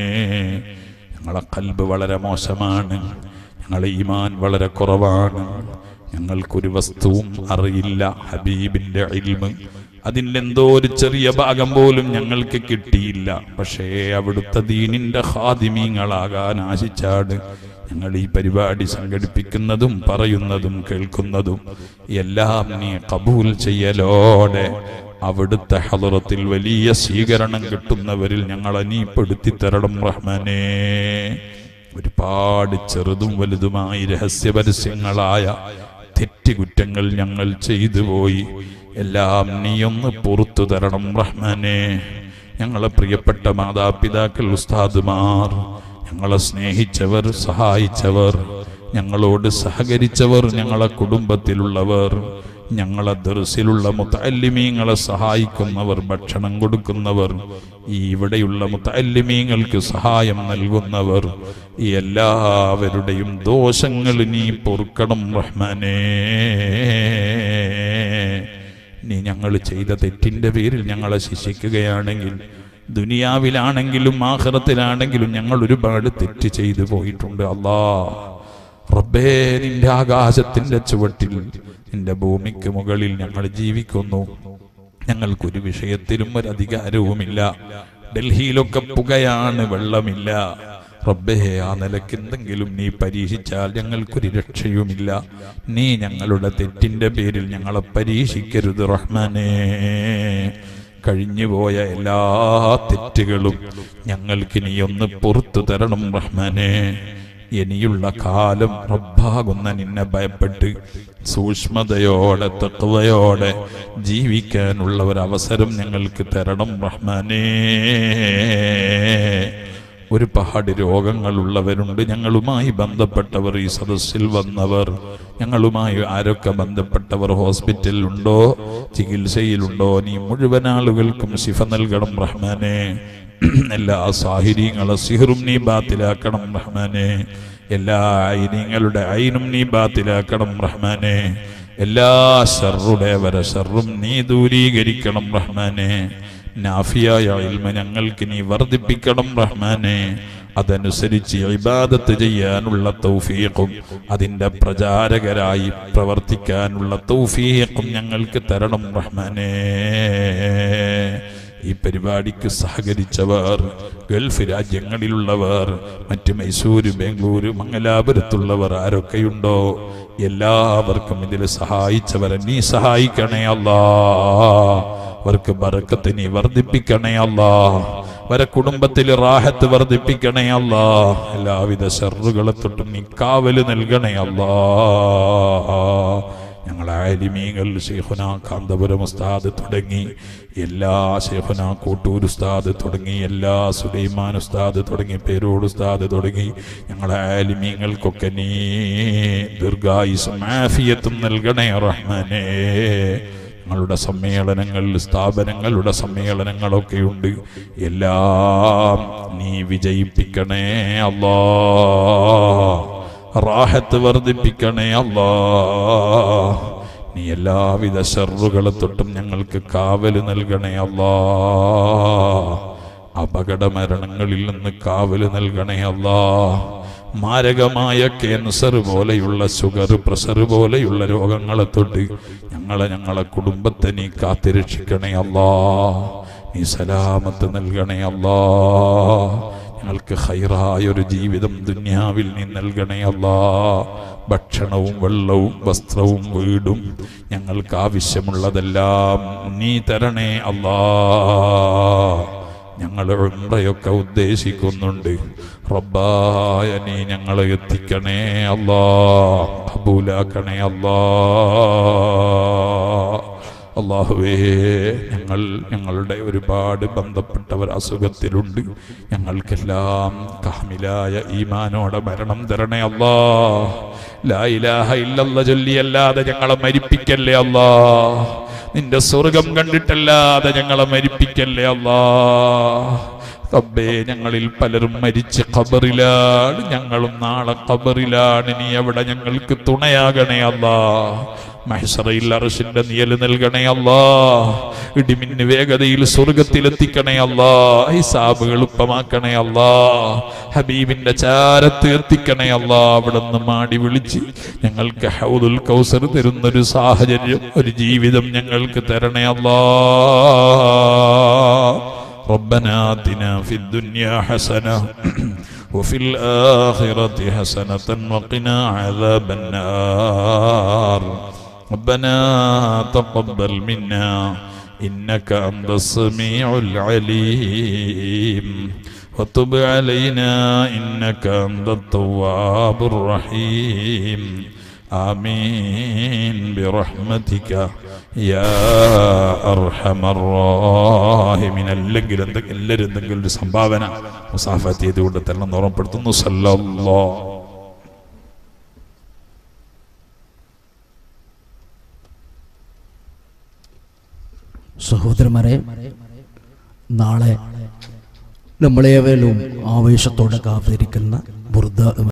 ഞങ്ങളെ കൽബ് വളരെ മോശമാണ് ഞങ്ങളെ ഈമാൻ വളരെ കുറവാണ് ഞങ്ങൾക്കൊരു വസ്തുവും അറിയില്ല ഹബീബിന്റെ ഇൽമ് അതിൻ്റെ എന്തോ ഒരു ചെറിയ ഭാഗം പോലും ഞങ്ങൾക്ക് കിട്ടിയില്ല പക്ഷേ അവിടുത്തെ ദീനിന്റെ ഹാദിമീങ്ങളാകാൻ ആശിച്ചാട് ഞങ്ങൾ ഈ പരിപാടി സംഘടിപ്പിക്കുന്നതും പറയുന്നതും കേൾക്കുന്നതും എല്ലാം നീ കബൂൽ ചെയ്യലോടെ അവിടുത്തെ ഹലറത്തിൽ വലിയ സ്വീകരണം കിട്ടുന്നവരിൽ ഞങ്ങളെ നീ പെടുത്തി തരണം റഹ്മാനേ ഒരുപാട് ചെറുതും വലുതുമായി രഹസ്യപരസ്യങ്ങളായ തെറ്റുകുറ്റങ്ങൾ ഞങ്ങൾ ചെയ്തു പോയി എല്ലാം നീയൊന്ന് പുറത്തു തരണം റഹ്മാനെ ഞങ്ങളെ പ്രിയപ്പെട്ട മാതാപിതാക്കൾ ഉസ്താദുമാർ ഞങ്ങളെ സ്നേഹിച്ചവർ സഹായിച്ചവർ ഞങ്ങളോട് സഹകരിച്ചവർ ഞങ്ങളെ കുടുംബത്തിലുള്ളവർ ഞങ്ങളെ ദർസിലുള്ള മുത്തല്ലിമീങ്ങളെ സഹായിക്കുന്നവർ ഭക്ഷണം കൊടുക്കുന്നവർ ഈ ഇവിടെയുള്ള മുത്തല്ലിമീങ്ങൾക്ക് സഹായം നൽകുന്നവർ ഈ എല്ലാവരുടെയും ദോഷങ്ങൾ നീ പൊറുക്കണം റഹ്മാനേ നീ ഞങ്ങൾ ചെയ്ത തെറ്റിന്റെ പേരിൽ ഞങ്ങളെ ശിക്ഷിക്കുകയാണെങ്കിൽ ദുനിയാവിലാണെങ്കിലും ആഹ്റത്തിലാണെങ്കിലും ഞങ്ങൾ ഒരുപാട് തെറ്റ് ചെയ്തു പോയിട്ടുണ്ട് അല്ലാ റബ്ബേ നിന്റെ ആകാശത്തിന്റെ ചുവട്ടിൽ നിന്റെ ഭൂമിക്ക് മുകളിൽ ഞങ്ങൾ ജീവിക്കുന്നു ഞങ്ങൾക്കൊരു വിഷയത്തിലും ഒരു അധികാരവുമില്ല ഡൽഹിയിലൊക്കെ പുകയാണ് വെള്ളമില്ല റബ്ബേ ആ നിലയ്ക്ക് എന്തെങ്കിലും നീ പരീക്ഷിച്ചാൽ ഞങ്ങൾക്കൊരു രക്ഷയുമില്ല നീ ഞങ്ങളുടെ തെറ്റിന്റെ പേരിൽ ഞങ്ങളെ പരീക്ഷിക്കരുത് റഹ്മാനേ കഴിഞ്ഞുപോയ എല്ലാ തെറ്റുകളും ഞങ്ങൾക്ക് നീ ഒന്ന് പുറത്തു തരണം റഹ്മാനെ ഇനിയുള്ള കാലം റബ്ബാകുന്ന നിന്നെ ഭയപ്പെട്ട് സൂക്ഷ്മതയോടെ തത്വയോടെ ജീവിക്കാനുള്ള ഒരു അവസരം ഞങ്ങൾക്ക് തരണം റഹ്മാനേ ഒരുപാട് രോഗങ്ങളുള്ളവരുണ്ട് ഞങ്ങളുമായി ബന്ധപ്പെട്ടവർ ഈ സദസ്സിൽ വന്നവർ ഞങ്ങളുമായി ആരൊക്കെ ബന്ധപ്പെട്ടവർ ഹോസ്പിറ്റലിലുണ്ടോ ചികിത്സയിലുണ്ടോ നീ മുഴുവൻ ആളുകൾക്കും ശിഫ നൽകണം റഹ്മാനെ എല്ലാ സാഹിര്യങ്ങളെ സിഹറും നീ ബാത്തിലാക്കണം റഹ്മാനെ എല്ലാ ഐനിങ്ങളുടെ ഐനും നീ ബാത്തിലാക്കണം റഹ്മാനെ എല്ലാ ഷറുടെ വര ഷറും നീ ദൂരീകരിക്കണം റഹ്മാനെ നാഫിയായ ഇൽമ ഞങ്ങൾക്ക് നീ വർദ്ധിപ്പിക്കണം റഹ്മാനെ അതനുസരിച്ച് ഇബാദത്ത് ചെയ്യാനുള്ള തൗഫീഖും അതിൻ്റെ പ്രചാരകരായി പ്രവർത്തിക്കാനുള്ള തൗഫീഖും ഞങ്ങൾക്ക് തരണം റഹ്മാനെ ഈ പരിപാടിക്ക് സഹകരിച്ചവർ ഗൾഫ് രാജ്യങ്ങളിലുള്ളവർ മറ്റ് മൈസൂര് ബാംഗ്ലൂര് മംഗലാപുരത്തുള്ളവർ ആരൊക്കെയുണ്ടോ എല്ലാവർക്കും ഇതിൽ സഹായിച്ചവരെ നീ സഹായിക്കണേ അല്ലാ അവർക്ക് ബറക്കത്ത് നീ വർദ്ധിപ്പിക്കണേ അല്ലാ വരെ കുടുംബത്തിൽ റാഹത്ത് വർദ്ധിപ്പിക്കണേ അല്ലാ എല്ലാവിധ ഷെറുകളെ തൊട്ടും നീ കാവല് നൽകണേ അല്ലാ ഞങ്ങൾ ആലിമീങ്ങൾ ഷെയ്ഖുന കാന്തപുരം ഉസ്താദ് തുടങ്ങി എല്ലാ ഷെയ്ഖുന കോട്ടൂർ ഉസ്താദ് തുടങ്ങി എല്ലാ സുലൈമാൻ ഉസ്താദ് തുടങ്ങി പേരോട് ഉസ്താദ് തുടങ്ങി ഞങ്ങളെ ആലിമീങ്ങൾക്കൊക്കെ നീ ദീർഘായുസും ആഫിയത്തും നൽകണേ റഹ്മാനേ ഞങ്ങളുടെ സമ്മേളനങ്ങൾ സ്ഥാപനങ്ങളുടെ സമ്മേളനങ്ങളൊക്കെയുണ്ട് എല്ലാം നീ വിജയിപ്പിക്കണേ അല്ലാ റാഹത്ത് വർദ്ധിപ്പിക്കണേ അല്ലാ നീ എല്ലാവിധ ഷെറുകളെ തൊട്ടും ഞങ്ങൾക്ക് കാവല് നൽകണേ അല്ലാ അപകട മരണങ്ങളിൽ നിന്ന് കാവല് നൽകണേ അല്ലാ മാരകമായ ക്യാൻസർ പോലെയുള്ള ഷുഗർ പ്രഷർ പോലെയുള്ള രോഗങ്ങളെ തൊട്ട് ഞങ്ങളെ ഞങ്ങളെ കുടുംബത്തെ നീ കാത്തിരക്ഷിക്കണേ അല്ലാ നീ സലാമത്ത് നൽകണേ അല്ലാ ഞങ്ങൾക്ക് ഹൈറായ ഒരു ജീവിതം ദുന്യാവിൽ നീ നൽകണേ അല്ലാ ഭക്ഷണവും വെള്ളവും വസ്ത്രവും വീടും ഞങ്ങൾക്ക് ആവശ്യമുള്ളതെല്ലാം നീ തരണേ അല്ലാ ഞങ്ങൾ ഉംറയൊക്കെ ഉദ്ദേശിക്കുന്നുണ്ട് റബ്ബായ നീ ഞങ്ങളെ എത്തിക്കണേ അല്ലാ കബൂലാക്കണേ അല്ലാ അള്ളാഹുവേ ഞങ്ങൾ ഞങ്ങളുടെ ഒരുപാട് ബന്ധപ്പെട്ടവർ അസുഖത്തിലുണ്ട് ഞങ്ങൾക്കെല്ലാം കാമിലായ ഈമാനോടെ മരണം തരണേ അല്ലാ ലാ ഇലാഹ ഇല്ലല്ല ചൊല്ലിയല്ലാതെ ഞങ്ങളെ മരിപ്പിക്കല്ലേ അല്ലാ നിന്റെ സ്വർഗം കണ്ടിട്ടല്ലാതെ ഞങ്ങളെ മരിപ്പിക്കല്ലേ അല്ലാ റബ്ബേ ഞങ്ങളിൽ പലരും മരിച്ച് ഖബറിലാണ് ഞങ്ങളും നാളെ ഖബറിലാണ് നീ എവിടെ ഞങ്ങൾക്ക് തുണയാകണേ അല്ലാ മഹ്സറയിൽ അറശിന്റെ നിയല് നൽകണേ അല്ലാ ഇടിമിന്ന് വേഗതയിൽ സ്വർഗത്തിലെത്തിക്കണേ അല്ലാ ഹിസാബ് എളുപ്പമാക്കണേ അല്ലാ ഹബീബിന്റെ ചാരത്ത് എത്തിക്കണേ അല്ലാ അവിടെ നിന്ന് മാടി വിളിച്ച് ഞങ്ങൾക്ക് ഹൗദുൽ കൗസർ തരുന്നൊരു സാഹചര്യം ഒരു ജീവിതം ഞങ്ങൾക്ക് തരണേ അല്ലാ ربنا آتنا في الدنيا حسنة وفي الآخرة حسنة وقنا عذاب النار ربنا تقبل منا إنك أنت السميع العليم وتب علينا إنك أنت التواب الرحيم آمين برحمتك يا أرحم الراحمين അല്ലെങ്കിൽ എന്തെങ്കിലും എല്ലാവരും എന്തെങ്കിലും ഒരു സംഭാവന മുസാഫത്ത് ചെയ്തുകൊണ്ട് തന്നെ ഓർമ്മപ്പെടുത്തുന്നു സല്ലല്ലാ സഹോദരന്മാരെ നാളെ നമ്മളേവരും ആവേശത്തോടെ കാത്തിരിക്കുന്ന ബുർദ